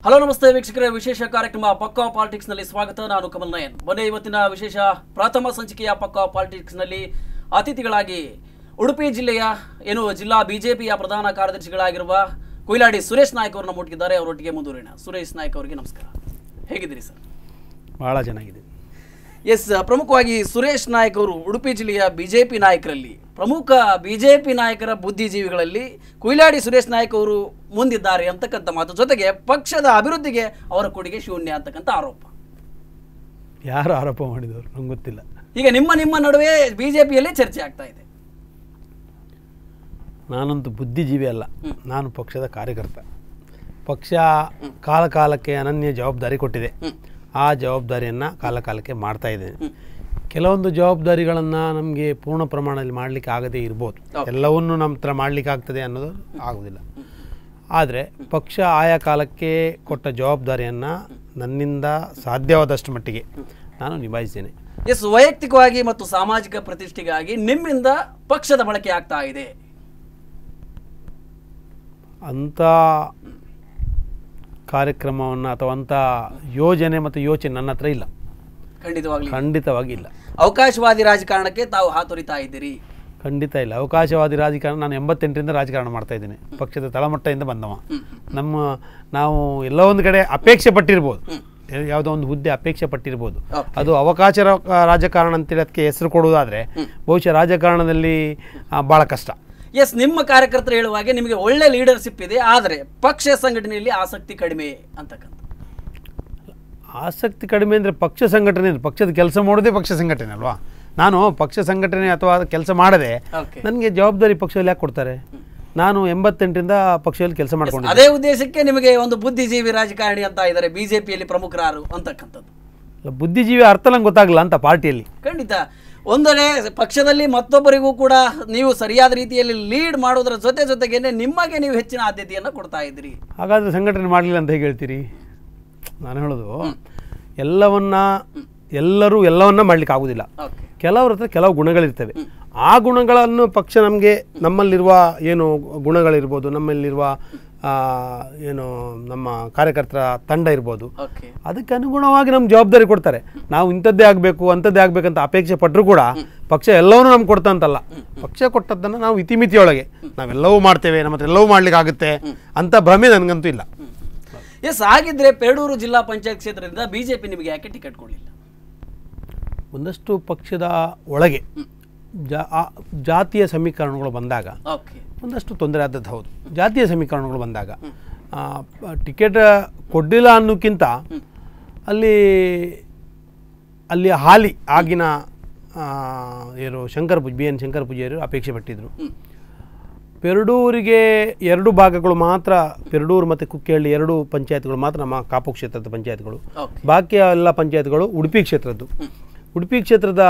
Hello ನಮಸ್ತೆ ವೀಕ್ಷಕರೇ ವಿಶೇಷ ಕಾರ್ಯಕ್ರಮ ಪಕ್ಕಾ ಪಾಲಿಟಿಕ್ಸ್ ನಲ್ಲಿ ಸ್ವಾಗತ ನಾನು ಕಮಲ್ ನಯನ್ ಬನ್ನಿ ಇವತ್ತಿನ ವಿಶೇಷ ಪ್ರಥಮ ಸಂಚಿಕೆಯ ಪಕ್ಕಾ ಪಾಲಿಟಿಕ್ಸ್ ನಲ್ಲಿ ಅತಿಥಿಗಳಾಗಿ ಉಡುಪಿ ಜಿಲ್ಲೆಯ ಏನು ಜಿಲ್ಲಾ ಬಿಜೆಪಿಯ ಪ್ರಧಾನ ಕಾರ್ಯದರ್ಶಿಗಳಾಗಿರುವ ಕೊಯ್ಲಾಡಿ ಸುರೇಶ್ ನಾಯ್ಕ ಅವರು ನಮ್ಮೊಟ್ಟಿದ್ದಾರೆ ಅವರೊಟ್ಟಿಗೆ ಮುಂದುವರಿಯೋಣ ಸುರೇಶ್ ನಾಯ್ಕ ಅವರಿಗೆ ನಮಸ್ಕಾರ ಹೇಗಿದ್ದೀರಿ ಸರ್ ಭಾಳ ಚೆನ್ನಾಗಿದೆ ಎಸ್ ಪ್ರಮುಖವಾಗಿ ಸುರೇಶ್ ನಾಯ್ಕ ಅವರು ಉಡುಪಿ ಜಿಲ್ಲೆಯ ಬಿಜೆಪಿ ನಾಯಕರಲ್ಲಿ ಪ್ರಮುಖ ಬಿಜೆಪಿ ನಾಯಕರ ಬುದ್ಧಿಜೀವಿಗಳಲ್ಲಿ ಕುಯ್ಲಾಡಿ ಸುರೇಶ್ ನಾಯ್ಕ ಅವರು ಮುಂದಿದ್ದಾರೆ ಅಂತಕ್ಕಂಥ ಮಾತು ಜೊತೆಗೆ ಪಕ್ಷದ ಅಭಿವೃದ್ಧಿಗೆ ಅವರ ಕೊಡುಗೆ ಶೂನ್ಯ ಅಂತಕ್ಕಂಥ ಆರೋಪ ಯಾರು ಆರೋಪ ಮಾಡಿದವರು ನಂಗೆ ಗೊತ್ತಿಲ್ಲ ಈಗ ನಿಮ್ಮ ನಿಮ್ಮ ನಡುವೆ ಬಿಜೆಪಿಯಲ್ಲೇ ಚರ್ಚೆ ಆಗ್ತಾ ಇದೆ ನಾನಂತೂ ಬುದ್ಧಿಜೀವಿ ಅಲ್ಲ ನಾನು ಪಕ್ಷದ ಕಾರ್ಯಕರ್ತ ಪಕ್ಷ ಕಾಲ ಕಾಲಕ್ಕೆ ಅನನ್ಯ ಜವಾಬ್ದಾರಿ ಕೊಟ್ಟಿದೆ ಆ ಜವಾಬ್ದಾರಿಯನ್ನು ಕಾಲ ಕಾಲಕ್ಕೆ ಮಾಡ್ತಾ ಇದ್ದೇನೆ ಕೆಲವೊಂದು ಜವಾಬ್ದಾರಿಗಳನ್ನು ನಮಗೆ ಪೂರ್ಣ ಪ್ರಮಾಣದಲ್ಲಿ ಮಾಡಲಿಕ್ಕೆ ಆಗದೇ ಇರ್ಬೋದು ಎಲ್ಲವನ್ನೂ ನಮ್ಮ ಹತ್ರ ಮಾಡಲಿಕ್ಕೆ ಆಗ್ತದೆ ಅನ್ನೋದು ಆಗೋದಿಲ್ಲ ಆದರೆ ಪಕ್ಷ ಆಯಾ ಕಾಲಕ್ಕೆ ಕೊಟ್ಟ ಜವಾಬ್ದಾರಿಯನ್ನು ನನ್ನಿಂದ ಸಾಧ್ಯವಾದಷ್ಟು ಮಟ್ಟಿಗೆ ನಾನು ನಿಭಾಯಿಸ್ತೇನೆ ಎಸ್ ವೈಯಕ್ತಿಕವಾಗಿ ಮತ್ತು ಸಾಮಾಜಿಕ ಪ್ರತಿಷ್ಠೆಗಾಗಿ ನಿಮ್ಮಿಂದ ಪಕ್ಷದ ಬಳಕೆ ಆಗ್ತಾ ಇದೆ ಅಂಥ ಕಾರ್ಯಕ್ರಮವನ್ನು ಅಥವಾ ಅಂಥ ಯೋಜನೆ ಮತ್ತು ಯೋಚನೆ ನನ್ನ ಹತ್ರ ಇಲ್ಲ ಖಂಡಿತವಾಗ್ಲಿ ಖಂಡಿತವಾಗಿ ಇಲ್ಲ ಅವಕಾಶವಾದಿ ರಾಜಕಾರಣಕ್ಕೆ ತಾವು ಹಾತೊರಿತಾ ಇದ್ದೀರಿ ಖಂಡಿತ ಇಲ್ಲ ಅವಕಾಶವಾದಿ ರಾಜಕಾರಣ ನಾನು ಎಂಬತ್ತೆಂಟರಿಂದ ರಾಜಕಾರಣ ಮಾಡ್ತಾ ಇದ್ದೀನಿ ಪಕ್ಷದ ತಳಮಟ್ಟದಿಂದ ಬಂದವ ನಮ್ಮ ನಾವು ಎಲ್ಲೋ ಒಂದು ಕಡೆ ಅಪೇಕ್ಷೆ ಪಟ್ಟಿರ್ಬೋದು ಯಾವುದೋ ಒಂದು ಹುದ್ದೆ ಅಪೇಕ್ಷೆ ಪಟ್ಟಿರ್ಬೋದು Okay. ಅದು ಅವಕಾಶ ರ- ರಾಜಕಾರಣ ಅಂತೇಳಿ ಅದಕ್ಕೆ ಹೆಸರು ಕೊಡುವುದಾದರೆ ಬಹುಶಃ ರಾಜಕಾರಣದಲ್ಲಿ ಭಾಳ ಕಷ್ಟ ಎಸ್ ನಿಮ್ಮ ಕಾರ್ಯಕರ್ತರು ಹೇಳುವ ಹಾಗೆ ನಿಮಗೆ ಒಳ್ಳೆ ಲೀಡರ್ಶಿಪ್ ಇದೆ ಆದರೆ ಪಕ್ಷ ಸಂಘಟನೆಯಲ್ಲಿ ಆಸಕ್ತಿ ಕಡಿಮೆ ಅಂತಕ್ಕಂಥ ಆಸಕ್ತಿ ಕಡಿಮೆ ಅಂದರೆ ಪಕ್ಷ ಸಂಘಟನೆ ಇದೆ. ಪಕ್ಷದ ಕೆಲಸ ಮಾಡೋದೇ ಪಕ್ಷ ಸಂಘಟನೆ ಅಲ್ವಾ ನಾನು ಪಕ್ಷ ಸಂಘಟನೆ ಅಥವಾ ಕೆಲಸ ಮಾಡದೆ ಓಕೆ ನನಗೆ ಜವಾಬ್ದಾರಿ ಪಕ್ಷದಲ್ಲಿ ಯಾಕೆ ಕೊಡ್ತಾರೆ ನಾನು ಎಂಬತ್ತೆಂಟರಿಂದ ಪಕ್ಷದಲ್ಲಿ ಕೆಲಸ ಮಾಡ್ಕೊಂಡಿದ್ದೆ ಅದೇ ಉದ್ದೇಶಕ್ಕೆ ನಿಮಗೆ ಒಂದು ಬುದ್ಧಿಜೀವಿ ರಾಜಕಾರಣಿ ಅಂತ ಇದ್ದಾರೆ ಬಿಜೆಪಿಯಲ್ಲಿ ಪ್ರಮುಖರಾರು ಅಂತಕ್ಕಂಥದ್ದು ಬುದ್ಧಿಜೀವಿ ಅರ್ಥ ನಂಗೆ ಗೊತ್ತಾಗಲ್ಲ ಅಂತ ಪಾರ್ಟಿಯಲ್ಲಿ ಖಂಡಿತ ಒಂದನೇ ಪಕ್ಷದಲ್ಲಿ ಮತ್ತೊಬ್ಬರಿಗೂ ಕೂಡ ನೀವು ಸರಿಯಾದ ರೀತಿಯಲ್ಲಿ ಲೀಡ್ ಮಾಡೋದ್ರ ಜೊತೆ ಜೊತೆಗೇನೆ ನಿಮಗೆ ನೀವು ಹೆಚ್ಚಿನ ಆದ್ಯತೆಯನ್ನು ಕೊಡ್ತಾ ಇದ್ದೀರಿ ಹಾಗಾದರೆ ಸಂಘಟನೆ ಮಾಡಲಿಲ್ಲ ಅಂತ ಹೇಗೆ ಹೇಳ್ತೀರಿ ನಾನು ಹೇಳೋದು ಎಲ್ಲವನ್ನ ಎಲ್ಲರೂ ಎಲ್ಲವನ್ನ ಮಾಡ್ಲಿಕ್ಕೆ ಆಗೋದಿಲ್ಲ ಓಕೆ ಕೆಲವ್ರ ಹತ್ರ ಕೆಲವು ಗುಣಗಳಿರ್ತವೆ ಆ ಗುಣಗಳನ್ನು ಪಕ್ಷ ನಮಗೆ ನಮ್ಮಲ್ಲಿರುವ ಏನು ಗುಣಗಳಿರ್ಬೋದು ನಮ್ಮಲ್ಲಿರುವ ಆ, ಏನು ನಮ್ಮ ಕಾರ್ಯಕರ್ತರ ತಂಡ ಇರ್ಬೋದು ಓಕೆ ಅದಕ್ಕೆ ಅನುಗುಣವಾಗಿ ನಮ್ಗೆ ಜವಾಬ್ದಾರಿ ಕೊಡ್ತಾರೆ ನಾವು ಇಂಥದ್ದೇ ಆಗಬೇಕು ಅಂಥದ್ದೇ ಆಗಬೇಕಂತ ಅಪೇಕ್ಷೆ ಪಟ್ಟರು ಕೂಡ ಪಕ್ಷ ಎಲ್ಲವನ್ನೂ ನಮ್ಗೆ ಕೊಡ್ತಂತಲ್ಲ ಪಕ್ಷ ಕೊಟ್ಟದ್ದನ್ನು ನಾವು ಇತಿಮಿತಿಯೊಳಗೆ ನಾವೆಲ್ಲವೂ ಮಾಡ್ತೇವೆ ನಮ್ಮ ಹತ್ರ ಎಲ್ಲವೂ ಮಾಡ್ಲಿಕ್ಕೆ ಆಗುತ್ತೆ ಅಂತ ಭ್ರಮೆ ನನಗಂತೂ ಇಲ್ಲ ಎಸ್ ಹಾಗಿದ್ರೆ ಪೆರಡೂರು ಜಿಲ್ಲಾ ಪಂಚಾಯತ್ ಕ್ಷೇತ್ರದಿಂದ ಬಿಜೆಪಿ ನಿಮಗೆ ಯಾಕೆ ಟಿಕೆಟ್ ಕೊಡಲಿಲ್ಲ ಒಂದಷ್ಟು ಪಕ್ಷದ ಒಳಗೆ ಜಾ ಆ ಜಾತಿಯ ಸಮೀಕರಣಗಳು ಬಂದಾಗ ಓಕೆ ಒಂದಷ್ಟು ತೊಂದರೆ ಆದದ್ದು ಹೌದು ಜಾತಿಯ ಸಮೀಕರಣಗಳು ಬಂದಾಗ ಆ, ಪ- ಟಿಕೆಟ್ ಕೊಡಲಿಲ್ಲ ಅನ್ನೋಕ್ಕಿಂತ ಅಲ್ಲಿ ಅಲ್ಲಿ ಹಾಲಿ ಆಗಿನ ಆ, ಏನು ಶಂಕರ ಪೂಜ್ ಬಿ ಎನ್ ಶಂಕರ ಪೂಜಾರಿಯರು ಅಪೇಕ್ಷೆ ಪಟ್ಟಿದ್ದರು ಪೆರಡೂರಿಗೆ ಎರಡು ಭಾಗಗಳು ಮಾತ್ರ ಪೆರಡೂರು ಮತ್ತು ಕುಕ್ಕೆಹಳ್ಳಿ ಎರಡು ಪಂಚಾಯತ್ಗಳು ಮಾತ್ರ ನಮ್ಮ ಕಾಪು ಕ್ಷೇತ್ರದ ಪಂಚಾಯತ್ಗಳು ಓಕೆ ಬಾಕಿ ಎಲ್ಲ ಪಂಚಾಯತ್ಗಳು ಉಡುಪಿ ಕ್ಷೇತ್ರದ್ದು ಉಡುಪಿ ಕ್ಷೇತ್ರದ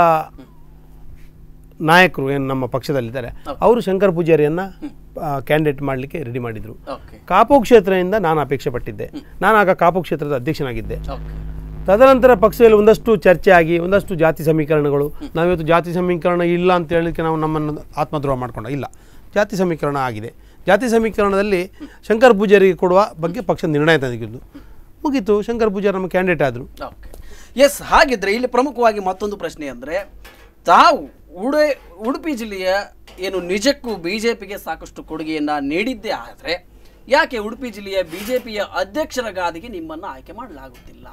ನಾಯಕರು ಏನು ನಮ್ಮ ಪಕ್ಷದಲ್ಲಿದ್ದಾರೆ ಅವರು ಶಂಕರ ಪೂಜಾರಿಯನ್ನು ಕ್ಯಾಂಡಿಡೇಟ್ ಮಾಡಲಿಕ್ಕೆ ರೆಡಿ ಮಾಡಿದರು ಓಕೆ ಕಾಪು ಕ್ಷೇತ್ರದಿಂದ ನಾನು ಅಪೇಕ್ಷೆ ಪಟ್ಟಿದ್ದೆ ನಾನು ಆಗ ಕಾಪು ಕ್ಷೇತ್ರದ ಅಧ್ಯಕ್ಷನಾಗಿದ್ದೆ ಓಕೆ ತದನಂತರ ಪಕ್ಷದಲ್ಲಿ ಒಂದಷ್ಟು ಚರ್ಚೆ ಆಗಿ ಒಂದಷ್ಟು ಜಾತಿ ಸಮೀಕರಣಗಳು ನಾವಿವತ್ತು ಜಾತಿ ಸಮೀಕರಣ ಇಲ್ಲ ಅಂತ ಹೇಳಲಿಕ್ಕೆ ನಾವು ನಮ್ಮನ್ನು ಆತ್ಮದ್ರೋಹ ಮಾಡ್ಕೊಂಡ ಇಲ್ಲ ಜಾತಿ ಸಮೀಕರಣ ಆಗಿದೆ ಜಾತಿ ಸಮೀಕರಣದಲ್ಲಿ ಶಂಕರ್ ಪೂಜಾರಿಗೆ ಕೊಡುವ ಬಗ್ಗೆ ಪಕ್ಷ ನಿರ್ಣಯ ತೆಗೆದು ಮುಗೀತು ಶಂಕರ್ ಪೂಜಾರಿ ನಮ್ಮ ಕ್ಯಾಂಡಿಡೇಟ್ ಆದರು ಓಕೆ ಎಸ್ ಹಾಗಿದ್ರೆ ಇಲ್ಲಿ ಪ್ರಮುಖವಾಗಿ ಮತ್ತೊಂದು ಪ್ರಶ್ನೆ ಅಂದರೆ ತಾವು ಉಡೆ ಉಡುಪಿ ಜಿಲ್ಲೆಯ ಏನು ನಿಜಕ್ಕೂ ಬಿಜೆಪಿಗೆ ಸಾಕಷ್ಟು ಕೊಡುಗೆಯನ್ನು ನೀಡಿದ್ದೇ ಆದರೆ ಯಾಕೆ ಉಡುಪಿ ಜಿಲ್ಲೆಯ ಬಿಜೆಪಿಯ ಅಧ್ಯಕ್ಷರ ಗಾದಿಗೆ ನಿಮ್ಮನ್ನು ಆಯ್ಕೆ ಮಾಡಲಾಗುತ್ತಿಲ್ಲ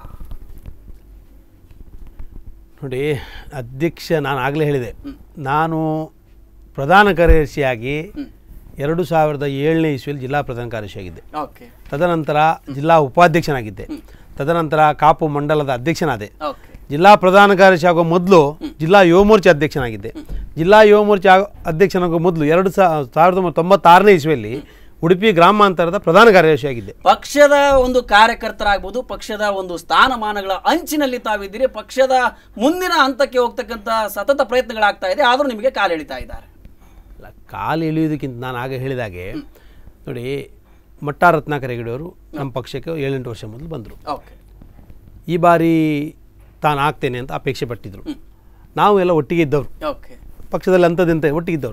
ನೋಡಿ ಅಧ್ಯಕ್ಷ ನಾನು ಆಗಲೇ ಹೇಳಿದೆ ನಾನು ಪ್ರಧಾನ ಕಾರ್ಯದರ್ಶಿಯಾಗಿ ಎರಡು ಸಾವಿರದ ಏಳನೇ ಇಸ್ವಿಯಲ್ಲಿ ಜಿಲ್ಲಾ ಪ್ರಧಾನ ಕಾರ್ಯದರ್ಶಿಯಾಗಿದ್ದೆ ಓಕೆ ತದನಂತರ ಜಿಲ್ಲಾ ಉಪಾಧ್ಯಕ್ಷನಾಗಿದ್ದೆ ತದನಂತರ ಕಾಪು ಮಂಡಲದ ಅಧ್ಯಕ್ಷನಾದೆ ಓಕೆ ಜಿಲ್ಲಾ ಪ್ರಧಾನ ಕಾರ್ಯದರ್ಶಿ ಆಗೋ ಮೊದಲು ಜಿಲ್ಲಾ ಯುವ ಮೋರ್ಚಾ ಅಧ್ಯಕ್ಷನಾಗಿದ್ದೆ ಜಿಲ್ಲಾ ಯುವ ಮೋರ್ಚಾ ಆಗೋ- ಅಧ್ಯಕ್ಷನಾಗೋ ಮೊದಲು ಎರಡು ಸಾ ಸಾವಿರದ ಒಂಬೈನೂರ ತೊಂಬತ್ತಾರನೇ ಇಸ್ವಿಯಲ್ಲಿ ಉಡುಪಿ ಗ್ರಾಮಾಂತರದ ಪ್ರಧಾನ ಕಾರ್ಯದರ್ಶಿಯಾಗಿದ್ದೆ ಪಕ್ಷದ ಒಂದು ಕಾರ್ಯಕರ್ತರಾಗ್ಬೋದು ಪಕ್ಷದ ಒಂದು ಸ್ಥಾನಮಾನಗಳ ಅಂಚಿನಲ್ಲಿ ತಾವಿದ್ದೀರಿ ಪಕ್ಷದ ಮುಂದಿನ ಹಂತಕ್ಕೆ ಹೋಗ್ತಕ್ಕಂಥ ಸತತ ಪ್ರಯತ್ನಗಳಾಗ್ತಾ ಇದೆ ಆದರೂ ನಿಮಗೆ ಕಾಲೆಳಿತಾ ಇದ್ದಾರೆ ಅಲ್ಲ ಕಾಲು ಇಳಿಯೋದಕ್ಕಿಂತ ನಾನು ಆಗ ಹೇಳಿದಾಗೆ ನೋಡಿ ಮಟ್ಟ ರತ್ನಾಕರ ಹೆಗಡೆಯವರು ನಮ್ಮ ಪಕ್ಷಕ್ಕೆ ಏಳೆಂಟು ವರ್ಷ ಮೊದಲು ಬಂದರು ಓಕೆ ಈ ಬಾರಿ ತಾನು ಆಗ್ತೇನೆ ಅಂತ ಅಪೇಕ್ಷೆ ಪಟ್ಟಿದ್ರು ನಾವು ಎಲ್ಲ ಒಟ್ಟಿಗೆ ಇದ್ದವರು ಓಕೆ ಪಕ್ಷದಲ್ಲಿ ಅಂಥದ್ದಂತೆ ಒಟ್ಟಿಗಿದ್ದವರು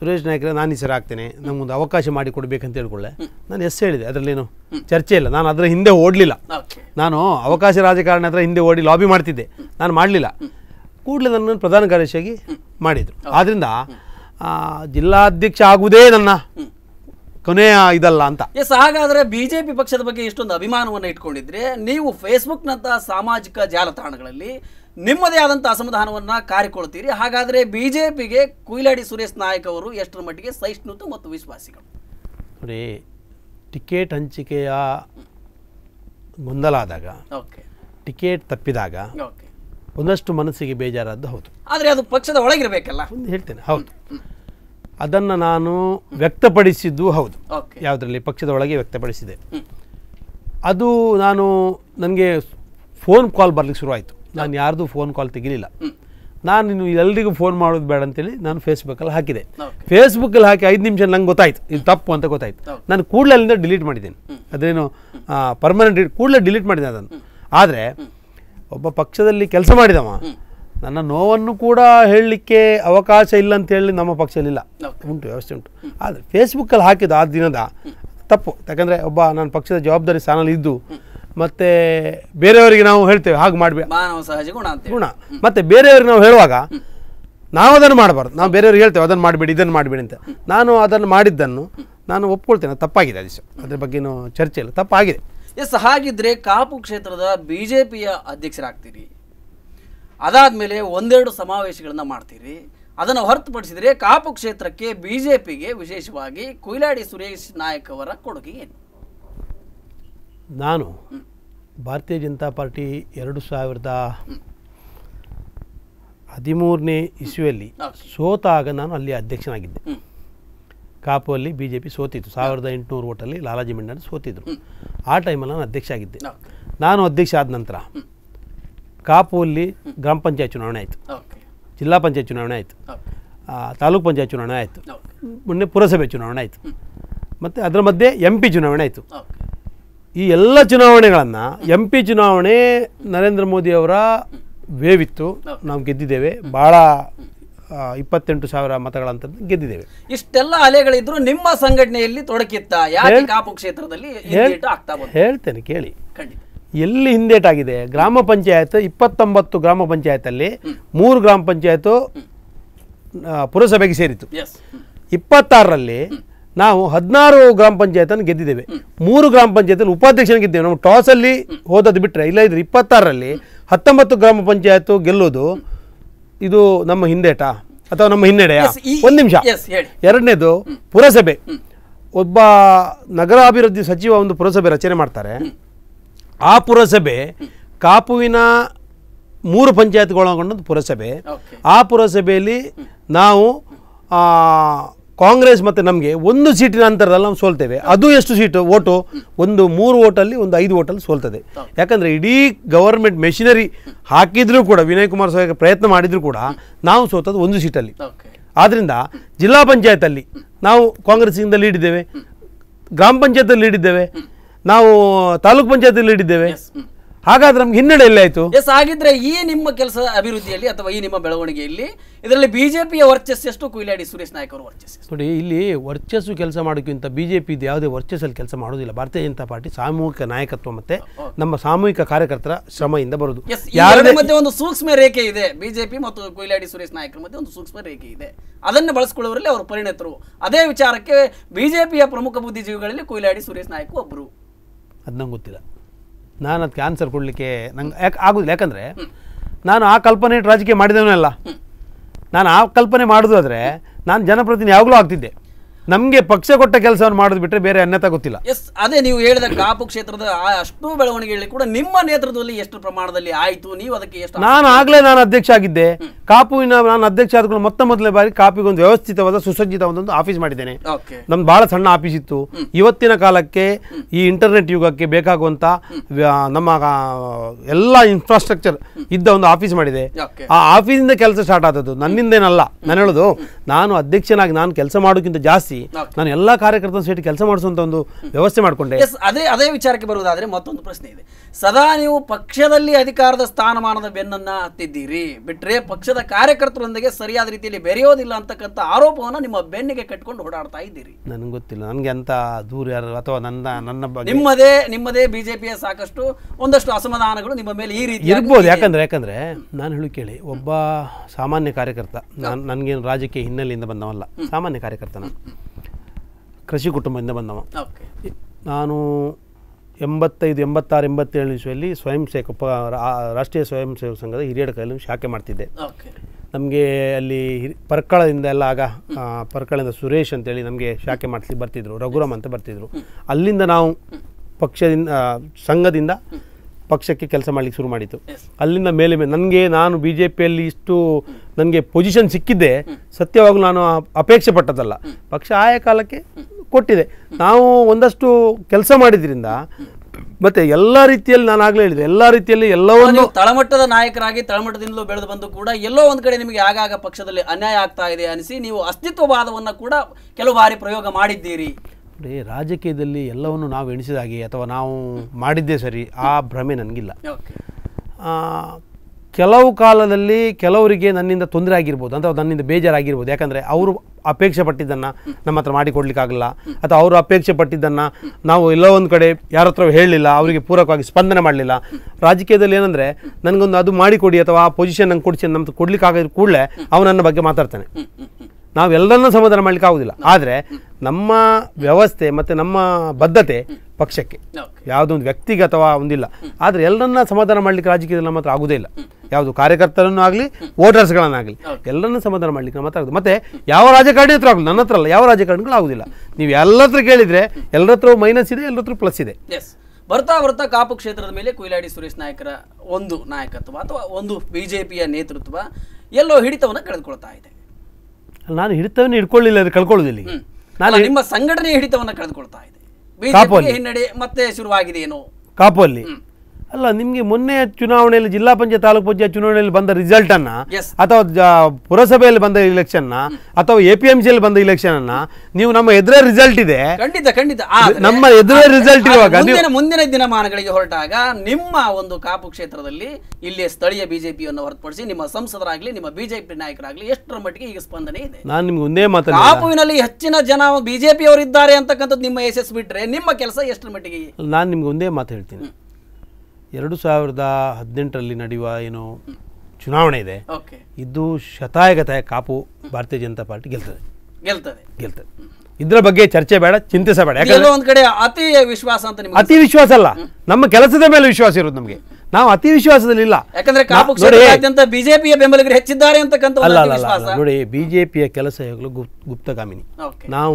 ಸುರೇಶ್ ನಾಯ್ಕರೇ ನಾನು ಹೆಸರು ಹಾಕ್ತೇನೆ ನಮಗೊಂದು ಅವಕಾಶ ಮಾಡಿ ಕೊಡಬೇಕಂತ ಹೇಳ್ಕೊಳ್ಳೆ ನಾನು ಎಸ್ ಹೇಳಿದೆ ಅದರಲ್ಲೇನು ಚರ್ಚೆ ಇಲ್ಲ ನಾನು ಅದರ ಹಿಂದೆ ಓಡಲಿಲ್ಲ ಓಕೆ ನಾನು ಅವಕಾಶ ರಾಜಕಾರಣ ಹತ್ರ ಹಿಂದೆ ಓಡಿ ಲಾಬಿ ಮಾಡ್ತಿದ್ದೆ ನಾನು ಮಾಡಲಿಲ್ಲ ಕೂಡಲೇ ನನ್ನನ್ನು ಪ್ರಧಾನ ಕಾರ್ಯದರ್ಶಿಯಾಗಿ ಮಾಡಿದರು ಆದ್ದರಿಂದ ಆ, ಜಿಲ್ಲಾಧ್ಯಕ್ಷ ಆಗುವುದೇ ನನ್ನ ಕೊನೆಯ ಇದಲ್ಲ ಅಂತ ಎಸ್ ಹಾಗಾದ್ರೆ ಬಿಜೆಪಿ ಪಕ್ಷದ ಬಗ್ಗೆ ಇಷ್ಟೊಂದು ಅಭಿಮಾನವನ್ನು ಇಟ್ಕೊಂಡಿದ್ರೆ ನೀವು ಫೇಸ್ಬುಕ್ನಂತಹ ಸಾಮಾಜಿಕ ಜಾಲತಾಣಗಳಲ್ಲಿ ನಿಮ್ಮದೇ ಆದಂಥ ಅಸಮಾಧಾನವನ್ನ ಕಾರಿಕೊಳ್ತೀರಿ ಹಾಗಾದ್ರೆ ಬಿಜೆಪಿಗೆ ಕುಯ್ಲಾಡಿ ಸುರೇಶ್ ನಾಯಕ್ ಅವರು ಎಷ್ಟರ ಮಟ್ಟಿಗೆ ಸಹಿಷ್ಣುತೆ ಮತ್ತು ವಿಶ್ವಾಸಿಗಳು ನೋಡಿ ಟಿಕೆಟ್ ಹಂಚಿಕೆಯ ಗೊಂದಲ ಆದಾಗ ಓಕೆ ಟಿಕೆಟ್ ತಪ್ಪಿದಾಗ ಓಕೆ ಒಂದಷ್ಟು ಮನಸ್ಸಿಗೆ ಬೇಜಾರಾದ್ದು ಹೌದು ಆದ್ರೆ ಅದು ಪಕ್ಷದ ಒಳಗಿರ್ಬೇಕಲ್ಲ ಒಂದು ಹೇಳ್ತೇನೆ ಹೌದು ಅದನ್ನು ನಾನು ವ್ಯಕ್ತಪಡಿಸಿದ್ದು ಹೌದು ಓಕೆ ಯಾವುದರಲ್ಲಿ ಪಕ್ಷದ ಒಳಗೆ ವ್ಯಕ್ತಪಡಿಸಿದೆ ಹ್ಮ್. ಅದು ನಾನು ನನಗೆ ಫೋನ್ ಕಾಲ್ ಬರ್ಲಿಕ್ಕೆ ಶುರುವಾಯಿತು ನಾನು ಯಾರ್ದು ಫೋನ್ ಕಾಲ್ ತೆಗಿಲಿಲ್ಲ ಹ್ಮ್. ನಾನು ಇನ್ನು ಎಲ್ರಿಗೂ ಫೋನ್ ಮಾಡೋದು ಬೇಡ ಅಂತೇಳಿ ನಾನು ಫೇಸ್ಬುಕ್ಕಲ್ಲಿ ಹಾಕಿದೆ ಓಕೆ ಫೇಸ್ಬುಕ್ಕಲ್ಲಿ ಹಾಕಿ ಐದು ನಿಮಿಷ ನಂಗೆ ಗೊತ್ತಾಯ್ತು ಇದು ತಪ್ಪು ಅಂತ ಗೊತ್ತಾಯ್ತು ಹೌದು. ನಾನು ಕೂಡಲೇ ಅಲ್ಲಿಂದ ಡಿಲೀಟ್ ಮಾಡಿದ್ದೇನೆ ಅದೇನು ಪರ್ಮನೆಂಟ್ ಕೂಡಲೇ ಡಿಲೀಟ್ ಮಾಡಿದೆ ಅದನ್ನು ಆದರೆ ಒಬ್ಬ ಪಕ್ಷದಲ್ಲಿ ಕೆಲಸ ಮಾಡಿದವ ನನ್ನ ನೋವನ್ನು ಕೂಡ ಹೇಳಲಿಕ್ಕೆ ಅವಕಾಶ ಇಲ್ಲ ಅಂತ ಹೇಳಿ ನಮ್ಮ ಪಕ್ಷದಲ್ಲಿಲ್ಲ ಓಕೆ ಉಂಟು ವ್ಯವಸ್ಥೆ ಉಂಟು ಆದರೆ ಫೇಸ್ಬುಕ್ಕಲ್ಲಿ ಹಾಕಿದ್ದು ಆ ದಿನದ ತಪ್ಪು ಯಾಕಂದರೆ ಒಬ್ಬ ನಾನು ಪಕ್ಷದ ಜವಾಬ್ದಾರಿ ಸ್ಥಾನದಲ್ಲಿ ಇದ್ದು ಮತ್ತು ಬೇರೆಯವರಿಗೆ ನಾವು ಹೇಳ್ತೇವೆ ಹಾಗೆ ಮಾಡಬೇಡ ಮಾನವ ಸಹಜ ಗುಣ ಅಂತ ಗುಣ ಮತ್ತು ಬೇರೆಯವ್ರಿಗೆ ನಾವು ಹೇಳುವಾಗ ನಾವು ಅದನ್ನು ಮಾಡಬಾರ್ದು ನಾವು ಬೇರೆಯವ್ರಿಗೆ ಹೇಳ್ತೇವೆ ಅದನ್ನು ಮಾಡಬೇಡಿ ಇದನ್ನು ಮಾಡಬೇಡಿ ಅಂತ ನಾನು ಅದನ್ನು ಮಾಡಿದ್ದನ್ನು ನಾನು ಒಪ್ಕೊಳ್ತೇನೆ ಅದು ತಪ್ಪಾಗಿದೆ ಅದು ಅದ್ರ ಬಗ್ಗೆ ಏನು ಚರ್ಚೆ ಇಲ್ಲ ತಪ್ಪಾಗಿದೆ ಎಸ್ ಹಾಗಿದ್ರೆ ಕಾಪು ಕ್ಷೇತ್ರದ ಬಿಜೆಪಿಯ ಅಧ್ಯಕ್ಷರಾಗ್ತೀರಿ ಅದಾದ್ಮೇಲೆ ಒಂದೆರಡು ಸಮಾವೇಶಗಳನ್ನ ಮಾಡ್ತೀರಿ ಅದನ್ನು ಹೊರತುಪಡಿಸಿದರೆ ಕಾಪು ಕ್ಷೇತ್ರಕ್ಕೆ ಬಿಜೆಪಿಗೆ ವಿಶೇಷವಾಗಿ ಕುಯ್ಲಾಡಿ ಸುರೇಶ್ ನಾಯಕ್ ಅವರ ಕೊಡುಗೆ ಏನು ನಾನು ಭಾರತೀಯ ಜನತಾ ಪಾರ್ಟಿ ಎರಡು ಸಾವಿರದ ಹದಿಮೂರನೇ ಇಸ್ವಿಯಲ್ಲಿ ಓಕೆ ಸೋತಾಗ ನಾನು ಅಲ್ಲಿ ಅಧ್ಯಕ್ಷನಾಗಿದ್ದೆ ಹ್ಮ್. ಕಾಪು ಅಲ್ಲಿ ಬಿ ಜೆ ಪಿ ಸೋತಿತ್ತು ಸಾವಿರದ ಎಂಟುನೂರು ಓಟಲ್ಲಿ ಲಾಲಾಜಿ ಮಂಡನ್ ಸೋತಿದ್ರು ಆ ಟೈಮಲ್ಲಿ ನಾನು ಅಧ್ಯಕ್ಷ ಆಗಿದ್ದೆ ಓಕೆ ನಾನು ಅಧ್ಯಕ್ಷ ಆದ ನಂತರ ಕಾಪು ಅಲ್ಲಿ ಗ್ರಾಮ ಪಂಚಾಯತ್ ಚುನಾವಣೆ ಆಯಿತು ಓಕೆ ಜಿಲ್ಲಾ ಪಂಚಾಯತ್ ಚುನಾವಣೆ ಆಯಿತು ಓಕೆ ತಾಲೂಕ್ ಪಂಚಾಯತ್ ಚುನಾವಣೆ ಆಯಿತು ಓಕೆ ಮೊನ್ನೆ ಪುರಸಭೆ ಚುನಾವಣೆ ಆಯಿತು ಮತ್ತು ಅದರ ಮಧ್ಯೆ ಎಂ ಪಿ ಚುನಾವಣೆ ಆಯಿತು ಓಕೆ ಈ ಎಲ್ಲ ಚುನಾವಣೆಗಳನ್ನು ಎಂ ಪಿ ಚುನಾವಣೆ ನರೇಂದ್ರ ಮೋದಿ ಅವರ ವೇವಿತ್ತು ನಾವು ಗೆದ್ದಿದ್ದೇವೆ ಭಾಳ ಆ, ಇಪ್ಪತ್ತೆಂಟು ಸಾವಿರ ಮತಗಳಂತ ಗೆದ್ದಿದ್ದೇವೆ ಇಷ್ಟೆಲ್ಲ ಅಲೆಗಳಿದ್ರು ನಿಮ್ಮ ಸಂಘಟನೆಯಲ್ಲಿ ತೊಡಕಿತ್ತ ಯಾಕೆ ಕಾಪು ಕ್ಷೇತ್ರದಲ್ಲಿ ಹಿಂದೇಟು ಆಗ್ತಾ ಬಂತು ಹೇಳ್ತೇನೆ ಕೇಳಿ ಖಂಡಿತ ಎಲ್ಲಿ ಹಿಂದೇಟಾಗಿದೆ ಗ್ರಾಮ ಪಂಚಾಯತ್ ಇಪ್ಪತ್ತೊಂಬತ್ತು ಗ್ರಾಮ ಪಂಚಾಯತಲ್ಲಿ ಮೂರು ಗ್ರಾಮ ಪಂಚಾಯತು ಆ, ಪುರಸಭೆಗೆ ಸೇರಿತು ಎಸ್ ಇಪ್ಪತ್ತಾರರಲ್ಲಿ ನಾವು ಹದಿನಾರು ಗ್ರಾಮ ಪಂಚಾಯತನ್ನು ಗೆದ್ದಿದ್ದೇವೆ ಮೂರು ಗ್ರಾಮ ಪಂಚಾಯತಲ್ಲಿ ಉಪಾಧ್ಯಕ್ಷನ ಗೆದ್ದೇವೆ ನಾವು ಟಾಸಲ್ಲಿ ಹೋದದ್ದು ಬಿಟ್ಟರೆ ಇಲ್ಲ ಇದ್ರೆ ಇಪ್ಪತ್ತಾರರಲ್ಲಿ ಹತ್ತೊಂಬತ್ತು ಗ್ರಾಮ ಪಂಚಾಯತು ಗೆಲ್ಲೋದು ಇದು ನಮ್ಮ ಹಿಂದೇಟ ಅಥವಾ ನಮ್ಮ ಹಿನ್ನಡೆಯಾ Yes, ಈ- ಒಂದು ನಿಮಿಷ yes, ಹೇಳಿ. ಎರಡನೇದು ಪುರಸಭೆ ಒಬ್ಬ ನಗರಾಭಿವೃದ್ಧಿ ಸಚಿವ ಒಂದು ಪುರಸಭೆ ರಚನೆ ಮಾಡ್ತಾರೆ ಆ ಪುರಸಭೆ ಕಾಪುವಿನ ಮೂರು ಪಂಚಾಯತ್ಗಳೊಳಗೊಂಡದ್ದು ಪುರಸಭೆ ಓಕೆ ಆ ಪುರಸಭೆಯಲ್ಲಿ ನಾವು ಆ, ಕಾಂಗ್ರೆಸ್ ಮತ್ತು ನಮಗೆ ಒಂದು ಸೀಟಿನ ಅಂತರದಲ್ಲಿ ನಾವು ಸೋಲ್ತೇವೆ ಅದು ಎಷ್ಟು ಸೀಟು ಓಟು ಒಂದು ಮೂರು ಓಟಲ್ಲಿ ಒಂದು ಐದು ಓಟಲ್ಲಿ ಸೋಲ್ತದೆ ಯಾಕಂದರೆ ಇಡೀ ಗವರ್ಮೆಂಟ್ ಮೆಷಿನರಿ ಹಾಕಿದ್ರೂ ಕೂಡ ವಿನಯ್ ಕುಮಾರ್ ಸ್ವಾಮಿ ಪ್ರಯತ್ನ ಮಾಡಿದರೂ ಕೂಡ ನಾವು ಸೋತದ್ದು ಒಂದು ಸೀಟಲ್ಲಿ ಓಕೆ ಆದ್ದರಿಂದ ಜಿಲ್ಲಾ ಪಂಚಾಯತಲ್ಲಿ ನಾವು ಕಾಂಗ್ರೆಸ್ಸಿಂದ ಲೀಡ್ ಇದ್ದೇವೆ ಗ್ರಾಮ ಪಂಚಾಯತಲ್ಲಿ ಲೀಡ್ ಇದ್ದೇವೆ ನಾವು ತಾಲೂಕ್ ಪಂಚಾಯತಲ್ಲಿ ಲೀಡ್ ಇದ್ದೇವೆ ಎಸ್ ಹ್ಮ್ ಹಾಗಾದ್ರೆ ನಮ್ಗೆ ಹಿನ್ನಡೆ ಎಲ್ಲ ಆಯಿತು ಎಸ್ ಹಾಗಿದ್ರೆ ಈ ನಿಮ್ಮ ಕೆಲಸ ಅಭಿವೃದ್ಧಿಯಲ್ಲಿ ಅಥವಾ ಈ ನಿಮ್ಮ ಬೆಳವಣಿಗೆಯಲ್ಲಿ ಇದರಲ್ಲಿ ಬಿಜೆಪಿಯ ವರ್ಚಸ್ಸು ಎಷ್ಟು ಕುಯ್ಲಾಡಿ ಸುರೇಶ್ ನಾಯಕ್ ಅವರ ವರ್ಚಸ್ಸು ಎಷ್ಟು? ನೋಡಿ ಇಲ್ಲಿ ವರ್ಚಸ್ಸು ಕೆಲಸ ಮಾಡೋಕ್ಕಿಂತ ಬಿ ಜೆ ಪಿ ಯಾವುದೇ ವರ್ಚಸ್ಸಲ್ಲಿ ಕೆಲಸ ಮಾಡೋದಿಲ್ಲ ಭಾರತೀಯ ಜನತಾ ಪಾರ್ಟಿ ಸಾಮೂಹಿಕ ನಾಯಕತ್ವ ಮತ್ತೆ ನಮ್ಮ ಸಾಮೂಹಿಕ ಕಾರ್ಯಕರ್ತರ ಶ್ರಮದಿಂದ ಬರೋದು ಎಸ್ ಈ ಎರಡರ ಮಧ್ಯೆ ಒಂದು ಸೂಕ್ಷ್ಮ ರೇಖೆ ಇದೆ ಬಿಜೆಪಿ ಮತ್ತು ಕೊಯ್ಲಾಡಿ ಸುರೇಶ್ ನಾಯಕರ ಮಧ್ಯೆ ಒಂದು ಸೂಕ್ಷ್ಮ ರೇಖೆ ಇದೆ ಅದನ್ನು ಬಳಸಿಕೊಳ್ಳುವರಲ್ಲಿ ಅವರು ಪರಿಣಿತರು ಅದೇ ವಿಚಾರಕ್ಕೆ ಬಿಜೆಪಿಯ ಪ್ರಮುಖ ಬುದ್ಧಿಜೀವಿಗಳಲ್ಲಿ ಕೊಯ್ಲಾಡಿ ಸುರೇಶ್ ನಾಯಕ್ ಒಬ್ಬರು ಅದು ನಂಗೆ ಗೊತ್ತಿಲ್ಲ ನಾನು ಅದಕ್ಕೆ ಆನ್ಸರ್ ಕೊಡಲಿಕ್ಕೆ ನಂಗೆ ಯಾಕೆ ಆಗೋದಿಲ್ಲ ಯಾಕಂದರೆ ನಾನು ಆ ಕಲ್ಪನೆ ಇಟ್ಟು ರಾಜಕೀಯ ಮಾಡಿದವನಲ್ಲ ನಾನು ಆ ಕಲ್ಪನೆ ಮಾಡೋದಾದರೆ ನಾನು ಜನಪ್ರತಿನಿಧಿ ಯಾವಾಗಲೂ ಆಗ್ತಿದ್ದೆ ನಮಗೆ ಪಕ್ಷ ಕೊಟ್ಟ ಕೆಲಸವನ್ನು ಮಾಡೋದು ಬಿಟ್ಟರೆ ಬೇರೆ ಅನ್ಯತಾ ಗೊತ್ತಿಲ್ಲ ಎಸ್ ಅದೇ ನೀವು ಹೇಳಿದ ಕಾಪು ಕ್ಷೇತ್ರದ ಆ ಅಷ್ಟು ಬೆಳವಣಿಗೆಯಲ್ಲಿ ಕೂಡ ನಿಮ್ಮ ನೇತೃತ್ವದಲ್ಲಿ ಎಷ್ಟು ಪ್ರಮಾಣದಲ್ಲಿ ಆಯಿತು ನೀವು ಅದಕ್ಕೆ ಎಷ್ಟು ನಾನು ಆಗಲೇ ನಾನು ಅಧ್ಯಕ್ಷ ಆಗಿದ್ದೆ ಕಾಪುವಿನ ನಾನು ಅಧ್ಯಕ್ಷ ಆದ್ಕೊಂಡು ಮೊತ್ತ ಮೊದಲನೇ ಬಾರಿ ಕಾಪಿಗೊಂದು ವ್ಯವಸ್ಥಿತವಾದ ಸುಸಜ್ಜಿತವಾದ ಒಂದು ಆಫೀಸ್ ಮಾಡಿದ್ದೇನೆ ಓಕೆ ನಮ್ದು ಭಾಳ ಸಣ್ಣ ಆಫೀಸ್ ಇತ್ತು ಇವತ್ತಿನ ಕಾಲಕ್ಕೆ ಈ ಇಂಟರ್ನೆಟ್ ಯುಗಕ್ಕೆ ಬೇಕಾಗುವಂಥ ವ್ಯ- ನಮ್ಮ ಆ, ಎಲ್ಲ ಇನ್ಫ್ರಾಸ್ಟ್ರಕ್ಚರ್ ಇದ್ದ ಒಂದು ಆಫೀಸ್ ಮಾಡಿದೆ ಓಕೆ ಆ ಆಫೀಸಿಂದ ಕೆಲಸ ಸ್ಟಾರ್ಟ್ ಆದದ್ದು ನನ್ನಿಂದೇನಲ್ಲ ನಾನು ಹೇಳೋದು ನಾನು ಅಧ್ಯಕ್ಷನಾಗಿ ನಾನು ಕೆಲಸ ಮಾಡೋಕ್ಕಿಂತ ಜಾಸ್ತಿ Okay. ನಾನು ಎಲ್ಲ ಕಾರ್ಯಕರ್ತನ ಸೇರಿ ಕೆಲಸ ಮಾಡಿಸುವಂತ ಒಂದು ವ್ಯವಸ್ಥೆ ಮಾಡಿಕೊಂಡೆ ಎಸ್ ಅದೇ ಅದೇ ವಿಚಾರಕ್ಕೆ ಬರುವುದಾದ್ರೆ ಮತ್ತೊಂದು ಪ್ರಶ್ನೆ ಇದೆ ಸದಾ ನೀವು ಪಕ್ಷದಲ್ಲಿ ಅಧಿಕಾರದ ಸ್ಥಾನಮಾನದ ಬೆನ್ನನ್ನ ಹತ್ತಿದ್ದೀರಿ ಬಿಟ್ರೆ ಪಕ್ಷದ ಕಾರ್ಯಕರ್ತರೊಂದಿಗೆ ಸರಿಯಾದ ರೀತಿಯಲ್ಲಿ ಬೆರೆಯೋದಿಲ್ಲ ಅಂತಕ್ಕಂಥ ಆರೋಪವನ್ನ ನಿಮ್ಮ ಬೆನ್ನಿಗೆ ಕಟ್ಕೊಂಡು ಓಡಾಡ್ತಾ ಇದ್ದೀರಿ ನನಗೆ ಗೊತ್ತಿಲ್ಲ ನನಗೆ ಅಂತ ದೂರ ಯಾರು ಅಥವಾ ನನ್ನ ನನ್ನ ಬಗ್ಗೆ ನಿಮ್ಮದೇ ನಿಮ್ಮದೇ ಬಿಜೆಪಿಯ ಸಾಕಷ್ಟು ಒಂದಷ್ಟು ಅಸಮಾಧಾನಗಳು ನಿಮ್ಮ ಮೇಲೆ ಈ ರೀತಿ ಇರ್ಬೋದು ಯಾಕಂದ್ರೆ ಯಾಕಂದ್ರೆ ನಾನು ಹೇಳಿ ಕೇಳಿ ಒಬ್ಬ ಸಾಮಾನ್ಯ ಕಾರ್ಯಕರ್ತ ನಾನು ನನಗೇನು ರಾಜಕೀಯ ಹಿನ್ನೆಲೆಯಿಂದ ಬಂದವಲ್ಲ ಸಾಮಾನ್ಯ ಕಾರ್ಯಕರ್ತ ನಾನು ಕೃಷಿ ಕುಟುಂಬದಿಂದ ಬಂದವ ಓಕೆ ನಾನು ಎಂಬತ್ತೈದು ಎಂಬತ್ತಾರು ಎಂಬತ್ತೇಳು ಇಸ್ವಿಯಲ್ಲಿ ಸ್ವಯಂ ಸೇವಕ ಪ- ರಾ- ರಾಷ್ಟ್ರೀಯ ಸ್ವಯಂ ಸೇವಕ ಸಂಘದ ಹಿರಿಯರ ಕೈಯಲ್ಲಿ ಶಾಖೆ ಮಾಡ್ತಿದ್ದೆ ಓಕೆ ನಮಗೆ ಅಲ್ಲಿ ಹಿರಿ- ಪರ್ಕಳದಿಂದ ಎಲ್ಲ ಆಗ ಆ, ಪರ್ಕಳದಿಂದ ಸುರೇಶ್ ಅಂತೇಳಿ ನಮಗೆ ಶಾಖೆ ಮಾಡಿಸಿ ಬರ್ತಿದ್ರು ರಘುರಾಮ್ ಅಂತ ಬರ್ತಿದ್ರು ಅಲ್ಲಿಂದ ನಾವು ಪಕ್ಷದಿಂದ ಆ, ಸಂಘದಿಂದ ಪಕ್ಷಕ್ಕೆ ಕೆಲಸ ಮಾಡ್ಲಿಕ್ಕೆ ಶುರು ಮಾಡಿತ್ತು ಎಸ್ ಅಲ್ಲಿಂದ ಮೇಲೆ ಮೇಲೆ ನನಗೆ ನಾನು ಬಿ ಜೆ ಪಿಯಲ್ಲಿ ಇಷ್ಟು ನನಗೆ ಪೊಸಿಷನ್ ಸಿಕ್ಕಿದ್ದೆ ಸತ್ಯವಾಗಲೂ ನಾನು ಅ- ಅಪೇಕ್ಷೆ ಪಟ್ಟದಲ್ಲ ಪಕ್ಷ ಆಯಾ ಕಾಲಕ್ಕೆ ಕೊಟ್ಟಿದೆ ನಾವು ಒಂದಷ್ಟು ಕೆಲಸ ಮಾಡಿದ್ರಿಂದ ಮತ್ತೆ ಎಲ್ಲ ರೀತಿಯಲ್ಲಿ ನಾನು ಆಗಲೇ ಹೇಳಿದೆ ಎಲ್ಲ ರೀತಿಯಲ್ಲಿ ಎಲ್ಲವನ್ನು ನೀವು ತಳಮಟ್ಟದ ನಾಯಕರಾಗಿ ತಳಮಟ್ಟದಿಂದಲೂ ಬೆಳೆದು ಬಂದು ಕೂಡ ಎಲ್ಲೋ ಒಂದ್ ಕಡೆ ನಿಮಗೆ ಆಗಾಗ ಪಕ್ಷದಲ್ಲಿ ಅನ್ಯಾಯ ಆಗ್ತಾ ಇದೆ ಅನಿಸಿ ನೀವು ಅಸ್ತಿತ್ವವಾದವನ್ನ ಕೂಡ ಕೆಲವು ಬಾರಿ ಪ್ರಯೋಗ ಮಾಡಿದ್ದೀರಿ ನೋಡಿ ರಾಜಕೀಯದಲ್ಲಿ ಎಲ್ಲವನ್ನು ನಾವು ಎಣಿಸಿದ ಹಾಗೆ ಅಥವಾ ನಾವು ಮಾಡಿದ್ದೇ ಸರಿ ಆ ಭ್ರಮೆ ನನಗಿಲ್ಲ ಓಕೆ ಆ, ಕೆಲವು ಕಾಲದಲ್ಲಿ ಕೆಲವರಿಗೆ ನನ್ನಿಂದ ತೊಂದರೆ ಆಗಿರ್ಬೋದು ಅಥವಾ ನನ್ನಿಂದ ಬೇಜಾರಾಗಿರ್ಬೋದು ಯಾಕಂದರೆ ಅವರು ಅಪೇಕ್ಷೆ ಪಟ್ಟಿದ್ದನ್ನು ನಮ್ಮ ಹತ್ರ ಮಾಡಿಕೊಡ್ಲಿಕ್ಕಾಗಲ್ಲ ಅಥವಾ ಅವರು ಅಪೇಕ್ಷೆ ಪಟ್ಟಿದ್ದನ್ನು ನಾವು ಎಲ್ಲೋ ಒಂದು ಕಡೆ ಯಾರ ಹತ್ರ ಹೇಳಲಿಲ್ಲ ಅವರಿಗೆ ಪೂರಕವಾಗಿ ಸ್ಪಂದನೆ ಮಾಡಲಿಲ್ಲ ರಾಜಕೀಯದಲ್ಲಿ ಏನಂದರೆ ನನಗೊಂದು ಅದು ಮಾಡಿಕೊಡಿ ಅಥವಾ ಆ ಪೊಸಿಷನ್ ನಂಗೆ ಕೊಡಿಸಿ ನಮ್ಮ ಕೊಡ್ಲಿಕ್ಕಾಗದ ಕೂಡಲೇ ಅವನು ನನ್ನ ಬಗ್ಗೆ ಮಾತಾಡ್ತಾನೆ ಹ್ಮ್ ಹ್ಮ್ ಹ್ಮ್ ನಾವೆಲ್ಲರನ್ನೂ ಸಮಾಧಾನ ಮಾಡ್ಲಿಕ್ಕೆ ಆಗುದಿಲ್ಲ ಆದರೆ ನಮ್ಮ ವ್ಯವಸ್ಥೆ ಮತ್ತು ನಮ್ಮ ಬದ್ಧತೆ ಪಕ್ಷಕ್ಕೆ ಓಕೆ ಯಾವುದೋ ಒಂದು ವ್ಯಕ್ತಿಗೆ ಅಥವಾ ಒಂದಿಲ್ಲ ಆದರೆ ಎಲ್ಲರನ್ನ ಸಮಾಧಾನ ಮಾಡಲಿಕ್ಕೆ ರಾಜಕೀಯದಲ್ಲಿ ನಮ್ಮ ಹತ್ರ ಆಗುದೇ ಇಲ್ಲ ಯಾವುದು ಕಾರ್ಯಕರ್ತರನ್ನು ಆಗಲಿ ವೋಟರ್ಸ್ಗಳನ್ನಾಗಲಿ ಎಲ್ಲರನ್ನ ಸಮಾಧಾನ ಮಾಡಲಿಕ್ಕೆ ನಮ್ಮ ಹತ್ರ ಆಗುದು ಮತ್ತೆ ಯಾವ ರಾಜಕಾರಣಿ ಹತ್ರ ಆಗುದು ನನ್ನ ಹತ್ರ ಅಲ್ಲ ಯಾವ ರಾಜಕಾರಣಿಗಳು ಆಗುದಿಲ್ಲ ನೀವು ಎಲ್ಲ ಹತ್ರ ಕೇಳಿದರೆ ಎಲ್ಲರ ಹತ್ರ ಮೈನಸ್ ಇದೆ ಎಲ್ಲರ ಹತ್ರ ಪ್ಲಸ್ ಇದೆ ಎಸ್ ಬರ್ತಾ ಬರ್ತಾ ಕಾಪು ಕ್ಷೇತ್ರದ ಮೇಲೆ ಕುಯಿಲಾಡಿ ಸುರೇಶ್ ನಾಯಕರ ಒಂದು ನಾಯಕತ್ವ ಅಥವಾ ಒಂದು ಬಿಜೆಪಿಯ ನೇತೃತ್ವ ಎಲ್ಲೋ ಹಿಡಿತವನ್ನ ಕಳೆದುಕೊಳ್ತಾ ಇದೆ ನಾನು ಹಿಡಿತವನ್ನ ಹಿಡ್ಕೊಳ್ಳಿಲ್ಲ ಅದು ಕಳ್ಕೊಳ್ಳೋದಿಲ್ಲ ಈಗ. ಹ್ಮ್. ನಾನು ಅಲ್ಲ, ನಿಮ್ಮ ಸಂಘಟನೆ ಹಿಡಿತವನ್ನ ಕಳೆದುಕೊಳ್ತಾ ಇದೆ ಕಾಪಲ್ಲಿ. ಬಿಜೆಪಿ ಹಿನ್ನಡೆ ಮತ್ತೆ ಶುರುವಾಗಿದೆ ಏನೋ ಕಾಪಲ್ಲಿ ಅಲ್ಲ ನಿಮಗೆ ಮೊನ್ನೆ ಚುನಾವಣೆಯಲ್ಲಿ ಜಿಲ್ಲಾ ಪಂಚಾಯತ್ ತಾಲೂಕು ಪಂಚಾಯತ್ ಚುನಾವಣೆಯಲ್ಲಿ ಬಂದ ರಿಸಲ್ಟ್ ಅನ್ನ Yes. ಅಥವಾ ಜ- ಪುರಸಭೆಯಲ್ಲಿ ಬಂದ ಇಲೆಕ್ಷನ್ ಅಥವಾ ಎ ಪಿ ಎಂ ಸಿಯಲ್ಲಿ ಬಂದ ಇಲೆಕ್ಷನ್ ಅನ್ನ ನೀವು ನಮ್ಮ ಎದುರೇ ರಿಸಲ್ಟ್ ಇದೆ ಖಂಡಿತ ಖಂಡಿತ ಆದ್ರೆ- ನಮ್ಮ ಎದುರೇ ರಿಸಲ್ಟ್ ಆದ್ರೆ ಇರುವಾಗ ನೀವು ಮುಂದಿನ ಮುಂದಿನ ದಿನಮಾನಗಳಿಗೆ ಹೊರಟಾಗ ನಿಮ್ಮ ಒಂದು ಕಾಪು ಕ್ಷೇತ್ರದಲ್ಲಿ ಇಲ್ಲಿ ಸ್ಥಳೀಯ ಬಿಜೆಪಿಯನ್ನು ಹೊರತುಪಡಿಸಿ ನಿಮ್ಮ ಸಂಸದರಾಗ್ಲಿ ನಿಮ್ಮ ಬಿಜೆಪಿ ನಾಯಕರಾಗ್ಲಿ ಎಷ್ಟರ ಮಟ್ಟಿಗೆ ಈಗ ಸ್ಪಂದನೆ ಇದೆ ನಾನು ನಿಮ್ಗೆ ಒಂದೇ ಮಾತನ್ನ ಕಾಪುವಿನಲ್ಲಿ ಹೆಚ್ಚಿನ ಜನ ಬಿಜೆಪಿ ಅವರು ಇದ್ದಾರೆ ಅಂತಕ್ಕಂಥದ್ದು ನಿಮ್ಮ ಯಶಸ್ಸು ಬಿಟ್ರೆ ನಿಮ್ಮ ಕೆಲಸ ಎಷ್ಟರ ಮಟ್ಟಿಗೆ ನಾನು ನಿಮ್ಗೆ ಒಂದೇ ಮಾತು ಹೇಳ್ತೀನಿ ಎರಡು ಸಾವಿರದ ಹದಿನೆಂಟರಲ್ಲಿ ನಡೆಯುವ ಏನು ಚುನಾವಣೆ ಇದೆ ಓಕೆ ಇದು ಶತಾಯಗತಾಯ ಕಾಪು ಭಾರತೀಯ ಜನತಾ ಪಾರ್ಟಿ ಗೆಲ್ತದೆ ಗೆಲ್ತದೆ ಗೆಲ್ತದೆ ಇದರ ಬಗ್ಗೆ ಚರ್ಚೆ ಬೇಡ ಚಿಂತಿಸಬೇಡ ಯಾಕಂದ್ರೆ ಎಲ್ಲೋ ಒಂದ್ ಕಡೆ ಅತಿ ವಿಶ್ವಾಸ ಅಂತ ನಿಮ್ಗೆ ಅತಿ ವಿಶ್ವಾಸ ಅಲ್ಲ ನಮ್ಮ ಕೆಲಸದ ಮೇಲೆ ವಿಶ್ವಾಸ ಇರೋದು ನಮಗೆ ನಾವು ಅತಿ ವಿಶ್ವಾಸದಲ್ಲಿ ಇಲ್ಲ ಯಾಕಂದ್ರೆ ಕಾಪು ನಾ- ನೋಡಿ ಕ್ಷೇತ್ರದಾದ್ಯಂತ ಬಿಜೆಪಿಯ ಬೆಂಬಲಿಗರು ಹೆಚ್ಚಿದ್ದಾರೆ ಅಂತಕ್ಕಂಥ ಒಂದು ಅಲ್ಲ ಅತಿ ಅಲ್ಲ ಅಲ್ಲ, ವಿಶ್ವಾಸ ಅಲ್ಲ ನೋಡಿ ಬಿಜೆಪಿಯ ಕೆಲಸ ಯಾವಾಗಲೂ ಗುಪ್ ಗುಪ್ತಗಾಮಿನಿ ಓಕೆ ನಾವು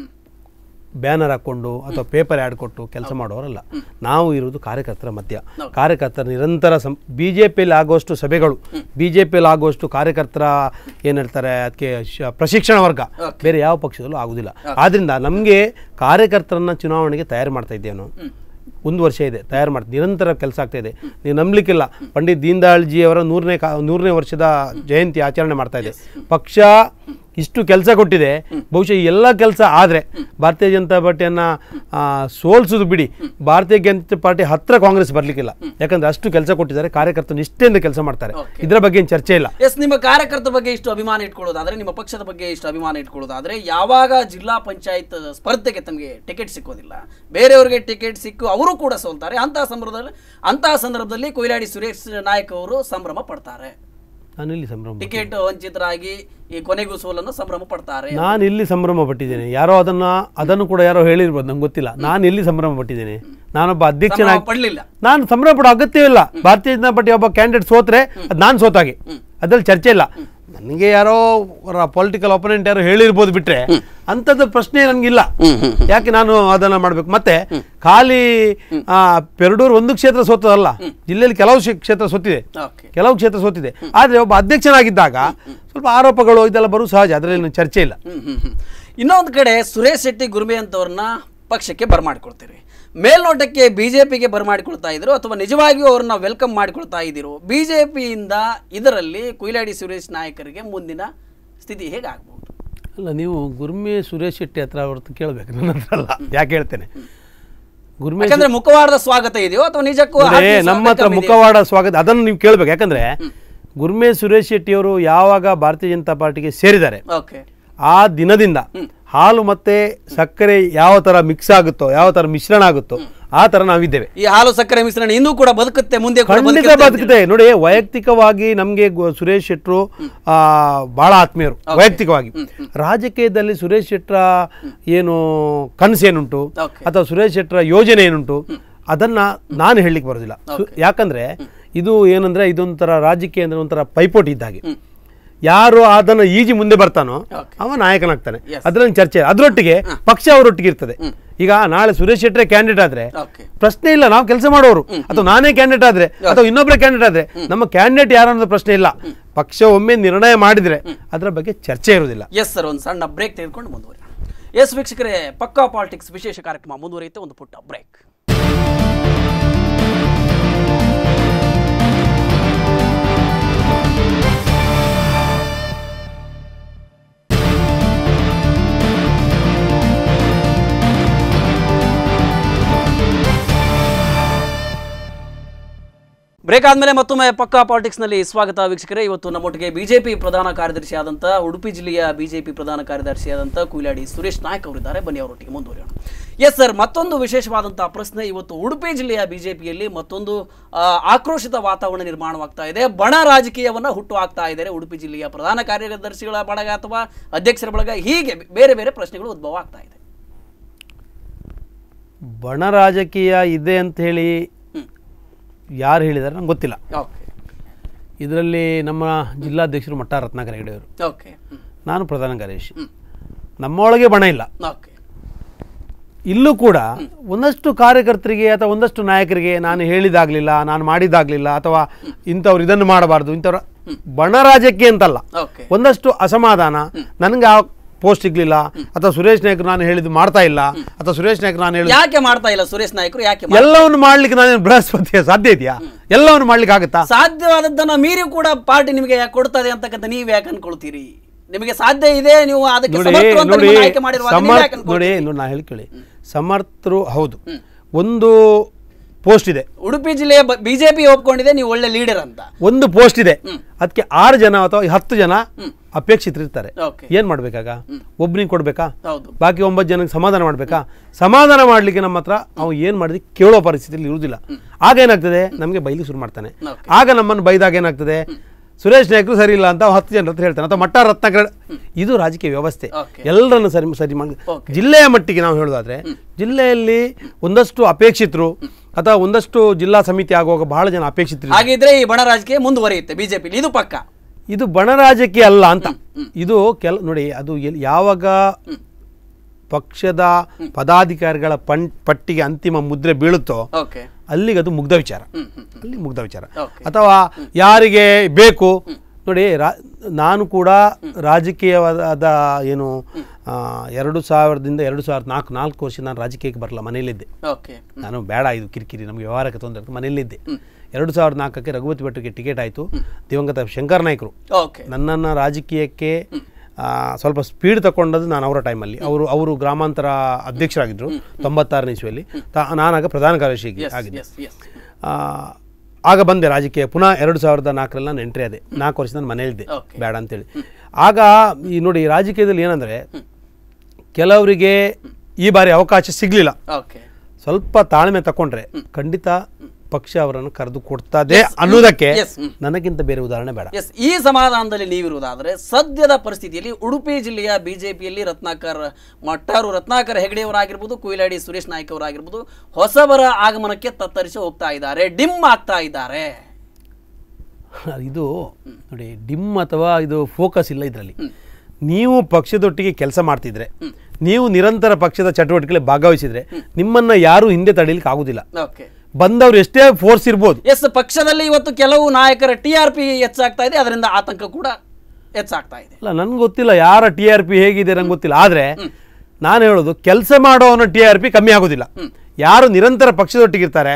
ಬ್ಯಾನರ್ ಹಾಕ್ಕೊಂಡು ಅಥವಾ ಪೇಪರ್ ಆ್ಯಡ್ ಕೊಟ್ಟು ಕೆಲಸ ಮಾಡೋರಲ್ಲ ನಾವು ಇರುವುದು ಕಾರ್ಯಕರ್ತರ ಮಧ್ಯ ಕಾರ್ಯಕರ್ತರ ನಿರಂತರ ಸಂ ಬಿ ಜೆ ಪಿಯಲ್ಲಿ ಆಗುವಷ್ಟು ಸಭೆಗಳು ಬಿ ಜೆ ಪಿಯಲ್ಲಿ ಆಗುವಷ್ಟು ಕಾರ್ಯಕರ್ತರ ಏನು ಹೇಳ್ತಾರೆ ಅದಕ್ಕೆ ಶ- ಪ್ರಶಿಕ್ಷಣ ವರ್ಗ ಬೇರೆ ಯಾವ ಪಕ್ಷದಲ್ಲೂ ಆಗುದಿಲ್ಲ ಆದ್ರಿಂದ ನಮಗೆ ಕಾರ್ಯಕರ್ತರನ್ನ ಚುನಾವಣೆಗೆ ತಯಾರು ಮಾಡ್ತಾ ಇದ್ದೇವೆ ನಾವು ಒಂದು ವರ್ಷ ಇದೆ ತಯಾರು ಮಾಡ್ತೀವಿ ನಿರಂತರ ಕೆಲಸ ಆಗ್ತಾ ಇದೆ ನೀವು ನಂಬಲಿಕ್ಕಿಲ್ಲ ಪಂಡಿತ್ ದೀನ್ ದಯಾಳ್ ಜಿ ಅವರ ನೂರನೇ ಕಾ ನೂರನೇ ವರ್ಷದ ಜಯಂತಿ ಆಚರಣೆ ಮಾಡ್ತಾ ಇದೆ ಪಕ್ಷ ಇಷ್ಟು ಕೆಲಸ ಕೊಟ್ಟಿದೆ ಬಹುಶಃ ಈ ಎಲ್ಲ ಕೆಲಸ ಆದರೆ ಭಾರತೀಯ ಜನತಾ ಪಾರ್ಟಿಯನ್ನು ಸೋಲ್ಸೋದು ಬಿಡಿ ಭಾರತೀಯ ಜನತಾ ಪಾರ್ಟಿ ಹತ್ರ ಕಾಂಗ್ರೆಸ್ ಬರಲಿಕ್ಕಿಲ್ಲ ಯಾಕಂದ್ರೆ ಅಷ್ಟು ಕೆಲಸ ಕೊಟ್ಟಿದ್ದಾರೆ ಕಾರ್ಯಕರ್ತರು ನಿಷ್ಠೆಯಿಂದ ಕೆಲಸ ಮಾಡ್ತಾರೆ ಇದರ ಬಗ್ಗೆ ಏನು ಚರ್ಚೆ ಇಲ್ಲ ಎಸ್ ನಿಮ್ಮ ಕಾರ್ಯಕರ್ತರ ಬಗ್ಗೆ ಇಷ್ಟು ಅಭಿಮಾನ ಇಟ್ಕೊಳ್ಳೋದಾದ್ರೆ ನಿಮ್ಮ ಪಕ್ಷದ ಬಗ್ಗೆ ಇಷ್ಟು ಅಭಿಮಾನ ಇಟ್ಕೊಳ್ಳೋದಾದ್ರೆ ಯಾವಾಗ ಜಿಲ್ಲಾ ಪಂಚಾಯತ್ ಸ್ಪರ್ಧೆಗೆ ತಮಗೆ ಟಿಕೆಟ್ ಸಿಕ್ಕೋದಿಲ್ಲ ಬೇರೆಯವರಿಗೆ ಟಿಕೆಟ್ ಸಿಕ್ಕು ಅವರು ಕೂಡ ಸೋಲ್ತಾರೆ ಅಂತಹ ಸಂದರ್ಭದಲ್ಲಿ ಅಂತಹ ಸಂದರ್ಭದಲ್ಲಿ ಕೊಯ್ಲಾಡಿ ಸುರೇಶ್ ನಾಯಕ್ ಅವರು ಸಂಭ್ರಮ ಪಡ್ತಾರೆ ನಾನು ಇಲ್ಲಿ ಸಂಭ್ರಮ ಪಡ್ತೀನಿ. ಟಿಕೆಟ್ ವಂಚಿತರಾಗಿ ಈ ಕೊನೆಗೂ ಸೋಲನ್ನು ಸಂಭ್ರಮ ಪಡ್ತಾರೆ ನಾನು ಇಲ್ಲಿ ಸಂಭ್ರಮ ಪಟ್ಟಿದ್ದೇನೆ ಯಾರೋ ಅದನ್ನ ಅದನ್ನು ಕೂಡ ಯಾರೋ ಹೇಳಿರ್ಬೋದು ನಂಗೆ ಗೊತ್ತಿಲ್ಲ ನಾನು ಎಲ್ಲಿ ಸಂಭ್ರಮ ಪಟ್ಟಿದ್ದೇನೆ ನಾನೊಬ್ಬ ಅಧ್ಯಕ್ಷನಾಗಿ ಸಂಭ್ರಮ ಪಡ್ಲಿಲ್ಲ ನಾನು ಸಂಭ್ರಮ ಪಡೋ ಅಗತ್ಯವಿಲ್ಲ ಭಾರತೀಯ ಜನತಾ ಪಾರ್ಟಿ ಒಬ್ಬ ಕ್ಯಾಂಡಿಡೇಟ್ ಸೋತ್ರೆ ಅದು ನಾನು ಸೋತಾಗೆ ಅದ್ರಲ್ಲಿ ಚರ್ಚೆ ಇಲ್ಲ ನನಗೆ ಯಾರೋ ಪೊಲಿಟಿಕಲ್ ಒಪೋನೆಂಟ್ ಯಾರೋ ಹೇಳಿರ್ಬೋದು ಬಿಟ್ರೆ ಅಂಥದ್ದು ಪ್ರಶ್ನೆ ನನಗಿಲ್ಲ ಯಾಕೆ ನಾನು ಅದನ್ನ ಮಾಡಬೇಕು ಮತ್ತೆ ಖಾಲಿ ಆ, ಪೆರಡೂರು ಒಂದು ಕ್ಷೇತ್ರ ಸೋತದಲ್ಲ ಜಿಲ್ಲೆಯಲ್ಲಿ ಕೆಲವು ಕ್ಷೇ- ಕ್ಷೇತ್ರ ಸೋತಿದೆ ಓಕೆ ಕೆಲವು ಕ್ಷೇತ್ರ ಸೋತಿದೆ ಆದರೆ ಒಬ್ಬ ಅಧ್ಯಕ್ಷನಾಗಿದ್ದಾಗ ಸ್ವಲ್ಪ ಆರೋಪಗಳು ಇದೆಲ್ಲ ಬರೋ ಸಹಜ ಅದರಲ್ಲಿ ಚರ್ಚೆ ಇಲ್ಲ ಹ್ಮ್ ಹ್ಮ್ ಹ್ಮ್. ಇನ್ನೊಂದು ಕಡೆ ಸುರೇಶ್ ಶೆಟ್ಟಿ ಗುರುಮೆ ಅಂತವ್ರನ್ನ ಪಕ್ಷಕ್ಕೆ ಬರಮಾಡ್ಕೊಳ್ತೀರಿ ಮೇಲ್ನೋಟಕ್ಕೆ ಬಿಜೆಪಿಗೆ ಬರಮಾಡಿಕೊಳ್ತಾ ಇದ್ರು ಅಥವಾ ನಿಜವಾಗಿಯೂ ಅವ್ರನ್ನ ವೆಲ್ಕಮ್ ಮಾಡಿಕೊಳ್ತಾ ಇದ್ದೀರೋ ಬಿಜೆಪಿಯಿಂದ ಇದರಲ್ಲಿ ಕುಯ್ಲಾಡಿ ಸುರೇಶ್ ನಾಯಕರಿಗೆ ಮುಂದಿನ ಸ್ಥಿತಿ ಹೇಗಾಗ್ಬೋದು ಅಲ್ಲ ನೀವು ಗುರ್ಮೆ ಸುರೇಶ್ ಶೆಟ್ಟಿ ಹತ್ರ ಹೊರತು ಕೇಳಬೇಕು ನನ್ನ ಹತ್ರ ಅಲ್ಲ ಯಾಕೆ ಹೇಳ್ತೇನೆ ಗುರ್ಮೆ ಯಾಕಂದ್ರೆ ಮುಖವಾಡದ ಸ್ವಾಗತ ಇದೆಯೋ ಅಥವಾ ನಿಜಕ್ಕೂ ಅಂದ್ರೆ ಹಾಕಿ ನಮ್ಮ ಸ್ವಾಗತ ಹತ್ರ ಇದೆಯೋ? ಮುಖವಾಡ ಸ್ವಾಗತ ಅದನ್ನು ನೀವು ಕೇಳಬೇಕು ಯಾಕಂದ್ರೆ ಗುರ್ಮೆ ಸುರೇಶ್ ಶೆಟ್ಟಿಯವರು ಯಾವಾಗ ಭಾರತೀಯ ಜನತಾ ಪಾರ್ಟಿಗೆ ಸೇರಿದ್ದಾರೆ ಓಕೆ ಆ ದಿನದಿಂದ ಹಾಲು ಮತ್ತೆ ಸಕ್ಕರೆ ಯಾವ ತರ ಮಿಕ್ಸ್ ಆಗುತ್ತೋ ಯಾವ ತರ ಮಿಶ್ರಣ ಆಗುತ್ತೋ ಆ ತರ ನಾವಿದ್ದೇವೆ ಈ ಹಾಲು ಸಕ್ಕರೆ ಮಿಶ್ರಣ ಇನ್ನೂ ಕೂಡ ಬದುಕುತ್ತೆ ಮುಂದೆ ಕೂಡ ಖಂಡಿತ ಬದುಕುತ್ತೆ ಅಂತ ಬದುಕಿದೆ ನೋಡಿ ವೈಯಕ್ತಿಕವಾಗಿ ನಮಗೆ ಸುರೇಶ್ ಶೆಟ್ರು ಆ, ಬಹಳ ಆತ್ಮೀಯರು ವೈಯಕ್ತಿಕವಾಗಿ ರಾಜಕೀಯದಲ್ಲಿ ಸುರೇಶ್ ಶೆಟ್ರ ಏನು ಕನಸೇನುಂಟು Okay. ಅಥವಾ ಸುರೇಶ್ ಶೆಟ್ರ ಯೋಜನೆ ಏನುಂಟು ಅದನ್ನ ನಾನು ಹೇಳಲಿಕ್ಕೆ ಬರೋದಿಲ್ಲ ಸು- ಯಾಕಂದ್ರೆ ಇದು ಏನಂದ್ರೆ ಇದೊಂಥರ ರಾಜಕೀಯ ಅಂದ್ರೆ ಒಂಥರ ಪೈಪೋಟಿ ಇದ್ದ ಹಾಗೆ ಯಾರು ಅದನ್ನ ಈಜಿ ಮುಂದೆ ಬರ್ತಾನೋ Okay. ಅವ ನಾಯಕನಾಗ್ತಾನೆ Yes. ಅದ್ರಲ್ಲಿ ಚರ್ಚೆ ಅದರೊಟ್ಟಿಗೆ ಪಕ್ಷ ಅವರೊಟ್ಟಿಗೆ ಇರ್ತದೆ ಈಗ ನಾಳೆ ಸುರೇಶ್ ಶೆಟ್ರೆ ಕ್ಯಾಂಡಿಡೇಟ್ ಆದ್ರೆ ಓಕೆ ಪ್ರಶ್ನೆ ಇಲ್ಲ ನಾವು ಕೆಲಸ ಮಾಡೋರು ಅಥವಾ ನಾನೇ ಕ್ಯಾಂಡಿಡೇಟ್ ಆದ್ರೆ ಅಥವಾ ಇನ್ನೊಬ್ಬರೇ ಕ್ಯಾಂಡಿಡೇಟ್ ಆದ್ರೆ ನಮ್ಮ ಕ್ಯಾಂಡಿಡೇಟ್ ಯಾರು ಅನ್ನೋದು ಪ್ರಶ್ನೆ ಇಲ್ಲ ಪಕ್ಷ ಒಮ್ಮೆ ನಿರ್ಣಯ ಮಾಡಿದ್ರೆ ಅದರ ಬಗ್ಗೆ ಚರ್ಚೆ ಇರುವುದಿಲ್ಲ ಎಸ್ ಸರ್ ಒಂದು ಸಣ್ಣ ಬ್ರೇಕ್ ತೆಗೆದುಕೊಂಡು ಮುಂದುವರಿ ಎಸ್ ವೀಕ್ಷಕರೇ ಪಕ್ಕಾ ಪಾಲಿಟಿಕ್ಸ್ ವಿಶೇಷ ಕಾರ್ಯಕ್ರಮ ಮುಂದುವರಿಯುತ್ತೆ ಒಂದು ಪುಟ್ಟ ಬ್ರೇಕ್ ಬ್ರೇಕ್ ಆದಮೇಲೆ ಮತ್ತೊಮ್ಮೆ ಪಕ್ಕಾ ಪಾಲಿಟಿಕ್ಸ್ನಲ್ಲಿ ಸ್ವಾಗತ ವೀಕ್ಷಕರೇ ಇವತ್ತು ನಮ್ಮೊಟ್ಟಿಗೆ ಬಿಜೆಪಿ ಪ್ರಧಾನ ಕಾರ್ಯದರ್ಶಿಯಾದಂಥ ಉಡುಪಿ ಜಿಲ್ಲೆಯ ಬಿಜೆಪಿ ಪ್ರಧಾನ ಕಾರ್ಯದರ್ಶಿಯಾದಂಥ ಕುಯಿಲಾಡಿ ಸುರೇಶ್ ನಾಯ್ಕ್ ಅವರಿದ್ದಾರೆ ಬನ್ನಿ ಅವರೊಟ್ಟಿಗೆ ಮುಂದುವರಿಯೋಣ ಎಸ್ ಸರ್ ಮತ್ತೊಂದು ವಿಶೇಷವಾದಂಥ ಪ್ರಶ್ನೆ ಇವತ್ತು ಉಡುಪಿ ಜಿಲ್ಲೆಯ ಬಿಜೆಪಿಯಲ್ಲಿ ಮತ್ತೊಂದು ಆ, ಆಕ್ರೋಶಿತ ವಾತಾವರಣ ನಿರ್ಮಾಣವಾಗ್ತಾ ಇದೆ ಬಣ ರಾಜಕೀಯವನ್ನು ಹುಟ್ಟು ಹಾಕ್ತಾ ಇದ್ದಾರೆ ಉಡುಪಿ ಜಿಲ್ಲೆಯ ಪ್ರಧಾನ ಕಾರ್ಯದರ್ಶಿಗಳ ಬಳಗ ಅಥವಾ ಅಧ್ಯಕ್ಷರ ಬಳಗ ಹೀಗೆ ಬೇರೆ ಬೇರೆ ಪ್ರಶ್ನೆಗಳು ಉದ್ಭವ ಆಗ್ತಾ ಇದೆ ಬಣ ರಾಜಕೀಯ ಇದೆ ಅಂತ ಹೇಳಿ ಹ್ಮ್. ಯಾರು ಹೇಳಿದ್ದಾರೆ ನಂಗೆ ಗೊತ್ತಿಲ್ಲ ಓಕೆ ಇದರಲ್ಲಿ ನಮ್ಮ ಜಿಲ್ಲಾಧ್ಯಕ್ಷರು ಮಟ್ಟ ರತ್ನಾಕರ ಹೆಗಡೆಯವರು ಓಕೆ ಹ್ಮ್. ನಾನು ಪ್ರಧಾನ ಕಾರ್ಯದರ್ಶಿ ನಮ್ಮೊಳಗೆ ಬಣ ಇಲ್ಲ ಓಕೆ ಇಲ್ಲೂ ಕೂಡ ಒಂದಷ್ಟು ಕಾರ್ಯಕರ್ತರಿಗೆ ಅಥವಾ ಒಂದಷ್ಟು ನಾಯಕರಿಗೆ ನಾನು ಹೇಳಿದಾಗಲಿಲ್ಲ ನಾನು ಮಾಡಿದಾಗಲಿಲ್ಲ ಅಥವಾ ಇಂಥವ್ರು ಇದನ್ನು ಮಾಡಬಾರ್ದು ಇಂಥವ್ರ ಬಣ ರಾಜಕೀಯ ಅಂತಲ್ಲ ಓಕೆ ಒಂದಷ್ಟು ಅಸಮಾಧಾನ ನನಗೆ ಆ ಪೋಸ್ಟ್ ಸಿಗ್ಲಿಲ್ಲ ಅಥವಾ ಸುರೇಶ್ ನಾಯ್ಕರು ನಾನು ಹೇಳಿದ್ದು ಮಾಡ್ತಾ ಇಲ್ಲ ಅಥವಾ ಸುರೇಶ್ ನಾಯ್ಕರು ನಾನು ಹೇಳಿದ್ದು ಯಾಕೆ ಮಾಡ್ತಾ ಇಲ್ಲ ಸುರೇಶ್ ನಾಯ್ಕರು ಯಾಕೆ ಮಾಡ್ತಾ ಎಲ್ಲವನ್ನು ಮಾಡ್ಲಿಕ್ಕೆ ನಾನೇನು ಬೃಹಸ್ಪತಿಯ ಸಾಧ್ಯ ಇದೆಯಾ ಎಲ್ಲವನ್ನು ಮಾಡ್ಲಿಕ್ಕೆ ಆಗುತ್ತಾ ಸಾಧ್ಯವಾದದ್ದನ್ನ ಮೀರಿ ಕೂಡ ಪಾರ್ಟಿ ನಿಮಗೆ ಯಾಕೆ ಕೊಡ್ತದೆ ಅಂತಕ್ಕಂಥ ನೀವು ಯಾಕೆ ಅನ್ಕೊಳ್ತೀರಿ ನಿಮಗೆ ಸಾಧ್ಯ ಇದೆ ನೀವು ಅದಕ್ಕೆ ನೋಡಿ ಸಮರ್ಥರು ಅಂತ ನೋಡಿ ನಿಮ್ಮನ್ನ ಆಯ್ಕೆ ಮಾಡಿರುವಾಗ ನೀವು ಯಾಕೆ ಸಮರ್ಥ ನೋಡಿ ಅನ್ಕೊಳ್ತೀರಿ? ನೋಡಿ ನಾ ಹೇಳ್ಕೊಳ್ಳಿ ಸಮರ್ಥರು ಹೌದು ಒಂದು ಪೋಸ್ಟ್ ಇದೆ ಉಡುಪಿ ಜಿಲ್ಲೆಯ ಬಿಜೆಪಿ ಒಪ್ಕೊಂಡಿದೆ ನೀವು ಒಳ್ಳೆ ಲೀಡರ್ ಅಂತ ಒಂದು ಪೋಸ್ಟ್ ಇದೆ ಅದಕ್ಕೆ ಆರು ಜನ ಅಥವಾ ಹತ್ತು ಜನ ಅಪೇಕ್ಷಿತರಿರ್ತಾರೆ ಓಕೆ ಏನ್ ಮಾಡ್ಬೇಕಾಗ ಒಬ್ನಿಗೆ ಕೊಡ್ಬೇಕಾ ಹೌದು ಬಾಕಿ ಒಂಬತ್ತು ಜನಕ್ಕೆ ಸಮಾಧಾನ ಮಾಡ್ಬೇಕಾ ಸಮಾಧಾನ ಮಾಡ್ಲಿಕ್ಕೆ ನಮ್ಮ ಹತ್ರ ಅವ ಏನ್ ಮಾಡಿದ್ವಿ ಕೇಳೋ ಪರಿಸ್ಥಿತಿಯಲ್ಲಿ ಇರುವುದಿಲ್ಲ ಆಗ ಏನಾಗ್ತದೆ ನಮಗೆ ಬೈಲಿ ಶುರು ಮಾಡ್ತಾನೆ Okay. ಆಗ ನಮ್ಮನ್ನು ಬೈದಾಗ ಏನಾಗ್ತದೆ ಸುರೇಶ್ ನಾಯ್ಕರು ಸರಿ ಇಲ್ಲ ಅಂತ ಅವ ಹತ್ತು ಜನರ ಹತ್ರ ಹೇಳ್ತಾನೆ ಅಥವಾ ಮಟ್ಟ ರತ್ನಾಕರ ಇದು ರಾಜಕೀಯ ವ್ಯವಸ್ಥೆ Okay. ಎಲ್ಲರನ್ನು ಸರಿ ಸರಿ ಮಾಡಿ Okay. ಜಿಲ್ಲೆಯ ಮಟ್ಟಿಗೆ ನಾವು ಹೇಳೋದಾದ್ರೆ ಜಿಲ್ಲೆಯಲ್ಲಿ ಒಂದಷ್ಟು ಅಪೇಕ್ಷಿತರು ಅಥವಾ ಒಂದಷ್ಟು ಜಿಲ್ಲಾ ಸಮಿತಿ ಆಗುವಾಗ ಬಹಳ ಜನ ಅಪೇಕ್ಷಿತರು ಹಾಗಿದ್ರೆ ಈ ಬಣ ರಾಜಕೀಯ ಮುಂದುವರಿಯುತ್ತೆ ಬಿಜೆಪಿ ಇದು ಪಕ್ಕ ಇದು ಬಣ ರಾಜಕೀಯ ಅಲ್ಲ ಅಂತ ಇದು ಕೆಲ ನೋಡಿ ಅದು ಎಲ್- ಯಾವಾಗ ಪಕ್ಷದ ಪದಾಧಿಕಾರಿಗಳ ಪಂ ಪಟ್ಟಿಗೆ ಅಂತಿಮ ಮುದ್ರೆ ಬೀಳುತ್ತೋ ಓಕೆ ಅಲ್ಲಿಗೆ ಅದು ಮುಗ್ಧ ವಿಚಾರ ಹ್ಮ್ ಹ್ಮ್ ಅಲ್ಲಿ ಮುಗ್ಧ ವಿಚಾರ Okay. ಅಥವಾ ಯಾರಿಗೆ ಬೇಕು ನೋಡಿ ರಾ ನಾನು ಕೂಡ ರಾಜಕೀಯವಾದ ಏನು ಆ, ಎರಡು ಸಾವಿರದಿಂದ ಎರಡು ಸಾವಿರದ ನಾಲ್ಕು ನಾಲ್ಕು ವರ್ಷ ನಾನು ರಾಜಕೀಯಕ್ಕೆ ಬರಲ್ಲ ಮನೆಯಲ್ಲಿದ್ದೆ ಓಕೆ ನಾನು ಬೇಡ ಇದು ಕಿರಿಕಿರಿ ನಮಗೆ ವ್ಯವಹಾರಕ್ಕೆ ತೊಂದರೆ ಅಂತ ಮನೆಯಲ್ಲಿದ್ದೆ ಎರಡು ಸಾವಿರದ ನಾಲ್ಕಕ್ಕೆ ರಘುಪತಿ ಭಟ್ರಿಗೆ ಟಿಕೆಟ್ ಆಯಿತು ದಿವಂಗತ ಶಂಕರ್ ನಾಯ್ಕರು ಓಕೆ ನನ್ನನ್ನು ರಾಜಕೀಯಕ್ಕೆ ಆ, ಸ್ವಲ್ಪ ಸ್ಪೀಡ್ ತಗೊಂಡದ್ದು ನಾನು ಅವರ ಟೈಮಲ್ಲಿ ಅವರು ಅವರು ಗ್ರಾಮಾಂತರ ಅಧ್ಯಕ್ಷರಾಗಿದ್ದರು ತೊಂಬತ್ತಾರನೇ ಇಸ್ವಿಯಲ್ಲಿ ತಾ ನಾನಾಗ ಪ್ರಧಾನ ಕಾರ್ಯದರ್ಶಿ ಆಗಿದ್ದೆ ಎಸ್ ಎಸ್ ಆ, ಆಗ ಬಂದೆ ರಾಜಕೀಯ ಪುನಃ ಎರಡು ಸಾವಿರದ ನಾಲ್ಕರಲ್ಲಿ ನಾನು ಎಂಟ್ರಿ ಆದೆ ನಾಲ್ಕು ವರ್ಷ ನಾನು ಮನೆಯಲ್ಲಿದ್ದೆ Okay. ಬೇಡ ಅಂತೇಳಿ ಆಗ ಈ ನೋಡಿ ರಾಜಕೀಯದಲ್ಲಿ ಏನಂದರೆ ಕೆಲವರಿಗೆ ಈ ಬಾರಿ ಅವಕಾಶ ಸಿಗಲಿಲ್ಲ ಓಕೆ ಸ್ವಲ್ಪ ತಾಳ್ಮೆ ತಕೊಂಡ್ರೆ ಖಂಡಿತ ಪಕ್ಷ ಅವರನ್ನು ಕರೆದು ಕೊಡ್ತದೆ ಅನ್ನೋದಕ್ಕೆ yes, ಹ್ಮ್. ನನಗಿಂತ ಬೇರೆ ಉದಾಹರಣೆ ಬೇಡ ಎಸ್ ಈ ಸಮಾಧಾನದಲ್ಲಿ ನೀವಿರುವುದಾದರೆ ಸದ್ಯದ ಪರಿಸ್ಥಿತಿಯಲ್ಲಿ ಉಡುಪಿ ಜಿಲ್ಲೆಯ ಬಿಜೆಪಿಯಲ್ಲಿ ರತ್ನಾಕರ್ ಮಟ್ಟಾರು ರತ್ನಾಕರ್ ಹೆಗಡೆಯವರಾಗಿರ್ಬೋದು ಕುಯಿಲಾಡಿ ಸುರೇಶ್ ನಾಯ್ಕ್ ಅವರಾಗಿರ್ಬೋದು ಹೊಸಬರ ಆಗಮನಕ್ಕೆ ತತ್ತರಿಸಿ ಹೋಗ್ತಾ ಇದ್ದಾರೆ ಡಿಮ್ ಆಗ್ತಾ ಇದ್ದಾರೆ ಇದು ನೋಡಿ ಡಿಮ್ ಅಥವಾ ಇದು ಫೋಕಸ್ ಇಲ್ಲ ಇದರಲ್ಲಿ ನೀವು ಪಕ್ಷದೊಟ್ಟಿಗೆ ಕೆಲಸ ಮಾಡ್ತಿದ್ರೆ ನೀವು ನಿರಂತರ ಪಕ್ಷದ ಚಟುವಟಿಕೆಗಳಲ್ಲಿ ಭಾಗವಹಿಸಿದ್ರೆ ನಿಮ್ಮನ್ನ ಯಾರು ಹಿಂದೆ ತಡೀಲಿಕ್ಕೆ ಆಗುದಿಲ್ಲ ಓಕೆ ಬಂದವರು ಎಷ್ಟೇ ಫೋರ್ಸ್ ಇರ್ಬೋದು ಎಸ್ ಪಕ್ಷದಲ್ಲಿ ಇವತ್ತು ಕೆಲವು ನಾಯಕರ ಟಿ ಆರ್ ಪಿ ಹೆಚ್ಚಾಗ್ತಾ ಇದೆ ಅದರಿಂದ ಆತಂಕ ಕೂಡ ಹೆಚ್ಚಾಗ್ತಾ ಇದೆ ಅಲ್ಲ ನನ್ಗೆ ಗೊತ್ತಿಲ್ಲ ಯಾರ ಟಿ ಆರ್ ಪಿ ಹೇಗಿದೆ ನಂಗೆ ಗೊತ್ತಿಲ್ಲ ಆದರೆ ನಾನು ಹೇಳೋದು ಕೆಲಸ ಮಾಡೋವನ ಟಿ ಆರ್ ಪಿ ಕಮ್ಮಿ ಆಗೋದಿಲ್ಲ ಯಾರು ನಿರಂತರ ಪಕ್ಷದೊಟ್ಟಿಗೆ ಇರ್ತಾರೆ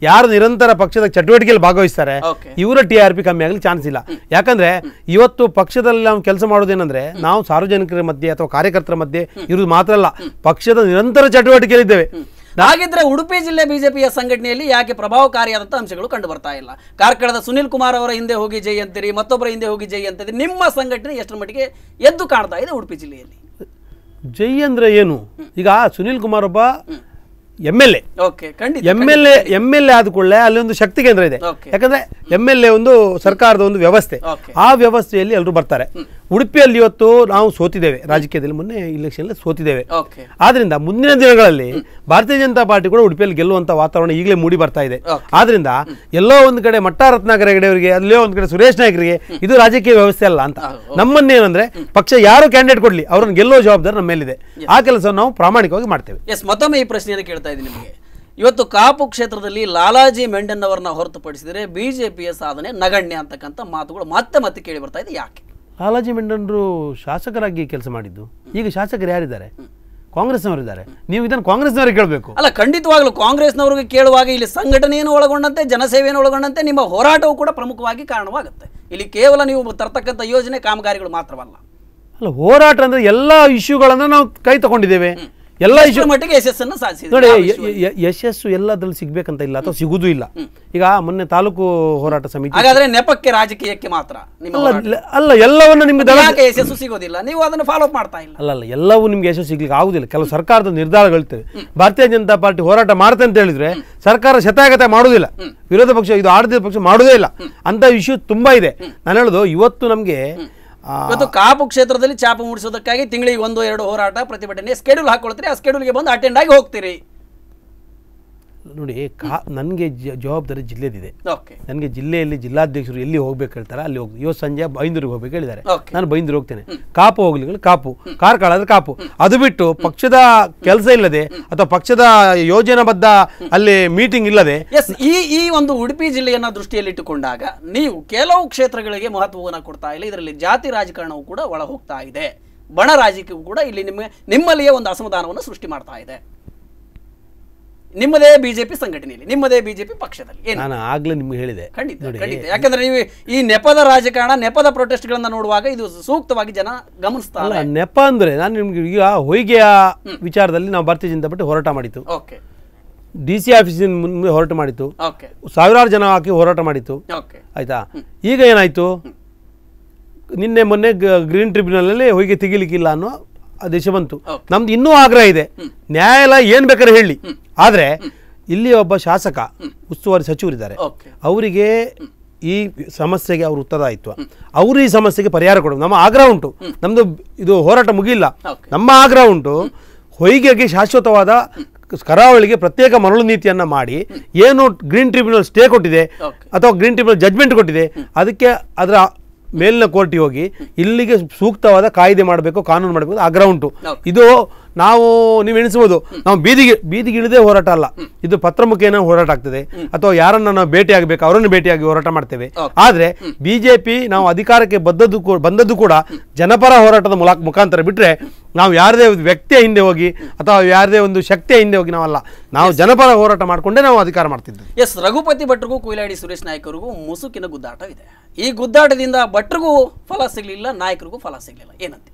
ಯಾರು ನಿರಂತರ ಪಕ್ಷದ ಚಟುವಟಿಕೆಯಲ್ಲಿ ಭಾಗವಹಿಸ್ತಾರೆ ಓಕೆ ಇವರ ಟಿ ಆರ್ ಪಿ ಕಮ್ಮಿ ಆಗಲಿ ಚಾನ್ಸ್ ಇಲ್ಲ ಯಾಕಂದ್ರೆ ಇವತ್ತು ಪಕ್ಷದಲ್ಲಿ ನಾವು ಕೆಲಸ ಮಾಡೋದೇನಂದ್ರೆ ನಾವು ಸಾರ್ವಜನಿಕರ ಮಧ್ಯೆ ಅಥವಾ ಕಾರ್ಯಕರ್ತರ ಮಧ್ಯೆ ಇರುವುದು ಮಾತ್ರ ಅಲ್ಲ ಪಕ್ಷದ ನಿರಂತರ ಚಟುವಟಿಕೆಯಲ್ಲಿದ್ದೇವೆ ಹಾಗಿದ್ರೆ ಉಡುಪಿ ಜಿಲ್ಲೆ ಬಿಜೆಪಿಯ ಸಂಘಟನೆಯಲ್ಲಿ ಯಾಕೆ ಪ್ರಭಾವಕಾರಿಯಾದಂತಹ ಅಂಶಗಳು ಕಂಡು ಬರ್ತಾ ಇಲ್ಲ ಕಾರ್ಕಳದ ಸುನಿಲ್ ಕುಮಾರ್ ಅವರ ಹಿಂದೆ ಹೋಗಿ ಜೈ ಅಂತೀರಿ ಮತ್ತೊಬ್ಬರ ಹಿಂದೆ ಹೋಗಿ ಜೈ ಅಂತೀರಿ ನಿಮ್ಮ ಸಂಘಟನೆ ಎಷ್ಟರ ಮಟ್ಟಿಗೆ ಎದ್ದು ಕಾಣ್ತಾ ಇದೆ ಉಡುಪಿ ಜಿಲ್ಲೆಯಲ್ಲಿ ಜೈ ಅಂದ್ರೆ ಏನು ಈಗ ಸುನಿಲ್ ಕುಮಾರ್ ಒಬ್ಬ ಎಮ್ ಎಲ್ ಎ ಓಕೆ ಖಂಡಿತ M L A M L A ಆದ ಕೂಡಲೇ ಅಲ್ಲಿ ಒಂದು ಶಕ್ತಿ ಕೇಂದ್ರ ಇದೆ ಓಕೆ ಯಾಕಂದ್ರೆ ಎಮ್ ಎಲ್ ಎ ಒಂದು ಸರ್ಕಾರದ ಒಂದು ವ್ಯವಸ್ಥೆ ಓಕೆ ಆ ವ್ಯವಸ್ಥೆಯಲ್ಲಿ ಎಲ್ಲರೂ ಬರ್ತಾರೆ ಉಡುಪಿಯಲ್ಲಿ ಇವತ್ತು ನಾವು ಸೋತಿದ್ದೇವೆ ರಾಜಕೀಯದಲ್ಲಿ ಮೊನ್ನೆ ಇಲೆಕ್ಷನ್ ಸೋತಿದ್ದೇವೆ ಓಕೆ ಆದ್ರಿಂದ ಮುಂದಿನ ದಿನಗಳಲ್ಲಿ ಭಾರತೀಯ ಜನತಾ ಪಾರ್ಟಿ ಕೂಡ ಉಡುಪಿಯಲ್ಲಿ ಗೆಲ್ಲುವಂತ ವಾತಾವರಣ ಈಗಲೇ ಮೂಡಿ ಬರ್ತಾ ಇದೆ ಓಕೆ. ಆದ್ರಿಂದ ಎಲ್ಲೋ ಒಂದು ಕಡೆ ಮಟ್ಟ ರತ್ನಾಕರ ಹೆಗಡೆಯವರಿಗೆ ಅಲ್ಲೋ ಒಂದು ಕಡೆ ಸುರೇಶ್ ನಾಯ್ಕರಿಗೆ ಇದು ರಾಜಕೀಯ ವ್ಯವಸ್ಥೆ ಅಲ್ಲ ಅಂತ ನಮ್ಮನ್ನೇನಂದ್ರೆ ಪಕ್ಷ ಯಾರು ಕ್ಯಾಂಡಿಡೇಟ್ ಕೊಡ್ಲಿ ಅವ್ರನ್ನ ಗೆಲ್ಲೋ ಜವಾಬ್ದಾರಿ ನಮ್ಮ ಮೇಲಿದೆ ಆ ಕೆಲಸ ನಾವು ಪ್ರಾಮಾಣಿಕವಾಗಿ ಮಾಡ್ತೇವೆ ಎಸ್ ಮತ್ತೊಮ್ಮೆ ಈ ಪ್ರಶ್ನೆಯನ್ನು ಕೇಳ್ತಾ ಇದ್ದೀನಿ ನಿಮಗೆ ಇವತ್ತು ಕಾಪು ಕ್ಷೇತ್ರದಲ್ಲಿ ಲಾಲಾಜಿ ಮೆಂಡನ್ ಅವರನ್ನ ಹೊರತುಪಡಿಸಿದರೆ ಬಿಜೆಪಿಯ ಸಾಧನೆ ನಗಣ್ಯ ಅಂತಕ್ಕಂಥ ಮಾತುಗಳು ಮತ್ತೆ ಮತ್ತೆ ಕೇಳಿ ಬರ್ತಾ ಇದೆ ಯಾಕೆ ಲಾಲಾಜಿ ಮೆಂಡನ್ರು ಶಾಸಕರಾಗಿ ಕೆಲಸ ಮಾಡಿದ್ದು ಈಗ ಶಾಸಕರು ಯಾರಿದ್ದಾರೆ ಕಾಂಗ್ರೆಸ್ನವರಿದ್ದಾರೆ ನೀವು ಇದನ್ನು ಕಾಂಗ್ರೆಸ್ನವರಿಗೆ ಕೇಳಬೇಕು ಅಲ್ಲ ಖಂಡಿತವಾಗ್ಲೂ ಕಾಂಗ್ರೆಸ್ನವರಿಗೆ ಕೇಳುವಾಗ ಇಲ್ಲಿ ಸಂಘಟನೆಯನ್ನು ಒಳಗೊಂಡಂತೆ ಜನಸೇವೆಯನ್ನು ಒಳಗೊಂಡಂತೆ ನಿಮ್ಮ ಹೋರಾಟವು ಕೂಡ ಪ್ರಮುಖವಾಗಿ ಕಾರಣವಾಗುತ್ತೆ ಇಲ್ಲಿ ಕೇವಲ ನೀವು ತರ್ತಕ್ಕಂಥ ಯೋಜನೆ ಕಾಮಗಾರಿಗಳು ಮಾತ್ರವಲ್ಲ ಅಲ್ಲ ಹೋರಾಟ ಅಂದ್ರೆ ಎಲ್ಲ ಇಶ್ಯೂಗಳನ್ನ ನಾವು ಕೈ ತಗೊಂಡಿದ್ದೇವೆ ಎಲ್ಲ ಇಶ್ಯೂ ಇಷ್ಟರ ಮಟ್ಟಿಗೆ ಯಶಸ್ಸನ್ನು ಸಾಧಿಸಿದೆ ನೋಡಿ ಯಾವ ಯ- ವಿಷಯದಲ್ಲಿ? ಯ- ಯಶಸ್ಸು ಎಲ್ಲದ್ರಲ್ಲಿ ಸಿಗ್ಬೇಕಂತ ಇಲ್ಲ ಅಥವಾ ಸಿಗುವುದೂ ಇಲ್ಲ ಈಗ ಮೊನ್ನೆ ತಾಲೂಕು ಹೋರಾಟ ಸಮಿತಿ ಹಾಗಾದ್ರೆ ನೆಪಕ್ಕೆ ರಾಜಕೀಯಕ್ಕೆ ಮಾತ್ರ ನಿಮ್ಮ ಅಲ್ಲ ಹೋರಾಟ. ಲ- ಅಲ್ಲ ಎಲ್ಲವನ್ನ ನಿಮ್ಗೆ ದಳ ಯಾಕೆ ಯಶಸ್ಸು ಸಿಗೋದಿಲ್ಲ ನೀವು ಅದನ್ನು ಫಾಲೋ ಅಪ್ ಮಾಡ್ತಾ ಇಲ್ಲ ಅಲ್ಲ ಅಲ್ಲ ಎಲ್ಲವೂ ನಿಮ್ಗೆ ಯಶಸ್ಸು ಸಿಗ್ಲಿಕ್ಕೆ ಆಗುದಿಲ್ಲ ಕೆಲವು ಸರ್ಕಾರದ ನಿರ್ಧಾರಗಳಿರ್ತವೆ ಭಾರತೀಯ ಜನತಾ ಪಾರ್ಟಿ ಹೋರಾಟ ಮಾಡುತ್ತೆ ಅಂತ ಹೇಳಿದ್ರೆ ಸರ್ಕಾರ ಶತಾಗತ ಮಾಡುವುದಿಲ್ಲ ವಿರೋಧ ಪಕ್ಷ ಇದು ಆಡಳಿತ ಪಕ್ಷ ಮಾಡುವುದೇ ಇಲ್ಲ ಅಂತ ಇಶ್ಯೂ ತುಂಬಾ ಇದೆ ನಾನು ಹೇಳೋದು ಇವತ್ತು ನಮಗೆ ಇವತ್ತು ಕಾಪು ಕ್ಷೇತ್ರದಲ್ಲಿ ಚಾಪ ಮೂಡಿಸೋದಕ್ಕಾಗಿ ತಿಂಗಳಿಗೆ ಒಂದು ಎರಡು ಹೋರಾಟ ಪ್ರತಿಭಟನೆ ಸ್ಕೆಡ್ಯೂಲ್ ಹಾಕೊಳ್ತೀರಿ ಆ ಸ್ಕೆಡ್ಯೂಲ್ಗೆ ಬಂದು ಅಟೆಂಡ್ ಆಗಿ ಹೋಗ್ತೀರಿ ನೋಡಿ ಕಾ ನನಗೆ ಜವಾಬ್ದಾರಿ ಜಿಲ್ಲೆದಿದೆ ಓಕೆ ನನಗೆ ಜಿಲ್ಲೆಯಲ್ಲಿ ಜಿಲ್ಲಾಧ್ಯಕ್ಷರು ಎಲ್ಲಿ ಹೋಗ್ಬೇಕು ಹೇಳ್ತಾರೆ ಅಲ್ಲಿ ಹೋಗಿ ಇವತ್ತು ಸಂಜೆ ಬೈಂದೂರಿಗೆ ಹೋಗ್ಬೇಕು ಹೇಳಿದ್ದಾರೆ ಓಕೆ ನಾನು ಬೈಂದೂರು ಹೋಗ್ತೇನೆ ಕಾಪು ಹೋಗ್ಲಿಕ್ಕೆ ಕಾಪು ಕಾರ್ಕಳ ಅಂದ್ರೆ ಕಾಪು ಅದು ಬಿಟ್ಟು ಪಕ್ಷದ ಕೆಲಸ ಇಲ್ಲದೆ ಅಥವಾ ಪಕ್ಷದ ಯೋಜನಾಬದ್ಧ ಅಲ್ಲಿ ಮೀಟಿಂಗ್ ಇಲ್ಲದೆ ಎಸ್ ಈ ಈ ಒಂದು ಉಡುಪಿ ಜಿಲ್ಲೆಯನ್ನ ದೃಷ್ಟಿಯಲ್ಲಿಟ್ಟುಕೊಂಡಾಗ ನೀವು ಕೆಲವು ಕ್ಷೇತ್ರಗಳಿಗೆ ಮಹತ್ವವನ್ನು ಕೊಡ್ತಾ ಇಲ್ಲ ಇದರಲ್ಲಿ ಜಾತಿ ರಾಜಕಾರಣವು ಕೂಡ ಒಳ ಹೋಗ್ತಾ ಇದೆ ಬಣ ರಾಜಕೀಯವು ಕೂಡ ಇಲ್ಲಿ ನಿಮ್ಮ ನಿಮ್ಮಲ್ಲಿಯೇ ಒಂದು ಅಸಮಾಧಾನವನ್ನು ಸೃಷ್ಟಿ ಮಾಡ್ತಾ ಇದೆ ನಿಮ್ಮದೇ ಬಿಜೆಪಿ ಸಂಘಟನೆಯಲ್ಲಿ ನಿಮ್ಮದೇ ಬಿಜೆಪಿ ಪಕ್ಷದಲ್ಲಿ ಏನು ನಾನು ಆಗ್ಲೇ ನಿಮ್ಗೆ ಹೇಳಿದೆ ಖಂಡಿತ ನೋಡಿ ಖಂಡಿತ ಯಾಕಂದ್ರೆ ನೀವು ಈ ನೆಪದ ರಾಜಕಾರಣ ನೆಪದ ಪ್ರೊಟೆಸ್ಟ್ಗಳನ್ನ ನೋಡುವಾಗ ಇದು ಸೂಕ್ತವಾಗಿ ಜನ ಗಮನಿಸ್ತಾರೆ ಅಲ್ಲ ನೆಪ ಅಂದ್ರೆ ನಾನು ನಿಮ್ಗೆ ಈಗ ಹೊಯ್ಗೆಯ ವಿಚಾರದಲ್ಲಿ ನಾವು ಭಾರತೀಯ ಜನತಾ ಪಾರ್ಟಿ ಹೋರಾಟ ಮಾಡಿತ್ತು ಓಕೆ ಡಿ ಸಿ ಆಫೀಸಿನ ಮುಂದೆ ಹೋರಾಟ ಮಾಡಿತ್ತು ಓಕೆ ಸಾವಿರಾರು ಜನ ಹಾಕಿ ಹೋರಾಟ ಮಾಡಿತ್ತು ಓಕೆ ಆಯ್ತಾ ಈಗ ಏನಾಯ್ತು ನಿನ್ನೆ ಮೊನ್ನೆ ಗ್ರೀನ್ ಟ್ರಿಬ್ಯುನಲಲ್ಲಿ ಹೊಯ್ಗೆ ತೆಗಿಲಿಕ್ಕಿಲ್ಲ ಅನ್ನೋ ಆದೇಶ ಬಂತು Okay. ನಮ್ದು ಇನ್ನೂ ಆಗ್ರಹ ಇದೆ ನ್ಯಾಯಾಲಯ ಏನ್ ಬೇಕಾದ್ರೆ ಹೇಳಿ ಆದ್ರೆ ಇಲ್ಲಿ ಒಬ್ಬ ಶಾಸಕ ಉಸ್ತುವಾರಿ ಸಚಿವರಿದ್ದಾರೆ ಓಕೆ ಅವರಿಗೆ ಈ ಸಮಸ್ಯೆಗೆ ಅವರು ಉತ್ತರದಾಯಿತ್ವ ಅವರು ಈ ಸಮಸ್ಯೆಗೆ ಪರಿಹಾರ ಕೊಡಬೇಕು ನಮ್ಮ ಆಗ್ರಹ ಉಂಟು ನಮ್ದು ಇದು ಹೋರಾಟ ಮುಗಿಲ್ಲ Okay. ನಮ್ಮ ಆಗ್ರಹ ಉಂಟು ಹೊಯ್ಗೆಗೆ ಶಾಶ್ವತವಾದ ಕರಾವಳಿಗೆ ಪ್ರತ್ಯೇಕ ಮರಳು ನೀತಿಯನ್ನ ಮಾಡಿ ಏನು ಗ್ರೀನ್ ಟ್ರಿಬ್ಯುನಲ್ ಸ್ಟೇ ಕೊಟ್ಟಿದೆ Okay. ಅಥವಾ ಗ್ರೀನ್ ಟ್ರಿಬ್ಯುನಲ್ ಜಡ್ಜ್ಮೆಂಟ್ ಕೊಟ್ಟಿದೆ ಅದಕ್ಕೆ ಅದರ ಮೇಲಿನ ಕೋರ್ಟಿಗೆ ಹೋಗಿ ಇಲ್ಲಿಗೆ ಸೂಕ್ತವಾದ ಕಾಯ್ದೆ ಮಾಡಬೇಕು ಕಾನೂನು ಮಾಡಬೇಕು ಅಂತ ಆಗ್ರಹ ಉಂಟು Okay. ಇದು ನಾವು ನೀವು ಎಣಿಸ್ಬೋದು ನಾವು ಬೀದಿಗೆ ಬೀದಿಗೆ ಇಳಿದೇ ಹೋರಾಟ ಅಲ್ಲ ಇದು ಪತ್ರ ಮುಖೇನ ಹೋರಾಟ ಆಗ್ತದೆ ಅಥವಾ ಯಾರನ್ನ ನಾವು ಭೇಟಿ ಆಗಬೇಕು ಅವರನ್ನು ಭೇಟಿಯಾಗಿ ಹೋರಾಟ ಮಾಡ್ತೇವೆ Okay. ಆದ್ರೆ ಬಿಜೆಪಿ ನಾವು ಅಧಿಕಾರಕ್ಕೆ ಬದ್ದದ್ದು ಕೂ- ಬಂದದ್ದು ಕೂಡ ಜನಪರ ಹೋರಾಟದ ಮುಲಾ ಮುಖಾಂತರ ಬಿಟ್ರೆ ನಾವು ಯಾರದೇ ಒಂದು ವ್ಯಕ್ತಿಯ ಹಿಂದೆ ಹೋಗಿ ಅಥವಾ ಯಾರದೇ ಒಂದು ಶಕ್ತಿಯ ಹಿಂದೆ ಹೋಗಿ ನಾವಲ್ಲ ನಾವು ಜನಪರ ಹೋರಾಟ ಮಾಡಿಕೊಂಡೇ ನಾವು ಅಧಿಕಾರ ಮಾಡ್ತಿದ್ವಿ ಎಸ್ ರಘುಪತಿ ಭಟ್ರಿಗೂ ಕೊಯ್ಲಾಡಿ ಸುರೇಶ್ ನಾಯ್ಕರಿಗೂ ಮುಸುಕಿನ ಗುದ್ದಾಟವಿದೆ ಈ ಗುದ್ದಾಟದಿಂದ ಭಟ್ರಿಗೂ ಫಲ ಸಿಗಲಿಲ್ಲ ನಾಯಕರಿಗೂ ಫಲ ಸಿಗಲಿಲ್ಲ ಏನಂತ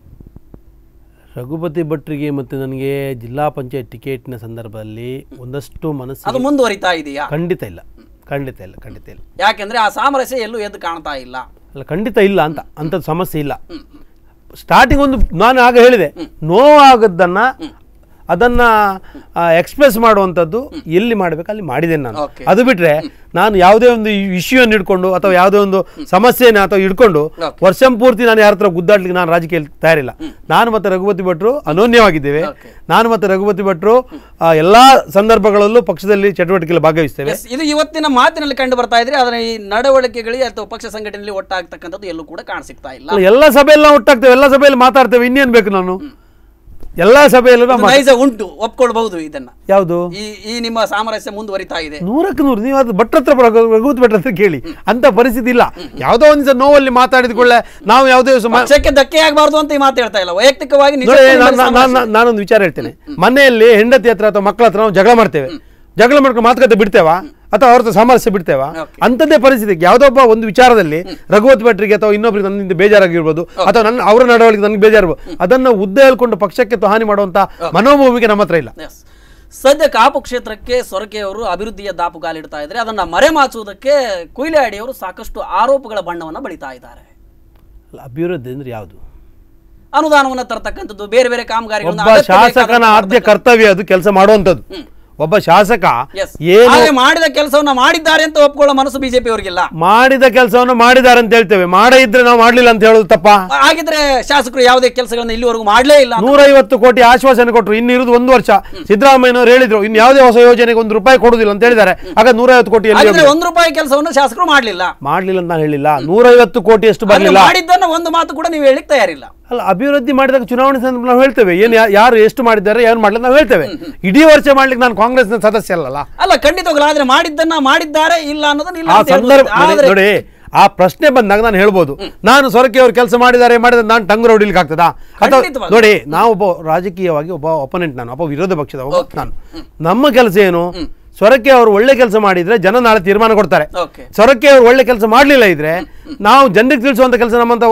ರಘುಪತಿ ಭಟ್ರಿಗೆ ಮತ್ತು ನನಗೆ ಜಿಲ್ಲಾ ಪಂಚಾಯತ್ ಟಿಕೆಟ್ನ ಸಂದರ್ಭದಲ್ಲಿ ಒಂದಷ್ಟು ಮನಸ್ಸು ಅದು ಮುಂದುವರಿತಾ ಇದೆಯಾ ಖಂಡಿತ ಇಲ್ಲ ಖಂಡಿತ ಇಲ್ಲ ಖಂಡಿತ ಇಲ್ಲ ಯಾಕೆಂದ್ರೆ ಆ ಸಾಮರಸ್ಯ ಎಲ್ಲೂ ಎದ್ದು ಕಾಣ್ತಾ ಇಲ್ಲ ಅಲ್ಲ ಖಂಡಿತ ಇಲ್ಲ ಅಂತ ಅಂಥದ್ದು ಸಮಸ್ಯೆ ಇಲ್ಲ ಸ್ಟಾರ್ಟಿಂಗ್ ಒಂದು ನಾನು ಆಗ ಹೇಳಿದೆ ನೋವಾಗದ್ದನ್ನ ಅದನ್ನ ಎಕ್ಸ್ಪ್ರೆಸ್ ಮಾಡುವಂಥದ್ದು ಎಲ್ಲಿ ಮಾಡಬೇಕು ಅಲ್ಲಿ ಮಾಡಿದ್ದೇನೆ ನಾನು Okay. ಅದು ಬಿಟ್ರೆ ನಾನು ಯಾವುದೇ ಒಂದು ಇಶ್ಯೂಯನ್ನು ಹಿಡ್ಕೊಂಡು ಅಥವಾ ಯಾವುದೇ ಒಂದು ಸಮಸ್ಯೆನ ಅಥವಾ ಹಿಡ್ಕೊಂಡು Okay. ವರ್ಷ ಪೂರ್ತಿ ನಾನು ಯಾರ ಹತ್ರ ಗುದ್ದಾಡ್ಲಿಕ್ಕೆ ನಾನು ರಾಜಕೀಯದಲ್ಲಿ ತಯಾರಿಲ್ಲ ನಾನು ಮತ್ತೆ ರಘುಪತಿ ಭಟ್ರು ಅನೋನ್ಯವಾಗಿದ್ದೇವೆ Okay. ನಾನು ಮತ್ತೆ ರಘುಪತಿ ಭಟ್ರು ಆ, ಎಲ್ಲಾ ಸಂದರ್ಭಗಳಲ್ಲೂ ಪಕ್ಷದಲ್ಲಿ ಚಟುವಟಿಕೆಯಲ್ಲಿ ಭಾಗವಹಿಸ್ತೇವೆ ಎಸ್ ಇದು ಇವತ್ತಿನ ಮಾತಿನಲ್ಲಿ ಕಂಡು ಬರ್ತಾ ಇದ್ರೆ ಅದರ ಈ ನಡವಳಿಕೆಗಳಿಗೆ ಅಥವಾ ಪಕ್ಷ ಸಂಘಟನೆಯಲ್ಲಿ ಒಟ್ಟಾಗ್ತಕ್ಕಂಥದ್ದು ಎಲ್ಲೂ ಕೂಡ ಕಾಣಸಿಗ್ತಾ ಇಲ್ಲ ಅಲ್ಲ, ಎಲ್ಲ ಸಭೆಯಲ್ಲಿ ನಾವು ಒಟ್ಟಾಗ್ತೇವೆ ಎಲ್ಲ ಸಭೆಯಲ್ಲಿ ಮಾತಾಡ್ತೇವೆ ಇನ್ನೇನು ಬೇಕು ನಾನು ಎಲ್ಲ ಸಭೆಯಲ್ಲೂ ನಾವು ಇದು ನೈಜ ಉಂಟು ಒಪ್ಕೊಳ್ಬಹುದು ಇದನ್ನ ಯಾವುದು ಈ ಈ ನಿಮ್ಮ ಸಾಮರಸ್ಯ ಮುಂದುವರಿತಾ ಇದೆ ನೂರಕ್ಕೆ ನೂರು ನೀವು ಅದು ಭಟ್ರ ಹತ್ರ ಬರೋ- ರಘುಪತಿ ಭಟ್ರ ಹತ್ರ ಕೇಳಿ ಅಂತ ಪರಿಸ್ಥಿತಿ ಇಲ್ಲ ಯಾವುದೋ ಒಂದು ದಿವಸ ನೋವಲ್ಲಿ ಮಾತಾಡಿದ್ಕೊಳ್ಳೆ ನಾವು ಯಾವುದೇ ದಿವಸ ಮಾ- ಪಕ್ಷಕ್ಕೆ ಧಕ್ಕೆ ಆಗಬಾರ್ದು ಅಂತ ಈ ಮಾತು ಹೇಳ್ತಾ ಇಲ್ಲ ವೈಯಕ್ತಿಕವಾಗಿ ನಿಜಕ್ಕೂ ನೋಡಿ ನಿಮ್ಮಲ್ಲಿ ನಾನ್- ನಾನ್- ಸಾಮರಸ್ಯ ನಾನ್- ನಾನೊಂದು ವಿಚಾರ ಹೇಳ್ತೇನೆ ಮನೆಯಲ್ಲಿ ಹೆಂಡತಿ ಹತ್ರ ಅಥವಾ ಮಕ್ಕಳ ಹತ್ರ ನಾವು ಜಗಳ ಮಾಡ್ತೇವೆ ಜಗಳ ಮಾಡ್ಕೊಂಡು ಮಾತುಕತೆ ಬಿಡ್ತೇವಾ ಅಥವಾ ಅವ್ರ ಹತ್ರ ಸಾಮರಸ್ಯ ಬಿಡ್ತೇವಾ Okay. ಅಂಥದ್ದೇ ಪರಿಸ್ಥಿತಿ ಯಾವುದೊಬ್ಬ ಒಂದು ವಿಚಾರದಲ್ಲಿ ರಘುವತ್ ಭಟ್ರಿಗೆ ಅಥವಾ ಇನ್ನೊಬ್ರಿಗೆ ನನ್ನಿಂದ ಬೇಜಾರಾಗಿರ್ಬೋದು ಅಥವಾ ನನ್ನ ಅವರ ನಡವಳಿಕೆ ನನಗೆ ಬೇಜಾರಿರ್ಬೋದು ಅದನ್ನ ಉದ್ದ ಹೇಳ್ಕೊಂಡು ಪಕ್ಷಕ್ಕೆ ತ- ಹಾನಿ ಮಾಡುವಂತ ಮನೋಭಾವಿಕೆ ನಮ್ಮ ಹತ್ರ ಇಲ್ಲ ಎಸ್ ಸದ್ಯ ಕಾಪು ಕ್ಷೇತ್ರಕ್ಕೆ ಸೊರಕೆ ಅವರು ಅಭಿವೃದ್ಧಿಯ ದಾಪುಗಾಲಿಡ್ತಾ ಇದ್ದಾರೆ ಅದನ್ನ ಮರೆಮಾಚುವುದಕ್ಕೆ ಕುಯ್ಲಾಡಿ ಅವರು ಸಾಕಷ್ಟು ಆರೋಪಗಳ ಬಣ್ಣವನ್ನ ಬಳಿತಾ ಇದ್ದಾರೆ ಅಲ್ಲ, ಅಭಿವೃದ್ಧಿ ಅಂದ್ರೆ ಯಾವುದು ಅನುದಾನವನ್ನ ತರ್ತಕ್ಕಂಥದ್ದು ಬೇರೆ ಬೇರೆ ಕಾಮಗಾರಿಗಳನ್ನ ಒಬ್ಬ ಅಗತ್ಯ ಬೇಕಾದ ಶಾಸಕನ ಆದ್ಯ ಕರ್ತವ್ಯ ಅದು ಕೆಲಸ ಮಾಡುವಂಥದ್ದು ಒಬ್ಬ ಶಾಸಕ Yes. ಏನು ಆದ್ರೆ ಮಾಡಿದ ಕೆಲಸವನ್ನ ಮಾಡಿದ್ದಾರೆ ಅಂತ ಒಪ್ಕೊಳ್ಳೋ ಮನಸ್ಸು ಬಿಜೆಪಿ ಅವರಿಗಿಲ್ಲ ಮಾಡಿದ ಕೆಲಸವನ್ನು ಮಾಡಿದ್ದಾರೆ ಅಂತ ಹೇಳ್ತೇವೆ ಮಾಡ ಇದ್ರೆ ನಾವು ಮಾಡ್ಲಿಲ್ಲ ಅಂತ ಹೇಳೋದು ತಪ್ಪಾ ಹಾಗಿದ್ರೆ ಶಾಸಕರು ಯಾವುದೇ ಕೆಲಸಗಳನ್ನ ಇಲ್ಲಿವರೆಗೂ ಮಾಡಲೇ ಇಲ್ಲ ಅಂತ. ನೂರೈವತ್ತು ಕೋಟಿ ಆಶ್ವಾಸನೆ ಕೊಟ್ಟರು ಇನ್ನು ಇರುವುದು ಒಂದು ವರ್ಷ ಸಿದ್ದರಾಮಯ್ಯನವರು ಹೇಳಿದ್ರು ಇನ್ನು ಯಾವುದೇ ಹೊಸ ಯೋಜನೆಗೆ ಒಂದು ರೂಪಾಯಿ ಕೊಡುದಿಲ್ಲ ಅಂತ ಹೇಳಿದ್ದಾರೆ ಆಗ ನೂರೈವತ್ತು ಕೋಟಿ ಎಲ್ಲಿ ಹಾಗಿದ್ರೆ ಹೋಗಿದೆ? ಒಂದು ರೂಪಾಯಿ ಕೆಲಸವನ್ನು ಶಾಸಕರು ಮಾಡಲಿಲ್ಲ ಮಾಡ್ಲಿಲ್ಲ ಅಂತ ನಾನು ಹೇಳಿಲ್ಲ ನೂರೈವತ್ತು ಕೋಟಿ ಅಷ್ಟು ಬರಲಿಲ್ಲ ಮಾಡಿದ್ದನ್ನ ಒಂದು ಮಾತು ಕೂಡ ನೀವು ಹೇಳಿಕ್ ತಯಾರಿಲ್ಲ ಅಲ್ಲ ಅಭಿವೃದ್ಧಿ ಮಾಡಿದಾಗ ಚುನಾವಣೆ ಸಂದರ್ಭ ನಾವು ಹೇಳ್ತೇವೆ ಏನು ಯಾರು ಎಷ್ಟು ಮಾಡಿದ್ದಾರೆ ಏನು ಮಾಡಲಿಲ್ಲ ನಾವು ಹೇಳ್ತೇವೆ ಇಡೀ ವರ್ಷ ಮಾಡ್ಲಿಕ್ಕೆ ನಾನು ಕಾಂಗ್ರೆಸ್ನ ಸದಸ್ಯ ಅಲ್ಲಲ್ಲ ಅಲ್ಲ ಖಂಡಿತವಾಗ್ಲೂ ಆದ್ರೆ ಮಾಡಿದ್ದನ್ನ ಮಾಡಿದ್ದಾರೆ ಇಲ್ಲ ಅನ್ನೋದನ್ನ ಇಲ್ಲ ಆ ಅಂತ ಹೇಳ್ಬೋದು. ಸಂದರ್ಭ ನೋಡಿ- ಆದ್ರೆ ನೋಡಿ ಆ ಪ್ರಶ್ನೆ ಬಂದಾಗ ನಾನು ಹೇಳ್ಬೋದು ನಾನು ಸೊರಕೆ ಅವರು ಕೆಲಸ ಮಾಡಿದ್ದಾರೆ ಮಾಡಿದ್ರೆ ನಾನು ಟಂಗು ಹೊಡಿಲಿಕ್ಕೆ ಆಗ್ತದಾ ಅಥವಾ ಖಂಡಿತವಾಗಿ. ನೋಡಿ ನಾವು ಒಬ್ಬ ರಾಜಕೀಯವಾಗಿ ಒಬ್ಬ ಒಪನೆಂಟ್ ನಾನು ಒಬ್ಬ ವಿರೋಧ ಪಕ್ಷದ ಒಬ್ಬ ನಾನು ನಮ್ಮ ಕೆಲಸ ಏನು ಸೊರಕೆ ಅವರು ಒಳ್ಳೆ ಕೆಲಸ ಮಾಡಿದ್ರೆ ಜನ ನಾಳೆ ತೀರ್ಮಾನ ಕೊಡ್ತಾರೆ ಓಕೆ ಸೊರಕೆ ಅವರು ಒಳ್ಳೆ ಕೆಲಸ ಮಾಡಲಿಲ್ಲ ಇದ್ರೆ ನಾವು ಜನರಿಗೆ ತಿಳಿಸುವಂತ ಕೆಲಸ ನಮ್ಮಂತ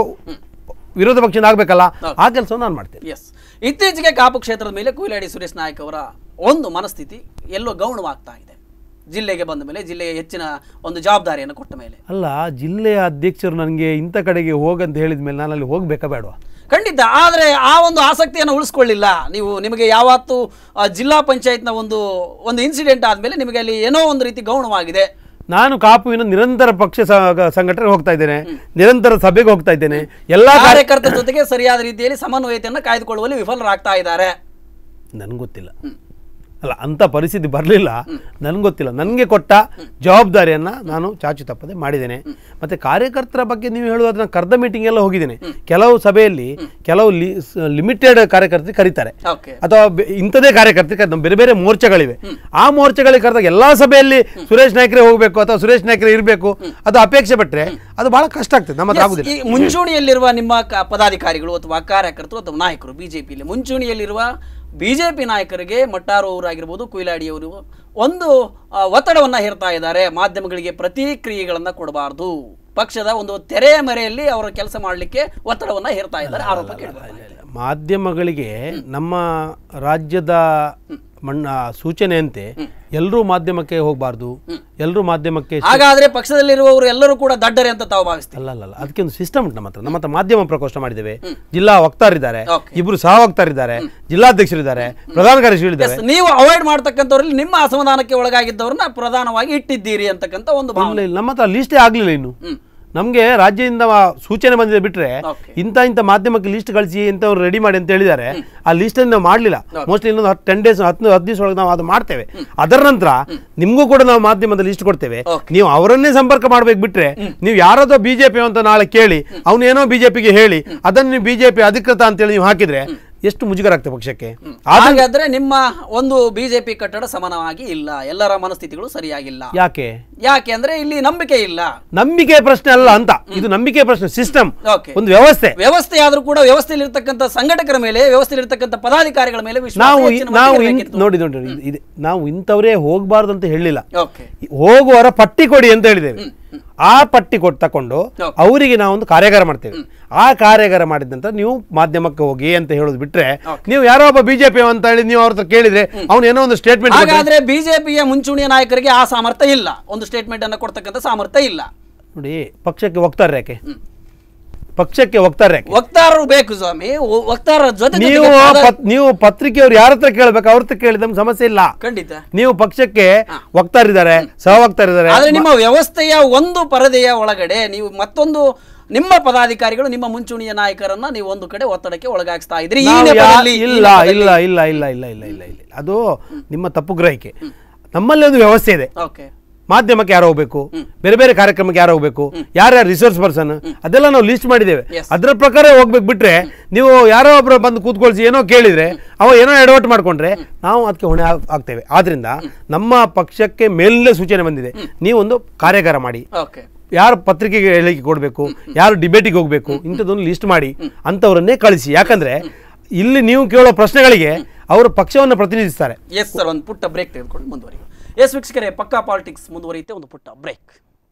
ವಿರೋಧ ಪಕ್ಷದಿಂದ ಆಗ್ಬೇಕಲ್ಲ ಆ ಕೆಲಸವನ್ನು ನಾನು ಮಾಡ್ತೇನೆ ಎಸ್ ಇತ್ತೀಚೆಗೆ ಕಾಪು ಕ್ಷೇತ್ರದ ಮೇಲೆ ಕುಯಿಲಾಡಿ ಸುರೇಶ್ ನಾಯಕ್ ಅವರ ಒಂದು ಮನಸ್ಥಿತಿ ಎಲ್ಲೋ ಗೌಣವಾಗ್ತಾ ಇದೆ ಜಿಲ್ಲೆಗೆ ಬಂದ ಮೇಲೆ ಜಿಲ್ಲೆಯ ಹೆಚ್ಚಿನ ಒಂದು ಜವಾಬ್ದಾರಿಯನ್ನು ಕೊಟ್ಟ ಮೇಲೆ ಅಲ್ಲ ಜಿಲ್ಲೆಯ ಅಧ್ಯಕ್ಷರು ನನಗೆ ಇಂಥ ಕಡೆಗೆ ಹೋಗಂತ ಹೇಳಿದ ಮೇಲೆ ನಾನು ಅಲ್ಲಿ ಹೋಗ್ಬೇಕಾ ಬೇಡವಾ ಖಂಡಿತ ಆದರೆ ಆ ಒಂದು ಆಸಕ್ತಿಯನ್ನು ಉಳಿಸ್ಕೊಳ್ಳಿಲ್ಲ ನೀವು ನಿಮಗೆ ಯಾವತ್ತು ಆ, ಜಿಲ್ಲಾ ಪಂಚಾಯತ್ನ ಒಂದು ಒಂದು ಇನ್ಸಿಡೆಂಟ್ ಆದಮೇಲೆ ನಿಮಗೆ ಅಲ್ಲಿ ಏನೋ ಒಂದು ರೀತಿ ಗೌಣವಾಗಿದೆ ನಾನು ಕಾಪುವಿನ ನಿರಂತರ ಪಕ್ಷ ಸ- ಸಂಘಟನೆಗೆ ಹೋಗ್ತಾ ಇದ್ದೇನೆ ನಿರಂತರ ಸಭೆಗೆ ಹೋಗ್ತಾ ಇದ್ದೇನೆ ಎಲ್ಲಾ ಕಾರ್ಯ ಕಾರ್ಯಕರ್ತರ ಜೊತೆಗೆ ಸರಿಯಾದ ರೀತಿಯಲ್ಲಿ ಸಮನ್ವಯತೆಯನ್ನು ಕಾಯ್ದುಕೊಳ್ಳುವಲ್ಲಿ ವಿಫಲರಾಗ್ತಾ ಇದ್ದಾರೆ ನನ್ಗೆ ಗೊತ್ತಿಲ್ಲ ಅಲ್ಲ ಅಂಥ ಪರಿಸ್ಥಿತಿ ಬರಲಿಲ್ಲ ನನ್ಗೆ ಗೊತ್ತಿಲ್ಲ ನನಗೆ ಕೊಟ್ಟ ಜವಾಬ್ದಾರಿಯನ್ನು ನಾನು ಚಾಚು ತಪ್ಪದೆ ಮಾಡಿದ್ದೇನೆ ಮತ್ತು ಕಾರ್ಯಕರ್ತರ ಬಗ್ಗೆ ನೀವು ಹೇಳುವುದಾದ್ರೆ ನಾನು ಕರೆದ ಮೀಟಿಂಗ್ ಎಲ್ಲ ಹೋಗಿದ್ದೇನೆ ಕೆಲವು ಸಭೆಯಲ್ಲಿ ಕೆಲವು ಲಿಮಿಟೆಡ್ ಕಾರ್ಯಕರ್ತರಿಗೆ ಕರೀತಾರೆ ಓಕೆ ಅಥವಾ ಬೆ- ಇಂಥದೇ ಕಾರ್ಯಕರ್ತರಿಗೆ ಕರೀತಾರೆ. ಬೇರೆ ಬೇರೆ ಮೋರ್ಚಾಗಳಿವೆ ಆ ಮೋರ್ಚಾಗಳಿಗೆ ಕರೆದಾಗ ಎಲ್ಲಾ ಸಭೆಯಲ್ಲಿ ಸುರೇಶ್ ನಾಯ್ಕರೇ ಹೋಗಬೇಕು ಅಥವಾ ಸುರೇಶ್ ನಾಯ್ಕರೇ ಇರಬೇಕು ಅದು ಅಪೇಕ್ಷೆ ಪಟ್ಟರೆ ಅದು ಬಹಳ ಕಷ್ಟ ಆಗ್ತದೆ ನಮ್ಮ ಹತ್ರ ಆಗುದಿಲ್ಲ ಈ ಮುಂಚೂಣಿಯಲ್ಲಿರುವ ನಿಮ್ಮ ಕ- ಪದಾಧಿಕಾರಿಗಳು ಅಥವಾ ಕಾರ್ಯಕರ್ತರು ಅಥವಾ ನಾಯಕರು ಬಿಜೆಪಿಯಲ್ಲಿ ಮುಂಚೂಣಿಯಲ್ಲಿರುವ ಬಿಜೆಪಿ ನಾಯಕರಿಗೆ ಮಟ್ಟಾರು ಅವರಾಗಿರ್ಬೋದು ಕುಯ್ಲಾಡಿಯವರು ಒಂದು ಆ, ಒತ್ತಡವನ್ನ ಹೇರ್ತಾ ಇದ್ದಾರೆ ಮಾಧ್ಯಮಗಳಿಗೆ ಪ್ರತಿಕ್ರಿಯೆಗಳನ್ನ ಕೊಡಬಾರದು ಪಕ್ಷದ ಒಂದು ತೆರೆಯ ಮರೆಯಲ್ಲಿ ಅವರ ಕೆಲಸ ಮಾಡಲಿಕ್ಕೆ ಒತ್ತಡವನ್ನ ಹೇರ್ತಾ ಇದ್ದಾರೆ ಆರೋಪ ಕೇಳಿಬರ್ತಾ ಇದೆ. ಮಾಧ್ಯಮಗಳಿಗೆ ನಮ್ಮ ರಾಜ್ಯದ ಮಣ್ಣ ಸೂಚನೆಯಂತೆ ಎಲ್ಲರೂ ಮಾಧ್ಯಮಕ್ಕೆ ಹೋಗಬಾರ್ದು ಎಲ್ಲರೂ ಮಾಧ್ಯಮಕ್ಕೆ ಹಾಗಾದ್ರೆ ಪಕ್ಷದಲ್ಲಿರುವವರು ಎಲ್ಲರೂ ಕೂಡ ದಡ್ಡರೆ ಅಂತ ತಾವು ಭಾವಿಸ್ತೀವಿ ಅಲ್ಲ ಅಲ್ಲ ಅಲ್ಲ ಅದಕ್ಕೆ ಒಂದು ಸಿಸ್ಟಮ್ ಉಂಟು ನಮ್ಮ ಹತ್ರ ನಮ್ಮ ಹತ್ರ ಮಾಧ್ಯಮ ಪ್ರಕೋಷ್ಠ ಮಾಡಿದ್ದೇವೆ ಜಿಲ್ಲಾ ವಕ್ತಾರಿದ್ದಾರೆ Okay. ಇಬ್ರು ಸಹ ವಕ್ತಾರಿದ್ದಾರೆ ಜಿಲ್ಲಾಧ್ಯಕ್ಷರಿದ್ದಾರೆ ಪ್ರಧಾನ ಕಾರ್ಯದರ್ಶಿಗಳಿದ್ದಾರೆ ನೀವು ಅವಾಯ್ಡ್ ಮಾಡ್ತಕ್ಕಂಥವ್ರಲ್ಲಿ ನಿಮ್ಮ ಅಸಮಾಧಾನಕ್ಕೆ ಒಳಗಾಗಿದ್ದವ್ರನ್ನ ಪ್ರಧಾನವಾಗಿ ಇಟ್ಟಿದ್ದೀರಿ ಅಂತಕ್ಕಂಥ ಒಂದು ಭಾವನೆ ಇಲ್ಲ ಇಲ್ಲ ನಮ್ಮ ಹತ್ರ ಲೀಸ್ಟೇ ಆಗಲಿಲ್ಲ ಇನ್ನು ಹ್ಮ್. ನಮಗೆ ರಾಜ್ಯದಿಂದ ಸೂಚನೆ ಬಂದಿದೆ ಬಿಟ್ರೆ Okay. ಇಂಥ ಇಂಥ ಮಾಧ್ಯಮಕ್ಕೆ ಲಿಸ್ಟ್ ಕಳಿಸಿ ಇಂಥವ್ರು ರೆಡಿ ಮಾಡಿ ಅಂತ ಹೇಳಿದ್ದಾರೆ ಆ ಲಿಸ್ಟ್ ನಾವು ಮಾಡಲಿಲ್ಲ ಮೋಸ್ಟ್ಲಿ ಇನ್ನೊಂದು ಹತ್ತು ಟೆನ್ ಡೇಸ್ ಹತ್ತು ಹತ್ತು ದಿವಸ ಒಳಗೆ ನಾವು ಅದು ಮಾಡ್ತೇವೆ ಅದರ ನಂತರ ನಿಮಗೂ ಕೂಡ ನಾವು ಮಾಧ್ಯಮದ ಲಿಸ್ಟ್ ಕೊಡ್ತೇವೆ Okay. ನೀವು ಅವರನ್ನೇ ಸಂಪರ್ಕ ಮಾಡ್ಬೇಕು ಬಿಟ್ರೆ ನೀವು ಯಾರದೋ ಬಿಜೆಪಿ ಅಂತ ನಾಳೆ ಕೇಳಿ ಅವನೇನೋ ಬಿಜೆಪಿಗೆ ಹೇಳಿ ಅದನ್ನು ನೀವು ಬಿಜೆಪಿ ಅಧಿಕೃತ ಅಂತೇಳಿ ನೀವು ಹಾಕಿದ್ರೆ ಎಷ್ಟು ಮುಜುಗರ ಆಗ್ತದೆ ಪಕ್ಷಕ್ಕೆ ಹಾಗಾದ್ರೆ ನಿಮ್ಮ ಒಂದು ಬಿಜೆಪಿ ಕಟ್ಟಡ ಸಮಾನವಾಗಿ ಇಲ್ಲ ಎಲ್ಲರ ಮನಸ್ಥಿತಿಗಳು ಸರಿಯಾಗಿಲ್ಲ ಯಾಕೆ ಯಾಕೆ ಅಂದ್ರೆ ಇಲ್ಲಿ ನಂಬಿಕೆ ಇಲ್ಲ ನಂಬಿಕೆ ಪ್ರಶ್ನೆ ಅಲ್ಲ ಅಂತ ಇದು ನಂಬಿಕೆ ಪ್ರಶ್ನೆ ಸಿಸ್ಟಮ್ ಓಕೆ ಒಂದು ವ್ಯವಸ್ಥೆ ವ್ಯವಸ್ಥೆ ಆದ್ರೂ ಕೂಡ ವ್ಯವಸ್ಥೆಯಲ್ಲಿರ್ತಕ್ಕಂಥ ಸಂಘಟಕರ ಮೇಲೆ ವ್ಯವಸ್ಥೆಯಲ್ಲಿರ್ತಕ್ಕಂಥ ಪದಾಧಿಕಾರಿಗಳ ಮೇಲೆ ವಿಶ್ವಾಸ ನಾವು ಈ- ಹೆಚ್ಚಿನ ನಾವು ಮಟ್ಟಿಗೆ ಇನ್- ಇರಬೇಕಿತ್ತು. ನೋಡಿ ನೋಡಿ ಇದು- ಇದು- ನಾವು ಇಂಥವರೇ ಹೋಗಬಾರ್ದು ಅಂತ ಹೇಳಿಲ್ಲ ಓಕೆ ಹೋಗುವವರ ಪಟ್ಟಿ ಕೊಡಿ ಅಂತ ಹೇಳಿದ್ದೇವೆ ಆ ಪಟ್ಟಿ ಕೊಟ್ಟು ತಕೊಂಡು Okay. ಅವರಿಗೆ ನಾವೊಂದು ಕಾರ್ಯಾಗಾರ ಮಾಡ್ತೇವೆ ಆ ಕಾರ್ಯಾಗಾರ ಮಾಡಿದ ನಂತರ ನೀವು ಮಾಧ್ಯಮಕ್ಕೆ ಹೋಗಿ ಅಂತ ಹೇಳೋದು ಬಿಟ್ರೆ ನೀವು ಯಾರೋ ಒಬ್ಬ ಬಿಜೆಪಿ ಅಂತ ಹೇಳಿ ನೀವು ಅವ್ರ ಹತ್ರ ಕೇಳಿದ್ರೆ ಅವ್ನು ಏನೋ ಒಂದು ಸ್ಟೇಟ್ಮೆಂಟ್ ಹಾಗಾದ್ರೆ ಬಿಜೆಪಿಯ ಮುಂಚೂಣಿಯ ನಾಯಕರಿಗೆ ಆ ಸಾಮರ್ಥ್ಯ ಇಲ್ಲ ಒಂದು ಸ್ಟೇಟ್ಮೆಂಟ್ ಅನ್ನು ಕೊಡ್ತಕ್ಕಂಥ ಸಾಮರ್ಥ್ಯ ಇಲ್ಲ ನೋಡಿ ಪಕ್ಷಕ್ಕೆ ಹೋಗ್ತಾರೆ ಯಾಕೆ ಪಕ್ಷಕ್ಕೆ ಹೋಗ್ತಾರೆ ಯಾಕೆ ವಕ್ತಾರರು ಬೇಕು ಸ್ವಾಮಿ ವ- ವಕ್ತಾರರ ಜೊತೆ ನೀವು ಜೊತೆಗೆ ಪದ- ಪತ್- ನೀವು ಪತ್ರಿಕೆಯವ್ರು ಯಾರ ಹತ್ರ ಕೇಳ್ಬೇಕು ಅವ್ರ ಹತ್ರ ಕೇಳಿದ ನಮ್ಗೆ ಸಮಸ್ಯೆ ಇಲ್ಲ ಖಂಡಿತ ನೀವು ಪಕ್ಷಕ್ಕೆ ವಕ್ತಾರಿದ್ದಾರೆ ಸಹ ವಕ್ತಾರಿದ್ದಾರೆ ಆದ್ರೆ ನಿಮ್ಮ ವ್ಯವಸ್ಥೆಯ ಒಂದು ಪರದೆಯ ಒಳಗಡೆ ನೀವು ಮತ್ತೊಂದು ನಿಮ್ಮ ಪದಾಧಿಕಾರಿಗಳು ನಿಮ್ಮ ಮುಂಚೂಣಿಯ ನಾಯಕರನ್ನ ನೀವು ಒಂದು ಕಡೆ ಒತ್ತಡಕ್ಕೆ ಒಳಗಾಗಿಸ್ತಾ ಇದ್ರಿ ಈ ನಾವು ಯಾ- ನೆಪದಲ್ಲಿ ಈ ಇಲ್ಲ ನೆಪದಲ್ಲಿ. ಇಲ್ಲ ಇಲ್ಲ ಇಲ್ಲ ಇಲ್ಲ ಇಲ್ಲ ಇಲ್ಲ ಇಲ್ಲ ಅದು ನಿಮ್ಮ ತಪ್ಪು ಗ್ರಹಿಕೆ ನಮ್ಮಲ್ಲಿ ಒಂದು ವ್ಯವಸ್ಥೆ ಇದೆ ಓಕೆ ಮಾಧ್ಯಮಕ್ಕೆ ಯಾರು ಹೋಗ್ಬೇಕು ಬೇರೆ ಬೇರೆ ಕಾರ್ಯಕ್ರಮಕ್ಕೆ ಯಾರು ಹೋಗ್ಬೇಕು ಯಾರ್ಯಾರು ರಿಸೋರ್ಸ್ ಪರ್ಸನ್ ಅದೆಲ್ಲ ನಾವು ಲಿಸ್ಟ್ ಮಾಡಿದ್ದೇವೆ Yes. ಅದರ ಪ್ರಕಾರ ಹೋಗ್ಬೇಕು ಬಿಟ್ರೆ ನೀವು ಯಾರೋ ಒಬ್ರು ಬಂದು ಕೂತ್ಕೊಳ್ಸಿ ಏನೋ ಕೇಳಿದ್ರೆ ಅವ ಏನೋ ಎಡವಟ್ಟು ಮಾಡ್ಕೊಂಡ್ರೆ ನಾವು ಅದಕ್ಕೆ ಹೊಣೆ ಆಗ್- ಆಗ್ತೇವೆ ಆದ್ರಿಂದ ನಮ್ಮ ಪಕ್ಷಕ್ಕೆ ಮೇಲಿನ ಸೂಚನೆ ಬಂದಿದೆ ನೀವೊಂದು ಕಾರ್ಯಾಗಾರ ಮಾಡಿ ಓಕೆ ಯಾರು ಪತ್ರಿಕೆಗೆ ಹೇಳಿಕೆ ಕೊಡಬೇಕು ಯಾರು ಡಿಬೇಟಿಗೆ ಹೋಗಬೇಕು ಇಂಥದ್ದೊಂದು ಲಿಸ್ಟ್ ಮಾಡಿ ಅಂಥವ್ರನ್ನೇ ಕಳಿಸಿ ಯಾಕಂದ್ರೆ ಇಲ್ಲಿ ನೀವು ಕೇಳೋ ಪ್ರಶ್ನೆಗಳಿಗೆ ಅವರು ಪಕ್ಷವನ್ನು ಪ್ರತಿನಿಧಿಸ್ತಾರೆ ಎಸ್ ಸರ್ ಒಂದು ಪುಟ್ಟ ಬ್ರೇಕ್ ತೆಗೆದುಕೊಂಡು ಮುಂದುವರಿ ಎಸ್ ವೀಕ್ಷಕರೇ ಪಕ್ಕಾ ಪಾಲಿಟಿಕ್ಸ್ ಮುಂದುವರಿಯುತ್ತೆ ಒಂದು ಪುಟ್ಟ ಬ್ರೇಕ್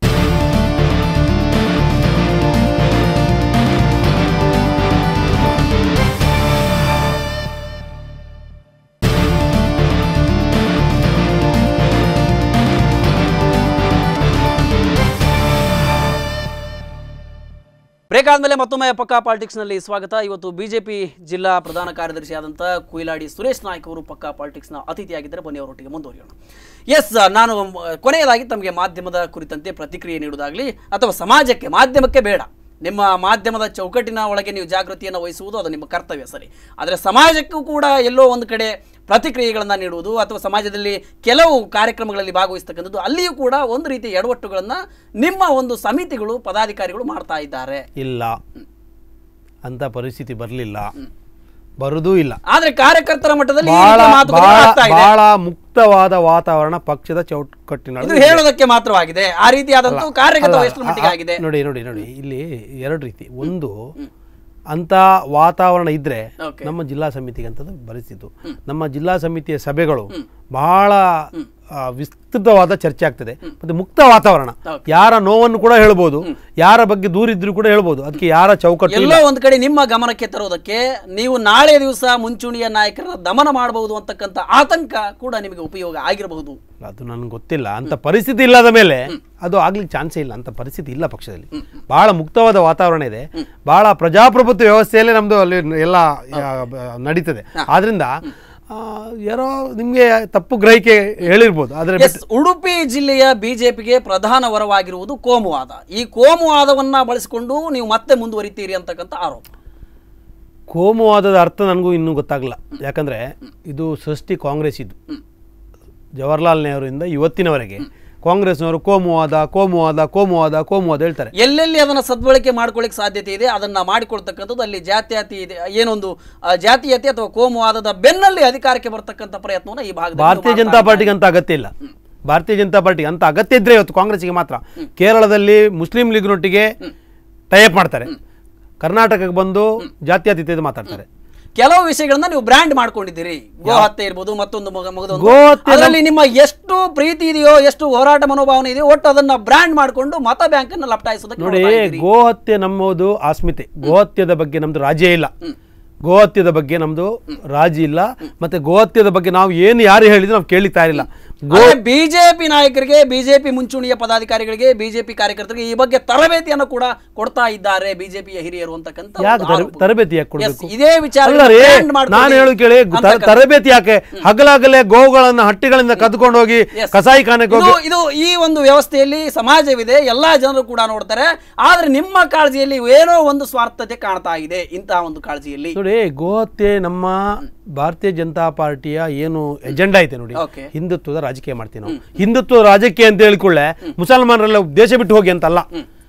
ಬ್ರೇಕ್ ಆದಮೇಲೆ ಮತ್ತೊಮ್ಮೆ ಪಕ್ಕಾ ಪಾಲಿಟಿಕ್ಸ್ನಲ್ಲಿ ಸ್ವಾಗತ ಇವತ್ತು ಬಿಜೆಪಿ ಜಿಲ್ಲಾ ಪ್ರಧಾನ ಕಾರ್ಯದರ್ಶಿಯಾದಂಥ ಕುಯಿಲಾಡಿ ಸುರೇಶ್ ನಾಯ್ಕ್ ಅವರು ಪಕ್ಕಾ ಪಾಲಿಟಿಕ್ಸ್ನ ಅತಿಥಿಯಾಗಿದ್ದರೆ ಬನ್ನಿ ಅವರೊಟ್ಟಿಗೆ ಮುಂದುವರಿಯೋಣ ಎಸ್ ನಾನು ಮ- ಕೊನೆಯದಾಗಿ ತಮಗೆ ಮಾಧ್ಯಮದ ಕುರಿತಂತೆ ಪ್ರತಿಕ್ರಿಯೆ ನೀಡುವುದಾಗಲಿ ಅಥವಾ ಸಮಾಜಕ್ಕೆ ಮಾಧ್ಯಮಕ್ಕೆ ಬೇಡ ನಿಮ್ಮ ಮಾಧ್ಯಮದ ಚೌಕಟ್ಟಿನ ಒಳಗೆ ನೀವು ಜಾಗೃತಿಯನ್ನು ವಹಿಸುವುದು ಅದು ನಿಮ್ಮ ಕರ್ತವ್ಯ ಸರಿ ಆದರೆ ಸಮಾಜಕ್ಕೂ ಕೂಡ ಎಲ್ಲೋ ಒಂದು ಕಡೆ ಪ್ರತಿಕ್ರಿಯೆಗಳನ್ನು ನೀಡುವುದು ಅಥವಾ ಸಮಾಜದಲ್ಲಿ ಕೆಲವು ಕಾರ್ಯಕ್ರಮಗಳಲ್ಲಿ ಭಾಗವಹಿಸ್ತಕ್ಕಂಥದ್ದು ಅಲ್ಲಿಯೂ ಕೂಡ ಒಂದು ರೀತಿಯ ಎಡವಟ್ಟುಗಳನ್ನು ನಿಮ್ಮ ಒಂದು ಸಮಿತಿಗಳು ಪದಾಧಿಕಾರಿಗಳು ಮಾಡ್ತಾ ಇದ್ದಾರೆ ಇಲ್ಲ ಅಂಥ ಪರಿಸ್ಥಿತಿ ಬರಲಿಲ್ಲ ಬರುವುದೂ ಇಲ್ಲ ಆದ್ರೆ ಕಾರ್ಯಕರ್ತರ ಮಟ್ಟದಲ್ಲಿ ಈ ಬಹಳ ರೀತಿಯ ಮಾತುಕತೆ ಬಹಳ ಆಗ್ತಾ ಇದೆ ಬಹಳ ಮುಕ್ತವಾದ ವಾತಾವರಣ ಪಕ್ಷದ ಚೌಕಟ್ಟಿನೊಳಗೆ ಇದು ಹೇಳೋದಕ್ಕೆ ಮಾತ್ರವಾಗಿದೆ ಆ ರೀತಿಯಾದಂತಹ ಕಾರ್ಯಗತ ಅಲ್ಲ, ಎಷ್ಟು ಮಟ್ಟಿಗೆ ಆಗಿದೆ ನೋಡಿ ನೋಡಿ ನೋಡಿ ಇಲ್ಲಿ ಎರಡು ರೀತಿ ಒಂದು ಅಂತ ವಾತಾವರಣ ಇದ್ರೆ Okay. ನಮ್ಮ ಜಿಲ್ಲಾ ಸಮಿತಿಗೆ ಅಂತದ್ದು ಬರೆಸಿದ್ದು ನಮ್ಮ ಜಿಲ್ಲಾ ಸಮಿತಿಯ ಸಭೆಗಳು ಬಹಳ ಆ, ವಿಸ್ತೃತವಾದ ಚರ್ಚೆ ಆಗ್ತದೆ ಮತ್ತೆ ಮುಕ್ತ ವಾತಾವರಣ Okay. ಯಾರ ನೋವನ್ನು ಕೂಡ ಹೇಳ್ಬೋದು ಯಾರ ಬಗ್ಗೆ ದೂರಿದ್ರು ಕೂಡ ಹೇಳ್ಬೋದು ಅದಕ್ಕೆ ಯಾರ ಚೌಕಟ್ಟು ಇಲ್ಲ ಎಲ್ಲೋ ಒಂದು ಕಡೆ ನಿಮ್ಮ ಗಮನಕ್ಕೆ ತರೋದಕ್ಕೆ ನೀವು ನಾಳೆ ದಿವಸ ಮುಂಚೂಣಿಯ ನಾಯಕರನ್ನ ದಮನ ಮಾಡಬಹುದು ಅಂತಕ್ಕಂಥ ಆತಂಕ ಕೂಡ ನಿಮಗೆ ಉಪಯೋಗ ಆಗಿರಬಹುದು ಅದು ನನಗೆ ಗೊತ್ತಿಲ್ಲ ಅಂತ ಪರಿಸ್ಥಿತಿ ಇಲ್ಲದ ಮೇಲೆ ಅದು ಆಗ್ಲಿಕ್ಕೆ ಚಾನ್ಸೇ ಇಲ್ಲ ಅಂತ ಪರಿಸ್ಥಿತಿ ಇಲ್ಲ ಪಕ್ಷದಲ್ಲಿ ಬಹಳ ಮುಕ್ತವಾದ ವಾತಾವರಣ ಇದೆ ಬಹಳ ಪ್ರಜಾಪ್ರಭುತ್ವ ವ್ಯವಸ್ಥೆಯಲ್ಲೇ ನಮ್ದು ಅಲ್ಲಿ ಎಲ್ಲ ಆ, ಬ- ನಡೀತದೆ ಆದ್ರಿಂದ ಆ, ಯಾರೋ ನಿಮ್ಗೆ ತಪ್ಪು ಗ್ರಹಿಕೆ ಹೇಳಿರ್ಬೋದು ಆದ್ರೆ ಎಸ್ ಉಡುಪಿ ಜಿಲ್ಲೆಯ ಬಿಜೆಪಿಗೆ ಪ್ರಧಾನ ವರವಾಗಿರುವುದು ಕೋಮುವಾದ ಈ ಕೋಮುವಾದವನ್ನ ಬಳಸಿಕೊಂಡು ನೀವು ಮತ್ತೆ ಮುಂದುವರಿತೀರಿ ಅಂತಕ್ಕಂಥ ಆರೋಪ ಕೋಮುವಾದದ ಅರ್ಥ ನನಗೂ ಇನ್ನೂ ಗೊತ್ತಾಗಲ್ಲ ಯಾಕಂದ್ರೆ ಇದು ಸೃಷ್ಟಿ ಕಾಂಗ್ರೆಸ್ ಇದು ಜವಾಹರ್ಲಾಲ್ ನೆಹರುವಿಂದ ಇವತ್ತಿನವರೆಗೆ ಕಾಂಗ್ರೆಸ್ನವರು ಕೋಮುವಾದ ಕೋಮುವಾದ ಕೋಮುವಾದ ಕೋಮುವಾದ ಹೇಳ್ತಾರೆ ಎಲ್ಲೆಲ್ಲಿ ಅದನ್ನ ಸದ್ಬಳಕೆ ಮಾಡ್ಕೊಳ್ಳಿಕ್ಕೆ ಸಾಧ್ಯತೆ ಇದೆ ಅದನ್ನ ಮಾಡಿಕೊಳ್ತಕ್ಕಂಥದ್ದು ಅಲ್ಲಿ ಜಾತ್ಯತಿ ಇದೆ ಏನೊಂದು ಆ, ಜಾತೀಯತೆ ಅಥವಾ ಕೋಮುವಾದದ ಬೆನ್ನಲ್ಲಿ ಅಧಿಕಾರಕ್ಕೆ ಬರ್ತಕ್ಕಂಥ ಪ್ರಯತ್ನವನ್ನ ಈ ಭಾಗದಲ್ಲಿ ಭಾರತೀಯ ಮಾಡ್ತಾ ಜನತಾ ಪಾರ್ಟಿಗೆ ಅಂತ ಅಗತ್ಯ ಇಲ್ಲ ಭಾರತೀಯ ಜನತಾ ಪಾರ್ಟಿಗೆ ಅಂತ ಅಗತ್ಯ ಇದ್ರೆ ಇವತ್ತು ಕಾಂಗ್ರೆಸ್ಗೆ ಮಾತ್ರ ಕೇರಳದಲ್ಲಿ ಮುಸ್ಲಿಂ ಲೀಗ್ನೊಟ್ಟಿಗೆ ಟೈಅಪ್ ಮಾಡ್ತಾರೆ ಕರ್ನಾಟಕಕ್ಕೆ ಬಂದು ಜಾತ್ಯತೀತದ ಮಾತಾಡ್ತಾರೆ ಕೆಲವು ವಿಷಯಗಳನ್ನ ನೀವು ಬ್ರ್ಯಾಂಡ್ ಮಾಡ್ಕೊಂಡಿದ್ದೀರಿ ಗೋ ಹತ್ಯೆ ಇರ್ಬೋದು ಮತ್ತೊಂದು ಮಗ ಮಗದೊಂದು ಗೋ ಹತ್ಯೆ ಅದರಲ್ಲಿ ನಿಮ್ಮ ಎಷ್ಟು ಪ್ರೀತಿ ಇದೆಯೋ ಎಷ್ಟು ಹೋರಾಟ ಮನೋಭಾವನೆ ಇದೆಯೋ ಒಟ್ಟು ಅದನ್ನ ಬ್ರ್ಯಾಂಡ್ ಮಾಡ್ಕೊಂಡು ಮತ ಬ್ಯಾಂಕ್ ಅನ್ನ ಲಪಟಾಯಿಸೋದಕ್ಕೆ ನೋಡಿ ನೋಡ್ತಾ ಇದ್ದೀರಿ. ಗೋಹತ್ಯೆ ನಮ್ಮದು ಆಸ್ಮಿತೆ ಗೋಹತ್ಯದ ಬಗ್ಗೆ ನಮ್ದು ರಾಜ್ಯ ಇಲ್ಲ ಗೋಹತ್ಯದ ಬಗ್ಗೆ ನಮ್ದು ರಾಜಿ ಇಲ್ಲ ಮತ್ತೆ ಗೋಹತ್ಯದ ಬಗ್ಗೆ ನಾವು ಏನು ಯಾರು ಹೇಳಿದ್ರು ನಾವು ಕೇಳಿತಾ ಇರಲಿಲ್ಲ ಗೋ ಆದ್ರೆ ಬಿಜೆಪಿ ನಾಯಕರಿಗೆ ಬಿಜೆಪಿ ಮುಂಚೂಣಿಯ ಪದಾಧಿಕಾರಿಗಳಿಗೆ ಬಿಜೆಪಿ ಕಾರ್ಯಕರ್ತರಿಗೆ ಈ ಬಗ್ಗೆ ತರಬೇತಿಯನ್ನು ಕೂಡ ಕೊಡ್ತಾ ಇದ್ದಾರೆ ಬಿಜೆಪಿಯ ಹಿರಿಯರು ಅಂತಕ್ಕಂಥ ಯಾಕೆ ಒಂದು ತರ- ಆರೋಪ. ತರಬೇತಿ ಯಾಕೆ Yes, ಕೊಡಬೇಕು ಇದೇ ವಿಚಾರ ಅಲ್ಲ ರೀ, ನಾನು ಹೇಳು ಕೇಳಿ ತ- ತರಬೇತಿ ಯಾಕೆ ಹಗಲಾಗಲೇ ಗೋವುಗಳನ್ನ ಹಟ್ಟಿಗಳಿಂದ ಕದ್ಕೊಂಡು ಹೋಗಿ Yes. ಕಸಾಯಿ ಖಾನೆಗೆ ಹೋಗಿ ಇದು ಇದು ಈ ಒಂದು ವ್ಯವಸ್ಥೆಯಲ್ಲಿ ಸಮಾಜವಿದೆ ಎಲ್ಲಾ ಜನರು ಕೂಡ ನೋಡ್ತಾರೆ ಆದ್ರೆ ನಿಮ್ಮ ಕಾಳಜಿಯಲ್ಲಿ ಏನೋ ಒಂದು ಸ್ವಾರ್ಥತೆ ಕಾಣ್ತಾ ಇದೆ ಇಂತಹ ಒಂದು ಕಾಳಜಿಯಲ್ಲಿ ನೋಡಿ ಗೋಹತ್ಯೆ ನಮ್ಮ ಭಾರತೀಯ ಜನತಾ ಪಾರ್ಟಿಯ ಏನು ಎಜೆಂಡಾ ಐತೆ ನೋಡಿ ಓಕೆ ಹಿಂದುತ್ವದ ರಾಜಕೀಯ ಮಾಡ್ತೀವಿ ನಾವು ಹಿಂದುತ್ವ ರಾಜಕೀಯ ಅಂತ ಹೇಳಿಕೊಳ್ಳೆ ಮುಸಲ್ಮಾನರೆಲ್ಲ ದೇಶ ಬಿಟ್ಟು ಹೋಗಿ ಅಂತಲ್ಲ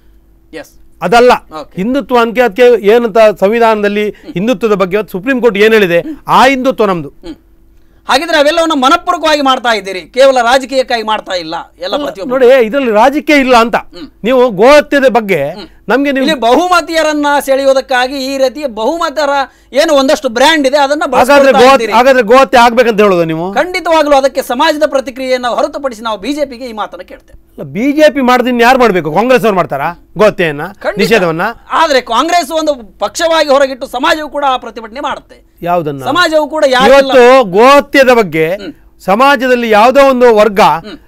ಎಸ್ ಅದಲ್ಲ Okay. ಹಿಂದುತ್ವ ಅಂಕೆ ಅದಕ್ಕೆ ಏನಂತ ಸಂವಿಧಾನದಲ್ಲಿ ಹಿಂದುತ್ವದ ಬಗ್ಗೆ ಇವತ್ತು ಸುಪ್ರೀಂ ಕೋರ್ಟ್ ಏನ್ ಹೇಳಿದೆ ಆ ಹಿಂದುತ್ವ ನಮ್ದು ಹಾಗಿದ್ರೆ ಅವೆಲ್ಲವನ್ನ ಮನಪೂರ್ವಕವಾಗಿ ಮಾಡ್ತಾ ಇದ್ದೀರಿ ಕೇವಲ ರಾಜಕೀಯಕ್ಕಾಗಿ ಮಾಡ್ತಾ ಇಲ್ಲ ಎಲ್ಲ ಪ್ರತಿಯೊಬ್ಬರು ನೋಡಿ ಇದರಲ್ಲಿ ರಾಜಕೀಯ ಇಲ್ಲ ಅಂತ ನೀವು ಗೋಹತ್ಯದ ಬಗ್ಗೆ ನಮ್ಗೆ ನೀವು ಇಲ್ಲಿ ಬಹುಮತೀಯರನ್ನ ಸೆಳೆಯೋದಕ್ಕಾಗಿ ಈ ರೀತಿಯ ಬಹುಮತರ ಏನು ಒಂದಷ್ಟು ಬ್ರ್ಯಾಂಡ್ ಇದೆ ಅದನ್ನ ಹಾಗಾದ್ರೆ ಬಳಸ್ಕೊಳ್ತಾ ಗೋ ಇದ್ದೀರಿ. ಹಾಗಾದ್ರೆ ಗೋಹತ್ಯೆ ಆಗ್ಬೇಕಂತ ಹೇಳೋದು ನೀವು ಖಂಡಿತವಾಗ್ಲೂ ಅದಕ್ಕೆ ಸಮಾಜದ ಪ್ರತಿಕ್ರಿಯೆಯನ್ನು ಹೊರತುಪಡಿಸಿ ನಾವು ಬಿಜೆಪಿಗೆ ಈ ಮಾತನ್ನ ಕೇಳ್ತೇವೆ ಬಿಜೆಪಿ ಮಾಡ್ದಿನ್ ಯಾರು ಮಾಡ್ಬೇಕು ಕಾಂಗ್ರೆಸ್ ಅವ್ರು ಮಾಡ್ತಾರಾ ಗೋಹತ್ಯೆಯನ್ನ ಖಂಡಿತ. ನಿಷೇಧವನ್ನ ಆದ್ರೆ ಕಾಂಗ್ರೆಸ್ ಒಂದು ಪಕ್ಷವಾಗಿ ಹೊರಗಿಟ್ಟು ಸಮಾಜವು ಕೂಡ ಆ ಪ್ರತಿಭಟನೆ ಮಾಡುತ್ತೆ ಯಾವ್ದನ್ನ ಸಮಾಜವು ಕೂಡ ಯಾರೆಲ್ಲ ಇವತ್ತು ಗೋಹತ್ಯದ ಬಗ್ಗೆ ಸಮಾಜದಲ್ಲಿ ಯಾವುದೋ ಒಂದು ವರ್ಗ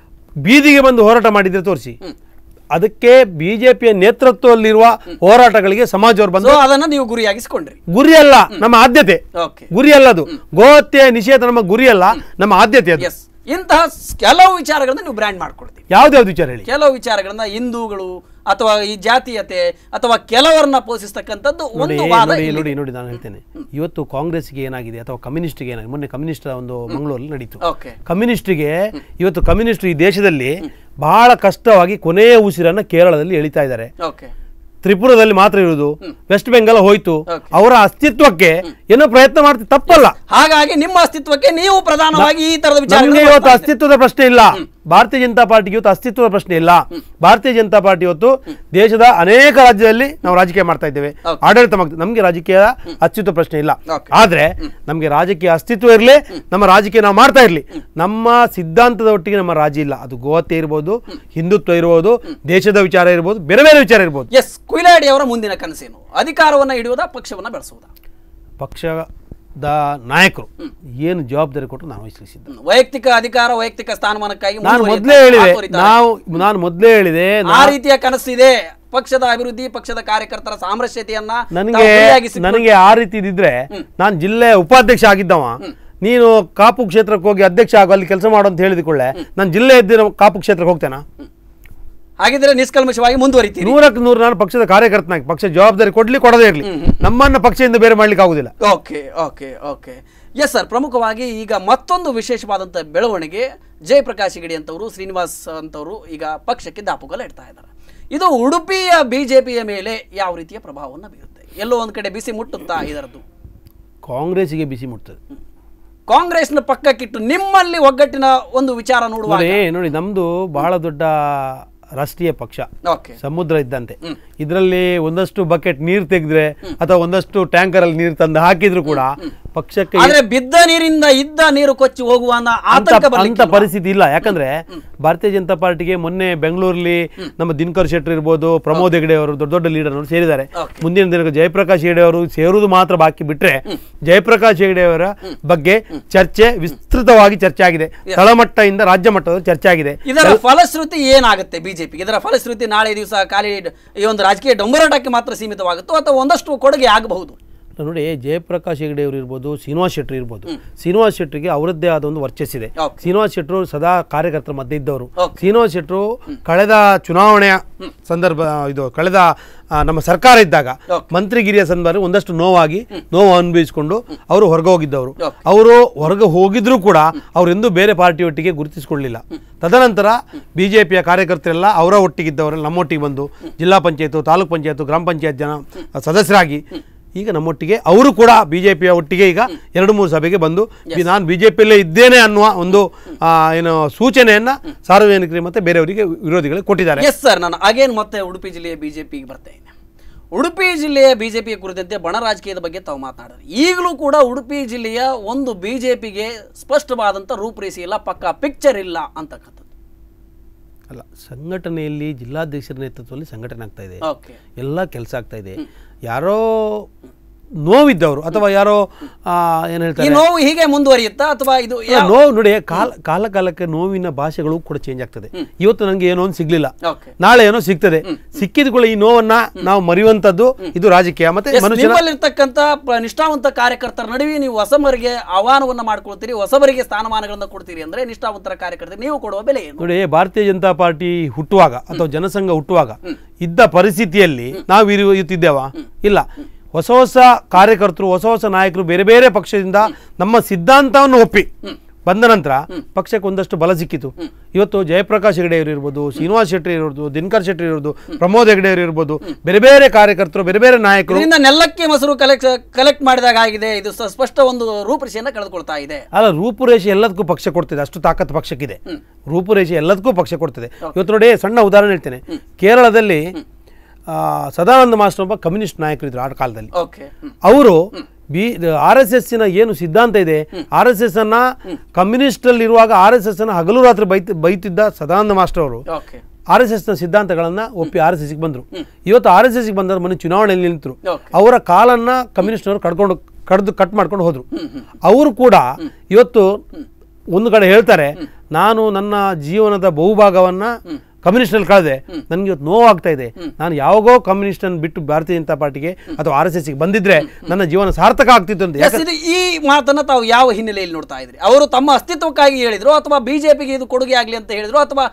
ಬೀದಿಗೆ ಬಂದು ಹೋರಾಟ ಮಾಡಿದ್ರೆ ತೋರಿಸಿ ಅದಕ್ಕೆ ಬಿಜೆಪಿಯ ನೇತೃತ್ವದಲ್ಲಿರುವ ಹೋರಾಟಗಳಿಗೆ ಸಮಾಜದವರು ಬಂದು ಸೊ ಅದನ್ನ ನೀವು ಗುರಿಯಾಗಿಸಿಕೊಂಡ್ರಿ ಗುರಿ ಅಲ್ಲ ನಮ್ಮ ಆದ್ಯತೆ ಓಕೆ ಗುರಿ ಅಲ್ಲ ಅದು ಗೋಹತ್ಯೆ ನಿಷೇಧ ನಮ್ಮ ಗುರಿ ಅಲ್ಲ ನಮ್ಮ ಆದ್ಯತೆ ಅದು ಎಸ್ ಇಂತಹ ಸ್- ಕೆಲವು ವಿಚಾರಗಳನ್ನ ನೀವು ಬ್ರ್ಯಾಂಡ್ ಮಾಡ್ಕೊಳ್ತೀವಿ ಯಾವ್ದ್ಯಾವ್ದು ವಿಚಾರ ಹೇಳಿ ಕೆಲವು ವಿಚಾರಗಳನ್ನ ಹಿಂದೂಗಳು ಅಥವಾ ಈ ಜಾತೀಯತೆ ಅಥವಾ ಕೆಲವರನ್ನ ಪೋಷಿಸ್ತಕ್ಕಂಥದ್ದು ನೋಡಿ ಒಂದು ವಾದ ನೋಡಿ ಇಲ್ಲಿ. ನೋಡಿ ನೋಡಿ ನಾನು ಹೇಳ್ತೇನೆ ಇವತ್ತು ಕಾಂಗ್ರೆಸ್ಗೆ ಏನಾಗಿದೆ ಅಥವಾ ಕಮ್ಯುನಿಸ್ಟ್ಗೆ ಏನಾಗಿದೆ ಮೊನ್ನೆ ಕಮ್ಯುನಿಸ್ಟ್ ಒಂದು ಮಂಗಳೂರಲ್ಲಿ ನಡೀತು ಓಕೆ ಕಮ್ಯುನಿಸ್ಟ್ಗೆ ಇವತ್ತು ಕಮ್ಯುನಿಸ್ಟ್ ಈ ದೇಶದಲ್ಲಿ ಬಹಳ ಕಷ್ಟವಾಗಿ ಕೊನೆಯ ಉಸಿರನ್ನ ಕೇರಳದಲ್ಲಿ ಎಳಿತಾ ಇದ್ದಾರೆ ಓಕೆ ತ್ರಿಪುರದಲ್ಲಿ ಮಾತ್ರ ಇರುವುದು ವೆಸ್ಟ್ ಬೆಂಗಾಲ್ ಹೋಯ್ತು Okay. ಅವರ ಅಸ್ತಿತ್ವಕ್ಕೆ ಏನೋ ಪ್ರಯತ್ನ ಮಾಡ್ತಿ ತಪ್ಪಲ್ಲ ಹಾಗಾಗಿ ನಿಮ್ಮ ಅಸ್ತಿತ್ವಕ್ಕೆ ನೀವು ಪ್ರಧಾನವಾಗಿ ಈ ತರದ ನಮ್ಗೆ ವಿಚಾರ ಇವತ್ತು ಅಸ್ತಿತ್ವದ ಪ್ರಶ್ನೆ ಇಲ್ಲ ಭಾರತೀಯ ಜನತಾ ಪಾರ್ಟಿಗೆ ಇವತ್ತು ಅಸ್ತಿತ್ವದ ಪ್ರಶ್ನೆ ಇಲ್ಲ ಭಾರತೀಯ ಜನತಾ ಪಾರ್ಟಿ ಇವತ್ತು ದೇಶದ ಅನೇಕ ರಾಜ್ಯದಲ್ಲಿ ನಾವು ರಾಜಕೀಯ ಮಾಡ್ತಾ ಇದ್ದೇವೆ Okay. ಆಡಳಿತ ಮಾಡ್ತೀವಿ ನಮ್ಗೆ ರಾಜಕೀಯ ಅಸ್ತಿತ್ವ ಪ್ರಶ್ನೆ ಇಲ್ಲ Okay. ಆದ್ರೆ ನಮ್ಗೆ ರಾಜಕೀಯ ಅಸ್ತಿತ್ವ ಇರಲಿ ನಮ್ಮ ರಾಜಕೀಯ ನಾವು ಮಾಡ್ತಾ ಇರಲಿ ನಮ್ಮ ಸಿದ್ಧಾಂತದ ಒಟ್ಟಿಗೆ ನಮ್ಮ ರಾಜಿ ಇಲ್ಲ ಅದು ಗೋಹತ್ಯೆ ಇರ್ಬೋದು ಹಿಂದುತ್ವ ಇರ್ಬೋದು ದೇಶದ ವಿಚಾರ ಇರ್ಬೋದು ಬೇರೆ ಬೇರೆ ವಿಚಾರ ಇರ್ಬೋದು ಎಸ್ ಕುಯ್ಲಾಡಿ ಅವರ ಮುಂದಿನ ಕನಸೇನು ಅಧಿಕಾರವನ್ನ ಹಿಡಿಯುವುದಾ ಪಕ್ಷವನ್ನ ಬೆಳೆಸುವುದಾ ಪಕ್ಷದ ನಾಯಕರು ಏನು ಜವಾಬ್ದಾರಿ ಕೊಟ್ಟರು ನಾನು ವಹಿಸಲಿಸಿದ್ದೆ ಹ್ಮ್. ವೈಯಕ್ತಿಕ ಅಧಿಕಾರ ವೈಯಕ್ತಿಕ ಸ್ಥಾನಮಾನಕ್ಕಾಗಿ ನಾನು ಮುಂದುವರಿಯುತ್ತಾ ಮೊದಲೇ ಹೇಳಿದೆ ಹಾತೊರಿತಾರೆ. ನಾವು ನಾನು ಮೊದಲೇ ಹೇಳಿದೆ ಆ ರೀತಿಯ ಕನಸಿದೆ ಪಕ್ಷದ ಅಭಿವೃದ್ಧಿ ಪಕ್ಷದ ಕಾರ್ಯಕರ್ತರ ಸಾಮರಸ್ಯತೆಯನ್ನ ನನಗೆ ತಾವು ಗುರಿಯಾಗಿಸಿ- ನನಗೆ ಆ ರೀತಿ ಇದ್ದಿದ್ರೆ ನಾನು ಜಿಲ್ಲೆ ಉಪಾಧ್ಯಕ್ಷ ಆಗಿದ್ದವ ನೀನು ಕಾಪು ಕ್ಷೇತ್ರಕ್ಕೆ ಹೋಗಿ ಅಧ್ಯಕ್ಷ ಆಗು ಅಲ್ಲಿ ಕೆಲಸ ಮಾಡು ಅಂತ ಹೇಳಿದ ನಾನು ಜಿಲ್ಲೆ ಇದ್ದಿರೋ ಕಾಪು ಕ್ಷೇತ್ರಕ್ಕೆ ಹೋಗ್ತೇನಾ ಹಾಗಿದ್ರೆ ನಿಷ್ಕಲ್ಮಶವಾಗಿ ಮುಂದುವರಿತೀರಿ ನೂರಕ್ಕೆ ನೂರು ನಾನು ಪಕ್ಷದ ಕಾರ್ಯಕರ್ತನಾಗಿ ಪಕ್ಷ ಜವಾಬ್ದಾರಿ ಕೊಡ್ಲಿ ಕೊಡದೇ ಇರಲಿ ನಮ್ಮನ್ನ ಪಕ್ಷದಿಂದ ಬೇರೆ ಮಾಡ್ಲಿಕ್ಕೆ ಆಗುದಿಲ್ಲ okay okay okay yes sir ಪ್ರಮುಖವಾಗಿ ಈಗ ಮತ್ತೊಂದು ವಿಶೇಷವಾದಂಥ ಬೆಳವಣಿಗೆ ಜಯಪ್ರಕಾಶ್ ಹೆಗಡೆ ಅಂತವರು ಶ್ರೀನಿವಾಸ್ ಅಂತವರು ಈಗ ಪಕ್ಷಕ್ಕೆ ದಾಪುಗಾಲ ಇಡ್ತಾ ಇದ್ದಾರೆ ಇದು ಉಡುಪಿಯ ಬಿಜೆಪಿಯ ಮೇಲೆ ಯಾವ ರೀತಿಯ ಪ್ರಭಾವವನ್ನು ಬೀರುತ್ತೆ ಎಲ್ಲೋ ಒಂದು ಕಡೆ ಬಿಸಿ ಮುಟ್ಟುತ್ತಾ ಇದರದ್ದು ಕಾಂಗ್ರೆಸ್ಸಿಗೆ ಬಿಸಿ ಮುಟ್ತದೆ ಕಾಂಗ್ರೆಸ್ನ ಪಕ್ಕಕ್ಕಿಟ್ಟು ನಿಮ್ಮಲ್ಲಿ ಒಗ್ಗಟ್ಟಿನ ಒಂದು ವಿಚಾರ ನೋಡುವಾಗ ನೋಡಿ ನೋಡಿ ನಮ್ದು ಬಹಳ ದೊಡ್ಡ ರಾಷ್ಟ್ರೀಯ ಪಕ್ಷ ಓಕೆ ಸಮುದ್ರ ಇದ್ದಂತೆ ಇದರಲ್ಲಿ ಒಂದಷ್ಟು ಬಕೆಟ್ ನೀರು ತೆಗೆದ್ರೆ ಅಥವಾ ಒಂದಷ್ಟು ಟ್ಯಾಂಕರ್ ಅಲ್ಲಿ ನೀರು ತಂದು ಹಾಕಿದ್ರು ಕೂಡ ಪಕ್ಷಕ್ಕೆ ಆದ್ರೆ ಬಿದ್ದ ನೀರಿಂದ ಇದ್ದ ನೀರು ಕೊಚ್ಚಿ ಹೋಗುವ ಅನ್ನೋ ಅಂತ ಆತಂಕ ಅಂತ ಬರ್ಲಿಕ್ಕಿಲ್ವಾ? ಪರಿಸ್ಥಿತಿ ಇಲ್ಲ ಯಾಕಂದ್ರೆ ಭಾರತೀಯ ಜನತಾ ಪಾರ್ಟಿಗೆ ಮೊನ್ನೆ ಬೆಂಗಳೂರಲ್ಲಿ ನಮ್ಮ ದಿನಕರ್ ಶೆಟ್ಟರ್ ಇರ್ಬೋದು ಪ್ರಮೋದ್ ಹೆಗಡೆ ಅವರು ದೊಡ್ಡ ದೊಡ್ಡ ಲೀಡರ್ ಅವರು ಸೇರಿದ್ದಾರೆ Okay. ಮುಂದಿನ ದಿನಕ್ಕೆ ಜಯಪ್ರಕಾಶ್ ಹೆಗಡೆ ಅವರು ಸೇರುವುದು ಮಾತ್ರ ಬಾಕಿ ಬಿಟ್ರೆ ಜಯಪ್ರಕಾಶ್ ಹೆಗಡೆ ಅವರ ಬಗ್ಗೆ ಚರ್ಚೆ ವಿಸ್ತೃತವಾಗಿ ಚರ್ಚೆ ಆಗಿದೆ ತಳಮಟ್ಟದಿಂದ ರಾಜ್ಯ ಮಟ್ಟದ ಚರ್ಚೆ ಆಗಿದೆ ಇದರ ಫಲಶ್ರುತಿ ಏನಾಗುತ್ತೆ ಬಿಜೆಪಿ ಇದರ ಫಲಶ್ರುತಿ ನಾಳೆ ದಿವಸ ಖಾಲಿ ಈ ಒಂದು ರಾಜಕೀಯ ಡೊಂಬರಾಟಕ್ಕೆ ಮಾತ್ರ ಸೀಮಿತವಾಗುತ್ತೋ ಅಥವಾ ಒಂದಷ್ಟು ಕೊಡುಗೆ ಆಗಬಹುದು ನೋಡಿ ಜಯಪ್ರಕಾಶ್ ಹೆಗಡೆ ಅವರು ಇರ್ಬೋದು ಶ್ರೀನಿವಾಸ್ ಶೆಟ್ಟಿ ಇರ್ಬೋದು ಶ್ರೀನಿವಾಸ್ ಶೆಟ್ಟರಿಗೆ ಅವರದ್ದೇ ಆದ ಒಂದು ವರ್ಚಸ್ಸಿದೆ Okay. ಶ್ರೀನಿವಾಸ್ ಶೆಟ್ಟರು ಸದಾ ಕಾರ್ಯಕರ್ತರ ಮಧ್ಯೆ ಇದ್ದವರು Okay. ಶ್ರೀನಿವಾಸ್ ಶೆಟ್ಟರು ಕಳೆದ ಚುನಾವಣೆಯ ಸಂದರ್ಭ ಇದು ಕಳೆದ ಆ, ನಮ್ಮ ಸರ್ಕಾರ ಇದ್ದಾಗ Okay. ಮಂತ್ರಿಗಿರಿಯ ಸಂದರ್ಭ ಒಂದಷ್ಟು ನೋವಾಗಿ ನೋವು ಅನುಭವಿಸಿಕೊಂಡು ಅವರು ಹೊರಗೆ ಹೋಗಿದ್ದವರು Okay. ಅವರು ಹೊರಗೆ ಹೋಗಿದ್ರು ಕೂಡ ಅವರೆಂದೂ ಬೇರೆ ಪಾರ್ಟಿಯೊಟ್ಟಿಗೆ ಗುರುತಿಸಿಕೊಳ್ಳಿಲ್ಲ ತದನಂತರ ಬಿಜೆಪಿಯ ಕಾರ್ಯಕರ್ತರೆಲ್ಲ ಅವರ ಒಟ್ಟಿಗಿದ್ದವರೆಲ್ಲ ನಮ್ಮೊಟ್ಟಿಗೆ ಬಂದು ಜಿಲ್ಲಾ ಪಂಚಾಯತ್ ತಾಲೂಕ್ ಪಂಚಾಯತ್ ಗ್ರಾಮ ಪಂಚಾಯತ್ ಜನ ಸದಸ್ಯರಾಗಿ ಈಗ ನಮ್ಮೊಟ್ಟಿಗೆ ಅವರು ಕೂಡ ಬಿಜೆಪಿಯ ಒಟ್ಟಿಗೆ ಈಗ ಎರಡು ಮೂರು ಸಭೆಗೆ ಬಂದು ಈ ನಾನು ಬಿಜೆಪಿಯಲ್ಲೇ ಇದ್ದೇನೆ ಅನ್ನುವ ಒಂದು ಆ, ಏನು ಸೂಚನೆಯನ್ನ ಸಾರ್ವಜನಿಕರಿಗೆ ಮತ್ತೆ ಬೇರೆಯವರಿಗೆ ವಿರೋಧಿಗಳಿಗೆ ಕೊಟ್ಟಿದ್ದಾರೆ ಎಸ್ ಸರ್ ನಾನು ಅಗೇನ್ ಮತ್ತೆ ಉಡುಪಿ ಜಿಲ್ಲೆಯ ಬಿಜೆಪಿಗೆ ಬರ್ತೇನೆ ಉಡುಪಿ ಜಿಲ್ಲೆಯ ಬಿಜೆಪಿಯ ಕುರಿತಂತೆ ಬಣ ರಾಜಕೀಯದ ಬಗ್ಗೆ ತಾವು ಮಾತನಾಡಿದ್ರೆ ಈಗಲೂ ಕೂಡ ಉಡುಪಿ ಜಿಲ್ಲೆಯ ಒಂದು ಬಿಜೆಪಿಗೆ ಸ್ಪಷ್ಟವಾದಂಥ ರೂಪರೇಷೆ ಇಲ್ಲ ಪಕ್ಕ ಪಿಕ್ಚರ್ ಇಲ್ಲ ಅಂತಕ್ಕಂಥದ್ದು ಅಲ್ಲ ಸಂಘಟನೆಯಲ್ಲಿ ಜಿಲ್ಲಾಧ್ಯಕ್ಷರ ನೇತೃತ್ವದಲ್ಲಿ ಸಂಘಟನೆ ಆಗ್ತಾ ಇದೆ ಓಕೆ ಎಲ್ಲ ಕೆಲಸ ಆಗ್ತಾ ಇದೆ ಯಾರೋ ನೋವಿದ್ದವರು ಅಥವಾ ಯಾರೋ ಆ, ಏನ್ ಈ ಹೇಳ್ತಾರೆ ನೋವು ಹೀಗೆ ಮುಂದುವರಿಯುತ್ತಾ ಅಥವಾ ಇದು ಅಲ್ಲ, ನೋವು ನೋಡಿ ಕಾಲ ಕಾಲ ಕಾಲಕ್ಕೆ ನೋವಿನ ಭಾಷೆಗಳು ಕೂಡ ಚೇಂಜ್ ಆಗ್ತದೆ ಇವತ್ತು ನನಗೆ ಏನೋ ಒಂದು ಸಿಗ್ಲಿಲ್ಲ ಓಕೆ ನಾಳೆ ಏನೋ ಸಿಗ್ತದೆ ಸಿಕ್ಕಿದ ಕೂಡ ಈ ನೋವನ್ನ ನಾವು ಮರೆಯುವಂತದ್ದು ಇದು ರಾಜಕೀಯ ಮತ್ತೆ ಮನುಷ್ಯನ ನಿಮ್ಮಲ್ಲಿರ್ತಕ್ಕಂಥ ಪ- ನಿಷ್ಠಾವಂತ ಕಾರ್ಯಕರ್ತರ ನಡುವೆ ನೀವು ಹೊಸಬರಿಗೆ ಆಹ್ವಾನವನ್ನ ಮಾಡ್ಕೊಳ್ತೀರಿ ಹೊಸಬರಿಗೆ ಸ್ಥಾನಮಾನಗಳನ್ನ ಕೊಡ್ತೀರಿ ಅಂದ್ರೆ ನಿಷ್ಠಾವಂತರ ಕಾರ್ಯಕರ್ತರಿಗೆ ನೀವು ಕೊಡುವ ಬೆಲೆ ಏನು ನೋಡಿ ಭಾರತೀಯ ಜನತಾ ಪಾರ್ಟಿ ಹುಟ್ಟುವಾಗ ಅಥವಾ ಜನಸಂಘ ಹುಟ್ಟುವಾಗ ಇದ್ದ ಪರಿಸ್ಥಿತಿಯಲ್ಲಿ ನಾವು ಇರು- ಇರುತ್ತಿದ್ದೇವಾ ಇಲ್ಲ ಹೊಸ ಹೊಸ ಕಾರ್ಯಕರ್ತರು ಹೊಸ ಹೊಸ ನಾಯಕರು ಬೇರೆ ಬೇರೆ ಪಕ್ಷದಿಂದ ನಮ್ಮ ಸಿದ್ಧಾಂತವನ್ನು ಒಪ್ಪಿ ಬಂದ ನಂತರ ಪಕ್ಷಕ್ಕೆ ಒಂದಷ್ಟು ಬಲ ಸಿಕ್ಕಿತು ಇವತ್ತು ಜಯಪ್ರಕಾಶ್ ಹೆಗಡೆ ಅವರು ಇರ್ಬೋದು ಶ್ರೀನಿವಾಸ್ ಶೆಟ್ಟಿ ಇರ್ಬೋದು ದಿನಕರ್ ಶೆಟ್ಟಿ ಇರ್ಬೋದು ಪ್ರಮೋದ್ ಹೆಗಡೆ ಅವರು ಇರ್ಬೋದು ಬೇರೆ ಬೇರೆ ಕಾರ್ಯಕರ್ತರು ಬೇರೆ ಬೇರೆ ನಾಯಕರು ಇದರಿಂದ ನೆಲ್ಲಕ್ಕೆ ಮೊಸರು ಕಲೆಕ್ಟ್ ಕಲೆಕ್ಟ್ ಮಾಡಿದಾಗ ಆಗಿದೆ ಇದು ಸ- ಸ್ಪಷ್ಟ ಒಂದು ರೂಪರೇಷೆಯನ್ನ ಕಳೆದುಕೊಳ್ತಾ ಇದೆ ಅಲ್ಲ ರೂಪುರೇಷೆ ಎಲ್ಲದಕ್ಕೂ ಪಕ್ಷ ಕೊಡ್ತಿದೆ ಅಷ್ಟು ತಾಕತ್ತು ಪಕ್ಷಕ್ಕಿದೆ ರೂಪುರೇಷೆ ಎಲ್ಲದಕ್ಕೂ ಪಕ್ಷ ಕೊಡ್ತಿದೆ ಇವತ್ತು ನೋಡಿ ಸಣ್ಣ ಉದಾಹರಣೆ ಹೇಳ್ತೇನೆ ಕೇರಳದಲ್ಲಿ ಆ, ಸದಾನಂದ ಮಾಸ್ಟರ್ ಒಬ್ಬ ಕಮ್ಯುನಿಸ್ಟ್ ನಾಯಕರು ಇದ್ರು ಆ ಕಾಲದಲ್ಲಿ ಓಕೆ ಅವರು ಬಿ ಆರ್ ಎಸ್ ಎಸ್ಸಿನ ಏನು ಸಿದ್ಧಾಂತ ಇದೆ ಆರ್ ಎಸ್ ಎಸ್ ಅನ್ನ ಕಮ್ಯುನಿಸ್ಟ್ ಅಲ್ಲಿ ಇರುವಾಗ ಆರ್ ಎಸ್ ಎಸ್ ಅನ್ನ ಹಗಲು ರಾತ್ರಿ ಬೈತ್ ಬೈತಿದ್ದ ಸದಾನಂದ ಮಾಸ್ಟರ್ ಅವರು ಓಕೆ ಆರ್ ಎಸ್ ಎಸ್ನ ಸಿದ್ಧಾಂತಗಳನ್ನ ಒಪ್ಪಿ ಆರ್ ಎಸ್ ಎಸ್ಗೆ ಬಂದರು ಇವತ್ತು ಆರ್ ಎಸ್ ಎಸ್ಗೆ ಬಂದವರು ಮೊನ್ನೆ ಚುನಾವಣೆಯಲ್ಲಿ ನಿಂತರು Okay. ಅವರ ಕಾಲನ್ನ ಕಮ್ಯುನಿಸ್ಟ್ನವರು ಕಡ್ಕೊಂಡು ಕಡ್ದು ಕಟ್ ಮಾಡ್ಕೊಂಡು ಹೋದ್ರು ಅವರು ಕೂಡ ಇವತ್ತು ಒಂದು ಕಡೆ ಹೇಳ್ತಾರೆ ನಾನು ನನ್ನ ಜೀವನದ ಬಹುಭಾಗವನ್ನ ಕಮ್ಯುನಿಸ್ಟಲ್ಲಿ ಕಳೆದೆ ನನಗೆ ಇವತ್ತು ನೋವಾಗ್ತಾ ಇದೆ ನಾನು ಯಾವಾಗೋ ಕಮ್ಯುನಿಸ್ಟನ್ನು ಬಿಟ್ಟು ಭಾರತೀಯ ಜನತಾ ಪಾರ್ಟಿಗೆ ಅಥವಾ ಆರ್ ಎಸ್ ಎಸ್ಗೆ ಬಂದಿದ್ರೆ ನನ್ನ ಜೀವನ ಸಾರ್ಥಕ ಆಗ್ತಿತ್ತು ಅಂತ ಎಸ್ ಇದು ಈ ಮಾತನ್ನ ತಾವು ಯಾವ ಹಿನ್ನೆಲೆಯಲ್ಲಿ ನೋಡ್ತಾ ಇದ್ರಿ ಅವರು ತಮ್ಮ ಅಸ್ತಿತ್ವಕ್ಕಾಗಿ ಹೇಳಿದ್ರು ಅಥವಾ ಬಿಜೆಪಿಗೆ ಇದು ಕೊಡುಗೆ ಆಗಲಿ ಅಂತ ಹೇಳಿದ್ರು ಅಥವಾ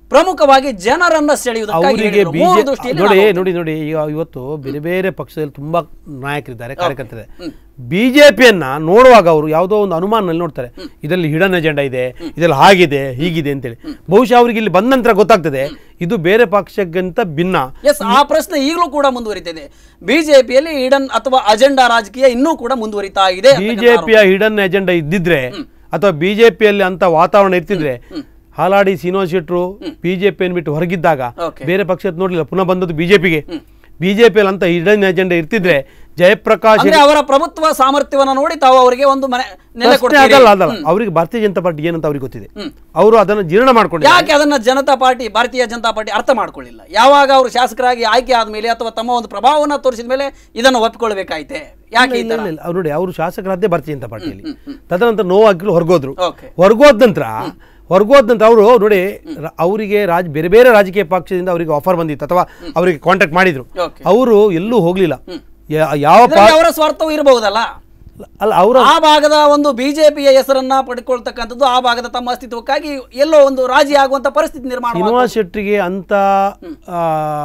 ಪ್ರಮುಖವಾಗಿ ಜನರನ್ನ ಸೆಳೆಯುವುದಕ್ಕಾಗಿ ಅವರಿಗೆ ಹೇಳಿದ್ರು. ಬಿಜೆ ಮೂರು ದೃಷ್ಟಿಯಲ್ಲಿ ನೋಡಿ ನಾನು ನೋಡಿ ನೋಡಿ ಈಗ ಇವತ್ತು ಬೇರೆ ಬೇರೆ ಪಕ್ಷದಲ್ಲಿ ತುಂಬಾ ನಾಯಕರಿದ್ದಾರೆ ಕಾರ್ಯಕರ್ತರಿದ್ದಾರೆ ಬಿಜೆಪಿಯನ್ನ ನೋಡುವಾಗ ಅವರು ಯಾವುದೋ ಒಂದು ಅನುಮಾನದಲ್ಲಿ ನೋಡ್ತಾರೆ ಇದರಲ್ಲಿ ಹಿಡನ್ ಎಜೆಂಡಾ ಇದೆ ಇದರಲ್ಲಿ ಹಾಗಿದೆ ಹೀಗಿದೆ ಅಂತೇಳಿ ಬಹುಶಃ ಅವ್ರಿಗೆ ಇಲ್ಲಿ ಬಂದ ನಂತರ ಗೊತ್ತಾಗ್ತದೆ ಇದು ಬೇರೆ ಪಕ್ಷಕ್ಕಿಂತ ಭಿನ್ನ ಎಸ್ ಆ ಪ್ರಶ್ನೆ ಈಗಲೂ ಕೂಡ ಮುಂದುವರಿತಿದೆ ಬಿಜೆಪಿಯಲ್ಲಿ ಇಡನ್ ಅಥವಾ ಅಜೆಂಡಾ ರಾಜಕೀಯ ಇನ್ನೂ ಕೂಡ ಮುಂದುವರಿತಾ ಇದೆ ಅಂತಕ್ಕಂಥ ಬಿಜೆಪಿಯ ಹಿಡನ್ ಎಜೆಂಡಾ ಇದ್ದಿದ್ರೆ ಅಥವಾ ಬಿಜೆಪಿಯಲ್ಲಿ ಅಂತ ವಾತಾವರಣ ಇರ್ತಿದ್ರೆ ಹಾಲಾಡಿ ಶ್ರೀನಿವಾಸ್ ಶೆಟ್ರು ಬಿಜೆಪಿಯನ್ನು ಬಿಟ್ಟು ಹೊರಗಿದ್ದಾಗ Okay. ಬೇರೆ ಪಕ್ಷದ ನೋಡ್ಲಿಲ್ಲ ಪುನಃ ಬಂದದ್ದು ಬಿಜೆಪಿಗೆ ಬಿಜೆಪಿಯಲ್ಲಿ ಅಂತ ಹಿಡನ್ ಎಜೆಂಡಾ ಇರ್ತಿದ್ರೆ ಜಯಪ್ರಕಾಶ್ ಅಂದ್ರೆ ಅವರ ಪ್ರಭುತ್ವ ಸಾಮರ್ಥ್ಯವನ್ನ ನೋಡಿ ತಾವು ಅವರಿಗೆ ಒಂದು ಮನೆ ನೆಲೆ ಪ್ರಶ್ನೆ ಕೊಡ್ತೀರಿ ಅದಲ್ಲ ಅದಲ್ಲ ಅವರಿಗೆ ಭಾರತೀಯ ಜನತಾ ಪಾರ್ಟಿ ಏನಂತ ಅವ್ರಿಗೆ ಗೊತ್ತಿದೆ ಅವರು ಅದನ್ನು ಜೀರ್ಣ ಮಾಡ್ಕೊಂಡಿದ್ದಾರೆ ಯಾಕೆ ಅದನ್ನ ಜನತಾ ಪಾರ್ಟಿ ಭಾರತೀಯ ಜನತಾ ಪಾರ್ಟಿ ಅರ್ಥ ಮಾಡ್ಕೊಳ್ಳಿಲ್ಲ ಯಾವಾಗ ಅವರು ಶಾಸಕರಾಗಿ ಆಯ್ಕೆ ಆದ್ಮೇಲೆ ಅಥವಾ ತಮ್ಮ ಒಂದು ಪ್ರಭಾವವನ್ನು ತೋರಿಸಿದ ಮೇಲೆ ಇದನ್ನು ಒಪ್ಪಿಕೊಳ್ಬೇಕಾಯ್ತೆ ಯಾಕೆ ಈ ಇಲ್ಲ, ತರ ಇಲ್ಲ, ಇಲ್ಲ. ಅವ್ರು ನೋಡಿ ಅವರು ಶಾಸಕರಾದ್ದೇ ಭಾರತೀಯ ಜನತಾ ಪಾರ್ಟಿಯಲ್ಲಿ ತದನಂತರ ನೋವಾಗಿಲು ಹೊರಗೋದ್ರು ಓಕೆ ಹೊರಗೋದ ನಂತರ ಹೊರಗೋದ ನಂತರ ಅವರು ನೋಡಿ ರ- ಅವರಿಗೆ ರಾಜ್ ಬೇರೆ ಬೇರೆ ರಾಜಕೀಯ ಪಕ್ಷದಿಂದ ಅವರಿಗೆ ಆಫರ್ ಬಂದಿತ್ತು ಅಥವಾ ಅವರಿಗೆ ಕಾಂಟ್ಯಾಕ್ಟ್ ಮಾಡಿದ್ರು ಓಕೆ ಅವರು ಎಲ್ಲೂ ಹೋಗ್ಲಿಲ್ಲ ಯಾ- ಯಾವ ಪಾ ಇದರಲ್ಲಿ ಅವರ ಸ್ವಾರ್ಥವೂ ಇರಬಹುದಲ್ಲ ಅಲ್ಲ ಅವರ ಆ ಭಾಗದ ಒಂದು ಬಿಜೆಪಿಯ ಹೆಸರನ್ನ ಪಡ್ಕೊಳ್ತಕ್ಕಂಥದ್ದು ಆ ಭಾಗದ ತಮ್ಮ ಅಸ್ತಿತ್ವಕ್ಕಾಗಿ ಎಲ್ಲೋ ಒಂದು ರಾಜಿ ಆಗುವಂತ ಪರಿಸ್ಥಿತಿ ನಿರ್ಮಾಣ ಶ್ರೀನಿವಾಸ್ ಶೆಟ್ಟಿಗೆ ಅಂತ ಆ,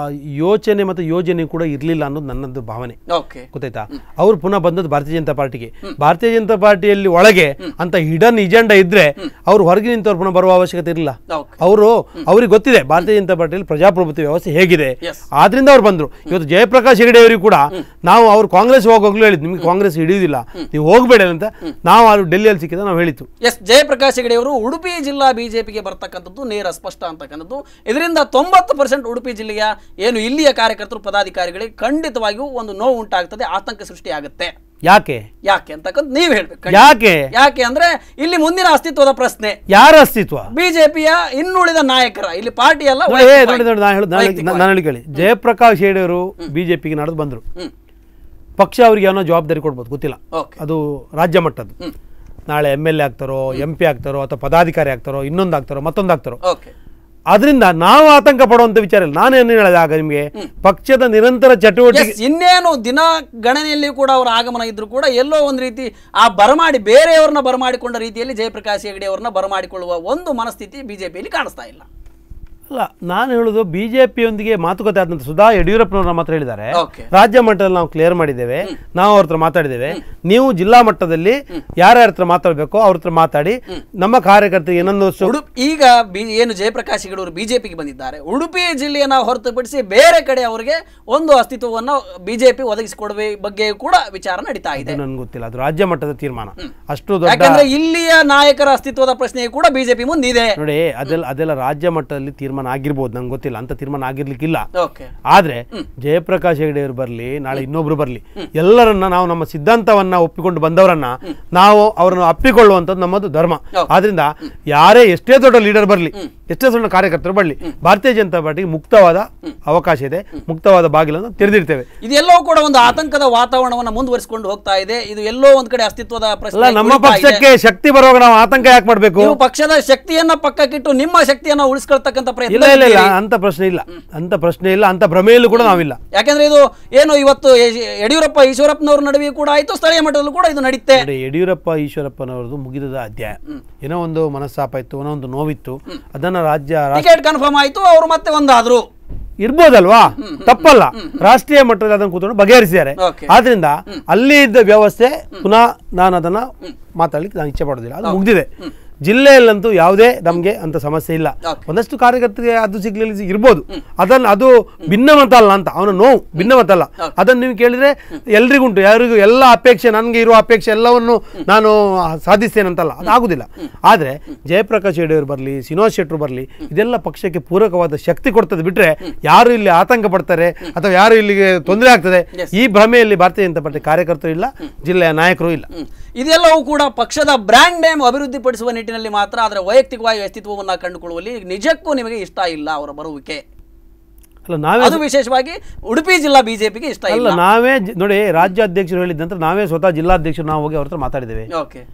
ಯೋಚನೆ ಮತ್ತು ಯೋಜನೆ ಕೂಡ ಇರಲಿಲ್ಲ ಅನ್ನೋದು ನನ್ನದು ಭಾವನೆ ಓಕೆ ಗೊತ್ತಾಯ್ತಾ ಅವ್ರು ಪುನಃ ಬಂದದ್ದು ಭಾರತೀಯ ಜನತಾ ಪಾರ್ಟಿಗೆ ಭಾರತೀಯ ಜನತಾ ಪಾರ್ಟಿಯಲ್ಲಿ ಒಳಗೆ ಅಂತ ಹಿಡನ್ ಇಜೆಂಡಾ ಇದ್ರೆ ಅವ್ರು ಹೊರಗೆ ನಿಂತವ್ರು ಪುನಃ ಬರುವ ಅವಶ್ಯಕತೆ ಇರಲಿಲ್ಲ ಓಕೆ ಅವರು ಅವ್ರಿಗೆ ಗೊತ್ತಿದೆ ಭಾರತೀಯ ಜನತಾ ಪಾರ್ಟಿಯಲ್ಲಿ ಪ್ರಜಾಪ್ರಭುತ್ವ ವ್ಯವಸ್ಥೆ ಹೇಗಿದೆ Yes. ಆದ್ರಿಂದ ಅವ್ರು ಬಂದ್ರು ಇವತ್ತು ಜಯಪ್ರಕಾಶ್ ಹೆಗಡೆ ಅವರಿಗೆ ಕೂಡ ನಾವು ಅವ್ರು ಕಾಂಗ್ರೆಸ್ ಹೋಗೋಗ್ಲೂ ಹೇಳಿದ್ ನಿಮ್ಗೆ ಕಾಂಗ್ರೆಸ್ ಹಿಡಿಯುವುದಿಲ್ಲ ನೀವು ಹೋಗ್ಬೇಡ ಅಂತ ನಾವು ಅವ್ರು ಡೆಲ್ಲಿಯಲ್ಲಿ ಸಿಕ್ಕಿದ ನಾವು ಹೇಳಿತ್ತು ಎಸ್ ಜಯಪ್ರಕಾಶ್ ಹೆಗಡೆ ಅವರು ಉಡುಪಿ ಜಿಲ್ಲಾ ಬಿಜೆಪಿಗೆ ಬರ್ತಕ್ಕಂಥದ್ದು ನೇರ ಸ್ಪಷ್ಟ ಅಂತಕ್ಕಂಥದ್ದು ಇದರಿಂದ ತೊಂಬತ್ತು ಪರ್ಸೆಂಟ್ ಉಡುಪಿ ಜಿಲ್ಲೆಯ ಏನು ಇಲ್ಲಿಯ ಕಾರ್ಯಕರ್ತರು ಪದಾಧಿಕಾರಿಗಳಿಗೆ ಖಂಡಿತವಾಗಿಯೂ ಒಂದು ನೋವು ಉಂಟಾಗ್ತದೆ ಆತಂಕ ಸೃಷ್ಟಿಯಾಗುತ್ತೆ ಯಾಕೆ ಯಾಕೆ ಅಂತಕ್ಕಂಥ ನೀವು ಹೇಳ್ಬೇಕು ಯಾಕೆ ಯಾಕೆ ಅಂದ್ರೆ ಇಲ್ಲಿ ಮುಂದಿನ ಅಸ್ತಿತ್ವದ ಪ್ರಶ್ನೆ ಯಾರ ಅಸ್ತಿತ್ವ ಬಿಜೆಪಿಯ ಇನ್ನುಳಿದ ನಾಯಕರ ಇಲ್ಲಿ ಪಾರ್ಟಿ ಅಲ್ಲ ನೋಡಿ, ಏ, ವೈಯಕ್ತಿಕವಾಗಿ. ನೋಡಿ ನೋಡಿ ನಾನು ಹೇಳೋದು ನಾನು ಹೇಳಿ- ನಾನು ಹೇಳಿ ಕೇಳಿ ಜಯಪ್ರಕಾಶ್ ಹೆಗಡೆ ಅವರು ಬಿಜೆಪಿಗೆ ನಡೆದು ಬಂದರು ಹ್ಮ್ ಪಕ್ಷ ಅವ್ರಿಗೆ ಏನೋ ಜವಾಬ್ದಾರಿ ಕೊಡ್ಬೋದು ಗೊತ್ತಿಲ್ಲ ಓಕೆ ಅದು ರಾಜ್ಯ ಮಟ್ಟದ್ದು ನಾಳೆ ಎಮ್ ಎಲ್ ಎ ಆಗ್ತಾರೋ ಎಂ ಪಿ ಆಗ್ತಾರೋ ಅಥವಾ ಪದಾಧಿಕಾರಿ ಆಗ್ತಾರೋ ಇನ್ನೊಂದು ಆಗ್ತಾರೋ ಮತ್ತೊಂದು ಆಗ್ತಾರೋ ಓಕೆ ಅದರಿಂದ ನಾವು ಆತಂಕ ಪಡುವಂತ ವಿಚಾರ ಇಲ್ಲ ನಾನೇನು ಹೇಳಿದೆ ಆಗ ನಿಮಗೆ ಪಕ್ಷದ ನಿರಂತರ ಚಟುವಟಿಕೆ ಎಸ್ ಇನ್ನೇನು ದಿನ ಗಣನೆಯಲ್ಲಿ ಕೂಡ ಅವರ ಆಗಮನ ಇದ್ರು ಕೂಡ ಎಲ್ಲೋ ಒಂದು ರೀತಿ ಆ ಬರಮಾಡಿ ಬೇರೆಯವ್ರನ್ನ ಬರಮಾಡಿಕೊಂಡ ರೀತಿಯಲ್ಲಿ ಜಯಪ್ರಕಾಶ್ ಹೆಗಡೆ ಅವರನ್ನ ಬರಮಾಡಿಕೊಳ್ಳುವ ಒಂದು ಮನಸ್ಥಿತಿ ಬಿಜೆಪಿಯಲ್ಲಿ ಕಾಣಿಸ್ತಾ ಇಲ್ಲ ಅಲ್ಲ ನಾನು ಹೇಳುದು ಬಿಜೆಪಿಯೊಂದಿಗೆ ಮಾತುಕತೆ ಆದಂತ ಸುಧಾ ಯಡಿಯೂರಪ್ಪನವ್ರು ನಮ್ಮ ಹತ್ರ ಹೇಳಿದ್ದಾರೆ ಓಕೆ ರಾಜ್ಯ ಮಟ್ಟದಲ್ಲಿ ನಾವು ಕ್ಲಿಯರ್ ಮಾಡಿದ್ದೇವೆ ನಾವು ಅವ್ರ ಹತ್ರ ಮಾತಾಡಿದ್ದೇವೆ ನೀವು ಜಿಲ್ಲಾ ಮಟ್ಟದಲ್ಲಿ ಯಾರ್ಯಾರ ಹತ್ರ ಮಾತಾಡಬೇಕೋ ಅವ್ರ ಹತ್ರ ಮಾತಾಡಿ ನಮ್ಮ ಕಾರ್ಯಕರ್ತರಿಗೆ ಏನೊಂದು ಸು- ಉಡುಪಿ ಈಗ ಬಿ ಏನು ಜಯಪ್ರಕಾಶ್ ಹೆಗಡೆ ಅವರು ಬಿಜೆಪಿಗೆ ಬಂದಿದ್ದಾರೆ ಉಡುಪಿ ಜಿಲ್ಲೆಯನ್ನ ಹೊರತುಪಡಿಸಿ ಬೇರೆ ಕಡೆ ಅವರಿಗೆ ಒಂದು ಅಸ್ತಿತ್ವವನ್ನು ಬಿಜೆಪಿ ಒದಗಿಸಿಕೊಡುವ ಬಗ್ಗೆ ಕೂಡ ವಿಚಾರ ನಡೀತಾ ಇದೆ ನನ್ಗೆ ಗೊತ್ತಿಲ್ಲ ಅದು ರಾಜ್ಯ ಮಟ್ಟದ ತೀರ್ಮಾನ ಅಷ್ಟು ದೊಡ್ಡ ಯಾಕಂದ್ರೆ ಇಲ್ಲಿಯ ನಾಯಕರ ಅಸ್ತಿತ್ವದ ಪ್ರಶ್ನೆ ಕೂಡ ಬಿಜೆಪಿ ಮುಂದಿದೆ ನೋಡಿ ಅದೆಲ್ಲ ಅದೆಲ್ಲ ರಾಜ್ಯ ಮಟ್ಟದಲ್ಲಿ ತೀರ್ಮಾನ ಆಗಿರ್ಬೋದು ನಂಗೆ ಗೊತ್ತಿಲ್ಲ ಅಂತ ತೀರ್ಮಾನ ಆಗಿರ್ಲಿಕ್ಕಿಲ್ಲ ಓಕೆ ಆದ್ರೆ ಜಯಪ್ರಕಾಶ್ ಹೆಗಡೆ ಅವರು ಬರಲಿ ನಾಳೆ ಇನ್ನೊಬ್ರು ಬರಲಿ ಎಲ್ಲರನ್ನ ನಾವು ನಮ್ಮ ಸಿದ್ಧಾಂತವನ್ನ ಒಪ್ಪಿಕೊಂಡು ಬಂದವರನ್ನ ನಾವು ಅವರನ್ನು ಅಪ್ಪಿಕೊಳ್ಳುವಂಥದ್ದು ನಮ್ಮದು ಧರ್ಮ ಆದ್ರಿಂದ ಯಾರೇ ಎಷ್ಟೇ ದೊಡ್ಡ ಲೀಡರ್ ಬರಲಿ ಎಷ್ಟೇ ದೊಡ್ಡ ಕಾರ್ಯಕರ್ತರು ಬರಲಿ ಭಾರತೀಯ ಜನತಾ ಪಾರ್ಟಿಗೆ ಮುಕ್ತವಾದ ಅವಕಾಶ ಇದೆ ಮುಕ್ತವಾದ ಬಾಗಿಲನ್ನು ತೆರೆದಿರ್ತೇವೆ ಇದೆಲ್ಲವೂ ಕೂಡ ಒಂದು ಆತಂಕದ ವಾತಾವರಣವನ್ನ ಮುಂದುವರಿಸಿಕೊಂಡು ಹೋಗ್ತಾ ಇದೆ ಇದು ಎಲ್ಲೋ ಒಂದ್ ಕಡೆ ಅಸ್ತಿತ್ವದ ಅಲ್ಲ ಪ್ರಶ್ನೆ ನಮ್ಮ ಉಳಿತಾ ಇದೆ. ಪಕ್ಷಕ್ಕೆ ಶಕ್ತಿ ಬರುವಾಗ ನಾವು ಆತಂಕ ಯಾಕೆ ಮಾಡ್ಬೇಕು ನೀವು ಪಕ್ಷದ ಶಕ್ತಿಯನ್ನ ಪಕ್ಕಕ್ಕಿಟ್ಟು ನಿಮ್ಮ ಶಕ್ತಿಯನ್ನ ಉಳಿಸ್ಕೊಳ್ತಕ್ಕಂಥ ಇಲ್ಲ ಪ್ರಯತ್ನ ಇಲ್ಲ ಇಲ್ಲ ಇದ್ದೀರಿ. ಅಂತ ಪ್ರಶ್ನೆ ಇಲ್ಲ ಅಂತ ಪ್ರಶ್ನೆ ಇಲ್ಲ ಅಂತ ಭ್ರಮೆಯಲ್ಲೂ ಕೂಡ ನಾವಿಲ್ಲ ಯಾಕಂದ್ರೆ ಇದು ಏನು ಇವತ್ತು ಯಶ್- ಯಡಿಯೂರಪ್ಪ ಈಶ್ವರಪ್ಪನವ್ರ ನಡುವೆ ಕೂಡ ಆಯ್ತು ಸ್ಥಳೀಯ ಮಟ್ಟದಲ್ಲೂ ಕೂಡ ಇದು ನಡೀತೆ ನೋಡಿ ಯಡಿಯೂರಪ್ಪ ಈಶ್ವರಪ್ಪನವರದ್ದು ಮುಗಿದದ ಅಧ್ಯಾಯ ಏನೋ ಒಂದು ಮನಸ್ತಾಪ ಇತ್ತು ಏನೋ ಒಂದು ನೋವಿತ್ತು ಅದನ್ನ ರಾಜ್ಯ ರಾ- ಟಿಕೆಟ್ ಕನ್ಫರ್ಮ್ ಆಯ್ತು ಅವರು ಮತ್ತೆ ಒಂದಾದ್ರು ಇರ್ಬೋದಲ್ವಾ ತಪ್ಪಲ್ಲ ರಾಷ್ಟ್ರೀಯ ಮಟ್ಟದಲ್ಲಿ ಅದನ್ನು ಕೂತ್ಕೊಂಡು ಬಗೆಹರಿಸಿದ್ದಾರೆ Okay. ಆದ್ರಿಂದ ಅಲ್ಲಿ ಇದ್ದ ವ್ಯವಸ್ಥೆ ಪುನಃ ನಾನು ಅದನ್ನ ಮಾತಾಡ್ಲಿಕ್ಕೆ ನಾನು ಇಚ್ಛೆ ಪಡೋದಿಲ್ಲ ಅದು ಮುಗ್ದಿದೆ ಜಿಲ್ಲೆಯಲ್ಲಂತೂ ಯಾವುದೇ ನಮಗೆ ಅಂತ ಸಮಸ್ಯೆ ಇಲ್ಲ Okay. ಒಂದಷ್ಟು ಕಾರ್ಯಕರ್ತರಿಗೆ ಅದು ಸಿಗ್ಲಿಲ್ಲ ಇರ್ಬೋದು ಅದನ್ನ ಅದು ಭಿನ್ನಮತ ಅಲ್ಲ ಅಂತ ಅವನ ನೋವು ಭಿನ್ನಮತ ಅಲ್ಲ ಅದನ್ನು ನೀವು ಕೇಳಿದ್ರೆ ಎಲ್ರಿಗುಂಟು ಯಾರಿಗೂ ಎಲ್ಲ ಅಪೇಕ್ಷೆ ನನಗೆ ಇರುವ ಅಪೇಕ್ಷೆ ಎಲ್ಲವನ್ನು ನಾನು ಸಾಧಿಸ್ತೇನೆ ಅಂತಲ್ಲ ಅದು ಆಗುದಿಲ್ಲ ಆದ್ರೆ ಜಯಪ್ರಕಾಶ್ ಯಡಿಯೂರು ಬರಲಿ ಶ್ರೀನಿವಾಸ್ ಶೆಟ್ಟರು ಬರಲಿ ಇದೆಲ್ಲ ಪಕ್ಷಕ್ಕೆ ಪೂರಕವಾದ ಶಕ್ತಿ ಕೊಡ್ತದೆ ಬಿಟ್ರೆ ಯಾರು ಇಲ್ಲಿ ಆತಂಕ ಪಡ್ತಾರೆ ಅಥವಾ ಯಾರು ಇಲ್ಲಿಗೆ ತೊಂದರೆ ಆಗ್ತದೆ ಈ ಭ್ರಮೆಯಲ್ಲಿ ಭಾರತೀಯ ಜನತಾ ಪಾರ್ಟಿ ಕಾರ್ಯಕರ್ತರು ಇಲ್ಲ ಜಿಲ್ಲೆಯ ನಾಯಕರು ಇಲ್ಲ ಹ್ಮ್. ಇದೆಲ್ಲವೂ ಕೂಡ ಪಕ್ಷದ ಬ್ರ್ಯಾಂಡ್ ನೇಮ್ ಅಭಿವೃದ್ಧಿಪಡಿಸುವ ನಿಟ್ಟಿನಲ್ಲಿ ಮಾತ್ರ ಅದರ ವೈಯಕ್ತಿಕವಾಗಿ ಅಸ್ತಿತ್ವವನ್ನ ಕಂಡುಕೊಳ್ಳುವಲ್ಲಿ ನಿಜಕ್ಕೂ ನಿಮಗೆ ಇಷ್ಟ ಇಲ್ಲ ಅವರ ಬರುವಿಕೆ ಅಲ್ಲ ನಾವೇ ಅದು ವಿಶೇಷವಾಗಿ ಉಡುಪಿ ಜಿಲ್ಲಾ ಬಿಜೆಪಿಗೆ ಇಷ್ಟ ಇಲ್ಲ ಅಲ್ಲ ನಾವೇ ಜಿ- ನೋಡಿ ರಾಜ್ಯಾಧ್ಯಕ್ಷರು ಹೇಳಿದ ನಂತರ ನಾವೇ ಸ್ವತಃ ಜಿಲ್ಲಾಧ್ಯಕ್ಷರು ನಾವು ಹೋಗಿ ಅವ್ರ ಹತ್ರ ಮಾತಾಡಿದ್ದೇವೆ ಓಕೆ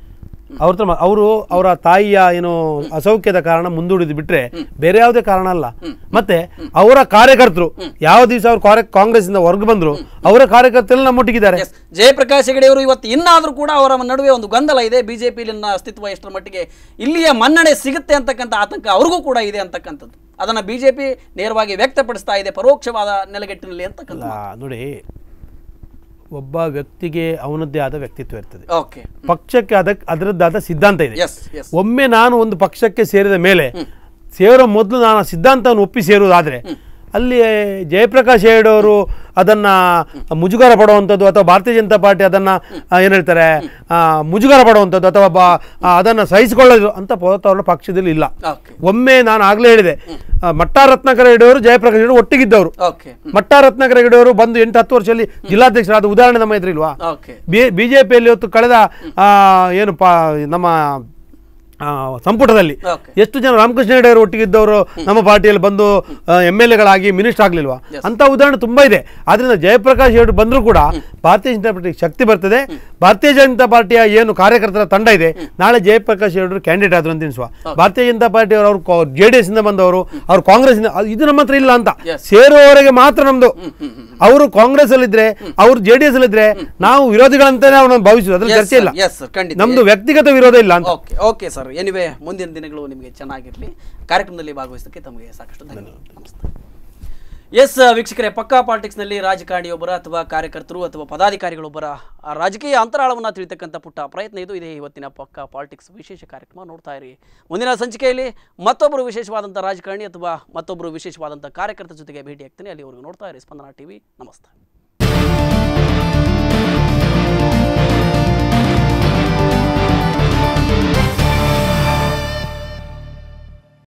ಅವ್ರ ಹತ್ರ ಮ- ಅವರು ಅವರ ತಾಯಿಯ ಏನು ಅಸೌಖ್ಯದ ಕಾರಣ ಮುಂದೂಡಿದ್ ಬಿಟ್ರೆ ಬೇರೆ ಯಾವುದೇ ಕಾರಣ ಅಲ್ಲ ಮತ್ತೆ ಅವರ ಕಾರ್ಯಕರ್ತರು ಯಾವ ದಿವಸ ಅವ್ರು ಕಾರ್ಯ ಕಾಂಗ್ರೆಸ್ ಇಂದ ಹೊರಗೆ ಬಂದ್ರು ಅವರ ಕಾರ್ಯಕರ್ತರೆಲ್ಲ ನಮ್ಮೊಟ್ಟಿಗಿದ್ದಾರೆ ಎಸ್ ಜಯಪ್ರಕಾಶ್ ಹೆಗಡೆ ಅವರು ಇವತ್ತು ಇನ್ನಾದರೂ ಕೂಡ ಅವರ ನಡುವೆ ಒಂದು ಗೊಂದಲ ಇದೆ ಬಿಜೆಪಿಯಲ್ಲಿನ ಅಸ್ತಿತ್ವ ಎಷ್ಟರ ಮಟ್ಟಿಗೆ ಇಲ್ಲಿಯ ಮನ್ನಣೆ ಸಿಗುತ್ತೆ ಅಂತಕ್ಕಂಥ ಆತಂಕ ಅವ್ರಿಗೂ ಕೂಡ ಇದೆ ಅಂತಕ್ಕಂಥದ್ದು ಅದನ್ನ ಬಿಜೆಪಿ ನೇರವಾಗಿ ವ್ಯಕ್ತಪಡಿಸ್ತಾ ಇದೆ ಪರೋಕ್ಷವಾದ ನೆಲೆಗಟ್ಟಿನಲ್ಲಿ ಅಂತಕ್ಕಂಥ ಅಲ್ಲ, ನೋಡಿ ಒಬ್ಬ ವ್ಯಕ್ತಿಗೆ ಅವನದ್ದೇ ಆದ ವ್ಯಕ್ತಿತ್ವ ಇರ್ತದೆ ಓಕೆ ಪಕ್ಷಕ್ಕೆ ಅದಕ್ಕೆ ಅದರದ್ದಾದ ಸಿದ್ಧಾಂತ ಇದೆ ಎಸ್ ಎಸ್ ಒಮ್ಮೆ ನಾನು ಒಂದು ಪಕ್ಷಕ್ಕೆ ಸೇರಿದ ಮೇಲೆ ಸೇರೋ ಮೊದಲು ನಾನು ಆ ಸಿದ್ಧಾಂತವನ್ನು ಒಪ್ಪಿ ಸೇರುವುದಾದರೆ ಅಲ್ಲಿ ಜಯಪ್ರಕಾಶ್ ಹೆಗಡೆ ಅವರು ಅದನ್ನು ಮುಜುಗರ ಪಡುವಂಥದ್ದು ಅಥವಾ ಭಾರತೀಯ ಜನತಾ ಪಾರ್ಟಿ ಅದನ್ನು ಏನು ಹೇಳ್ತಾರೆ ಆ, ಮುಜುಗರ ಪಡುವಂಥದ್ದು ಅಥವಾ ಬಾ ಅದನ್ನು ಸಹಿಸಿಕೊಳ್ಳೋದು ಅಂತ ವಾತಾವರಣ ಪಕ್ಷದಲ್ಲಿ ಇಲ್ಲ ಓಕೆ ಒಮ್ಮೆ ನಾನು ಆಗಲೇ ಹೇಳಿದೆ ಆ, ಮಟ್ಟಾ ರತ್ನಾಕರ ಹೆಗಡೆ ಅವರು ಜಯಪ್ರಕಾಶ್ ಹೆಗಡೆ ಒಟ್ಟಿಗಿದ್ದವರು ಓಕೆ ಮಟ್ಟಾ ರತ್ನಾಕರ ಹೆಗಡೆ ಅವರು ಬಂದು ಎಂಟು ಹತ್ತು ವರ್ಷದಲ್ಲಿ ಜಿಲ್ಲಾಧ್ಯಕ್ಷರಾದ ಉದಾಹರಣೆ ನಮ್ಮ ಎದುರು ಇಲ್ವಾ ಓಕೆ ಬಿ ಬಿ ಜೆ ಪಿಯಲ್ಲಿ ಇವತ್ತು ಕಳೆದ ಆ, ಏನು ಪಾ ನಮ್ಮ ಆ, ಸಂಪುಟದಲ್ಲಿ ಓಕೆ ಎಷ್ಟು ಜನ ರಾಮಕೃಷ್ಣ ಹೆಗಡೆ ಅವರು ಒಟ್ಟಿಗಿದ್ದವರು ನಮ್ಮ ಪಾರ್ಟಿಯಲ್ಲಿ ಬಂದು ಎಮ್ ಎಲ್ ಎಗಳಾಗಿ ಮಿನಿಸ್ಟರ್ ಆಗಲಿಲ್ವಾ ಅಂತ ಉದಾಹರಣೆ ತುಂಬಾ ಇದೆ ಆದ್ರಿಂದ ಜಯಪ್ರಕಾಶ್ ಹೆಗಡೆ ಬಂದರೂ ಕೂಡ ಭಾರತೀಯ ಜನತಾ ಪಾರ್ಟಿ ಶಕ್ತಿ ಬರ್ತದೆ ಭಾರತೀಯ ಜನತಾ ಪಾರ್ಟಿಯ ಏನು ಕಾರ್ಯಕರ್ತರ ತಂಡ ಇದೆ ನಾಳೆ ಜಯಪ್ರಕಾಶ್ ಹೆಗಡೆ ಕ್ಯಾಂಡಿಡೇಟ್ ಆದ್ರು ಅಂತ ಎನಿಸುವ ಭಾರತೀಯ ಜನತಾ ಪಾರ್ಟಿ ಅವರು ಅವ್ರು ಜೆ ಡಿ ಎಸ್ ಇಂದ ಬಂದವರು ಅವ್ರು ಕಾಂಗ್ರೆಸ್ ಇಂದ ಅದು- ಇದು ನಮ್ಮ ಹತ್ರ ಇಲ್ಲ ಅಂತ Yes. ಸೇರುವವರೆಗೆ ಮಾತ್ರ ನಮ್ದು ಅವರು ಕಾಂಗ್ರೆಸ್ ಅಲ್ಲಿದ್ರೆ ಅವ್ರು ಜೆ ಡಿ ಎಸ್ ಅಲ್ಲಿದ್ರೆ ನಾವು ವಿರೋಧಿಗಳಂತಾನೆ ಅವ್ರನ್ನ ಭಾವಿಸುದು ಅದ್ರಲ್ಲಿ ಚರ್ಚೆ ಇಲ್ಲ ಎಸ್ ಖಂಡಿತ ನಮ್ದು ವ್ಯಕ್ತಿಗತ ವಿರೋಧ ಇಲ್ಲ ಅಂತ ಓಕೆ ಓಕೆ ಸರ್ ಎನಿವೆ ಮುಂದಿನ ದಿನಗಳು ನಿಮಗೆ ಚೆನ್ನಾಗಿರಲಿ ಕಾರ್ಯಕ್ರಮದಲ್ಲಿ ಭಾಗವಹಿಸೋದಕ್ಕೆ ತಮಗೆ ಸಾಕಷ್ಟು ಧನ್ಯವಾದ ನಮಸ್ತೆ ಎಸ್ ವೀಕ್ಷಕರೇ ಪಕ್ಕಾ ಪಾಲಿಟಿಕ್ಸ್ನಲ್ಲಿ ರಾಜಕಾರಣಿಯೊಬ್ಬರ ಅಥವಾ ಕಾರ್ಯಕರ್ತರು ಅಥವಾ ಪದಾಧಿಕಾರಿಗಳೊಬ್ಬರ ಆ ರಾಜಕೀಯ ಅಂತರಾಳವನ್ನು ತಿಳಿತಕ್ಕಂಥ ಪುಟ್ಟ ಪ್ರಯತ್ನ ಇದು ಇದೇ ಇವತ್ತಿನ ಪಕ್ಕಾ ಪಾಲಿಟಿಕ್ಸ್ ವಿಶೇಷ ಕಾರ್ಯಕ್ರಮ ನೋಡ್ತಾ ಇರಿ ಮುಂದಿನ ಸಂಚಿಕೆಯಲ್ಲಿ ಮತ್ತೊಬ್ಬರು ವಿಶೇಷವಾದಂಥ ರಾಜಕಾರಣಿ ಅಥವಾ ಮತ್ತೊಬ್ಬರು ವಿಶೇಷವಾದಂಥ ಕಾರ್ಯಕರ್ತರ ಜೊತೆಗೆ ಭೇಟಿ ಆಗ್ತೀನಿ ಅಲ್ಲಿವರೆಗೂ ನೋಡ್ತಾ ಇರಿ ಸ್ಪಂದನ ಟಿವಿ ನಮಸ್ತೆ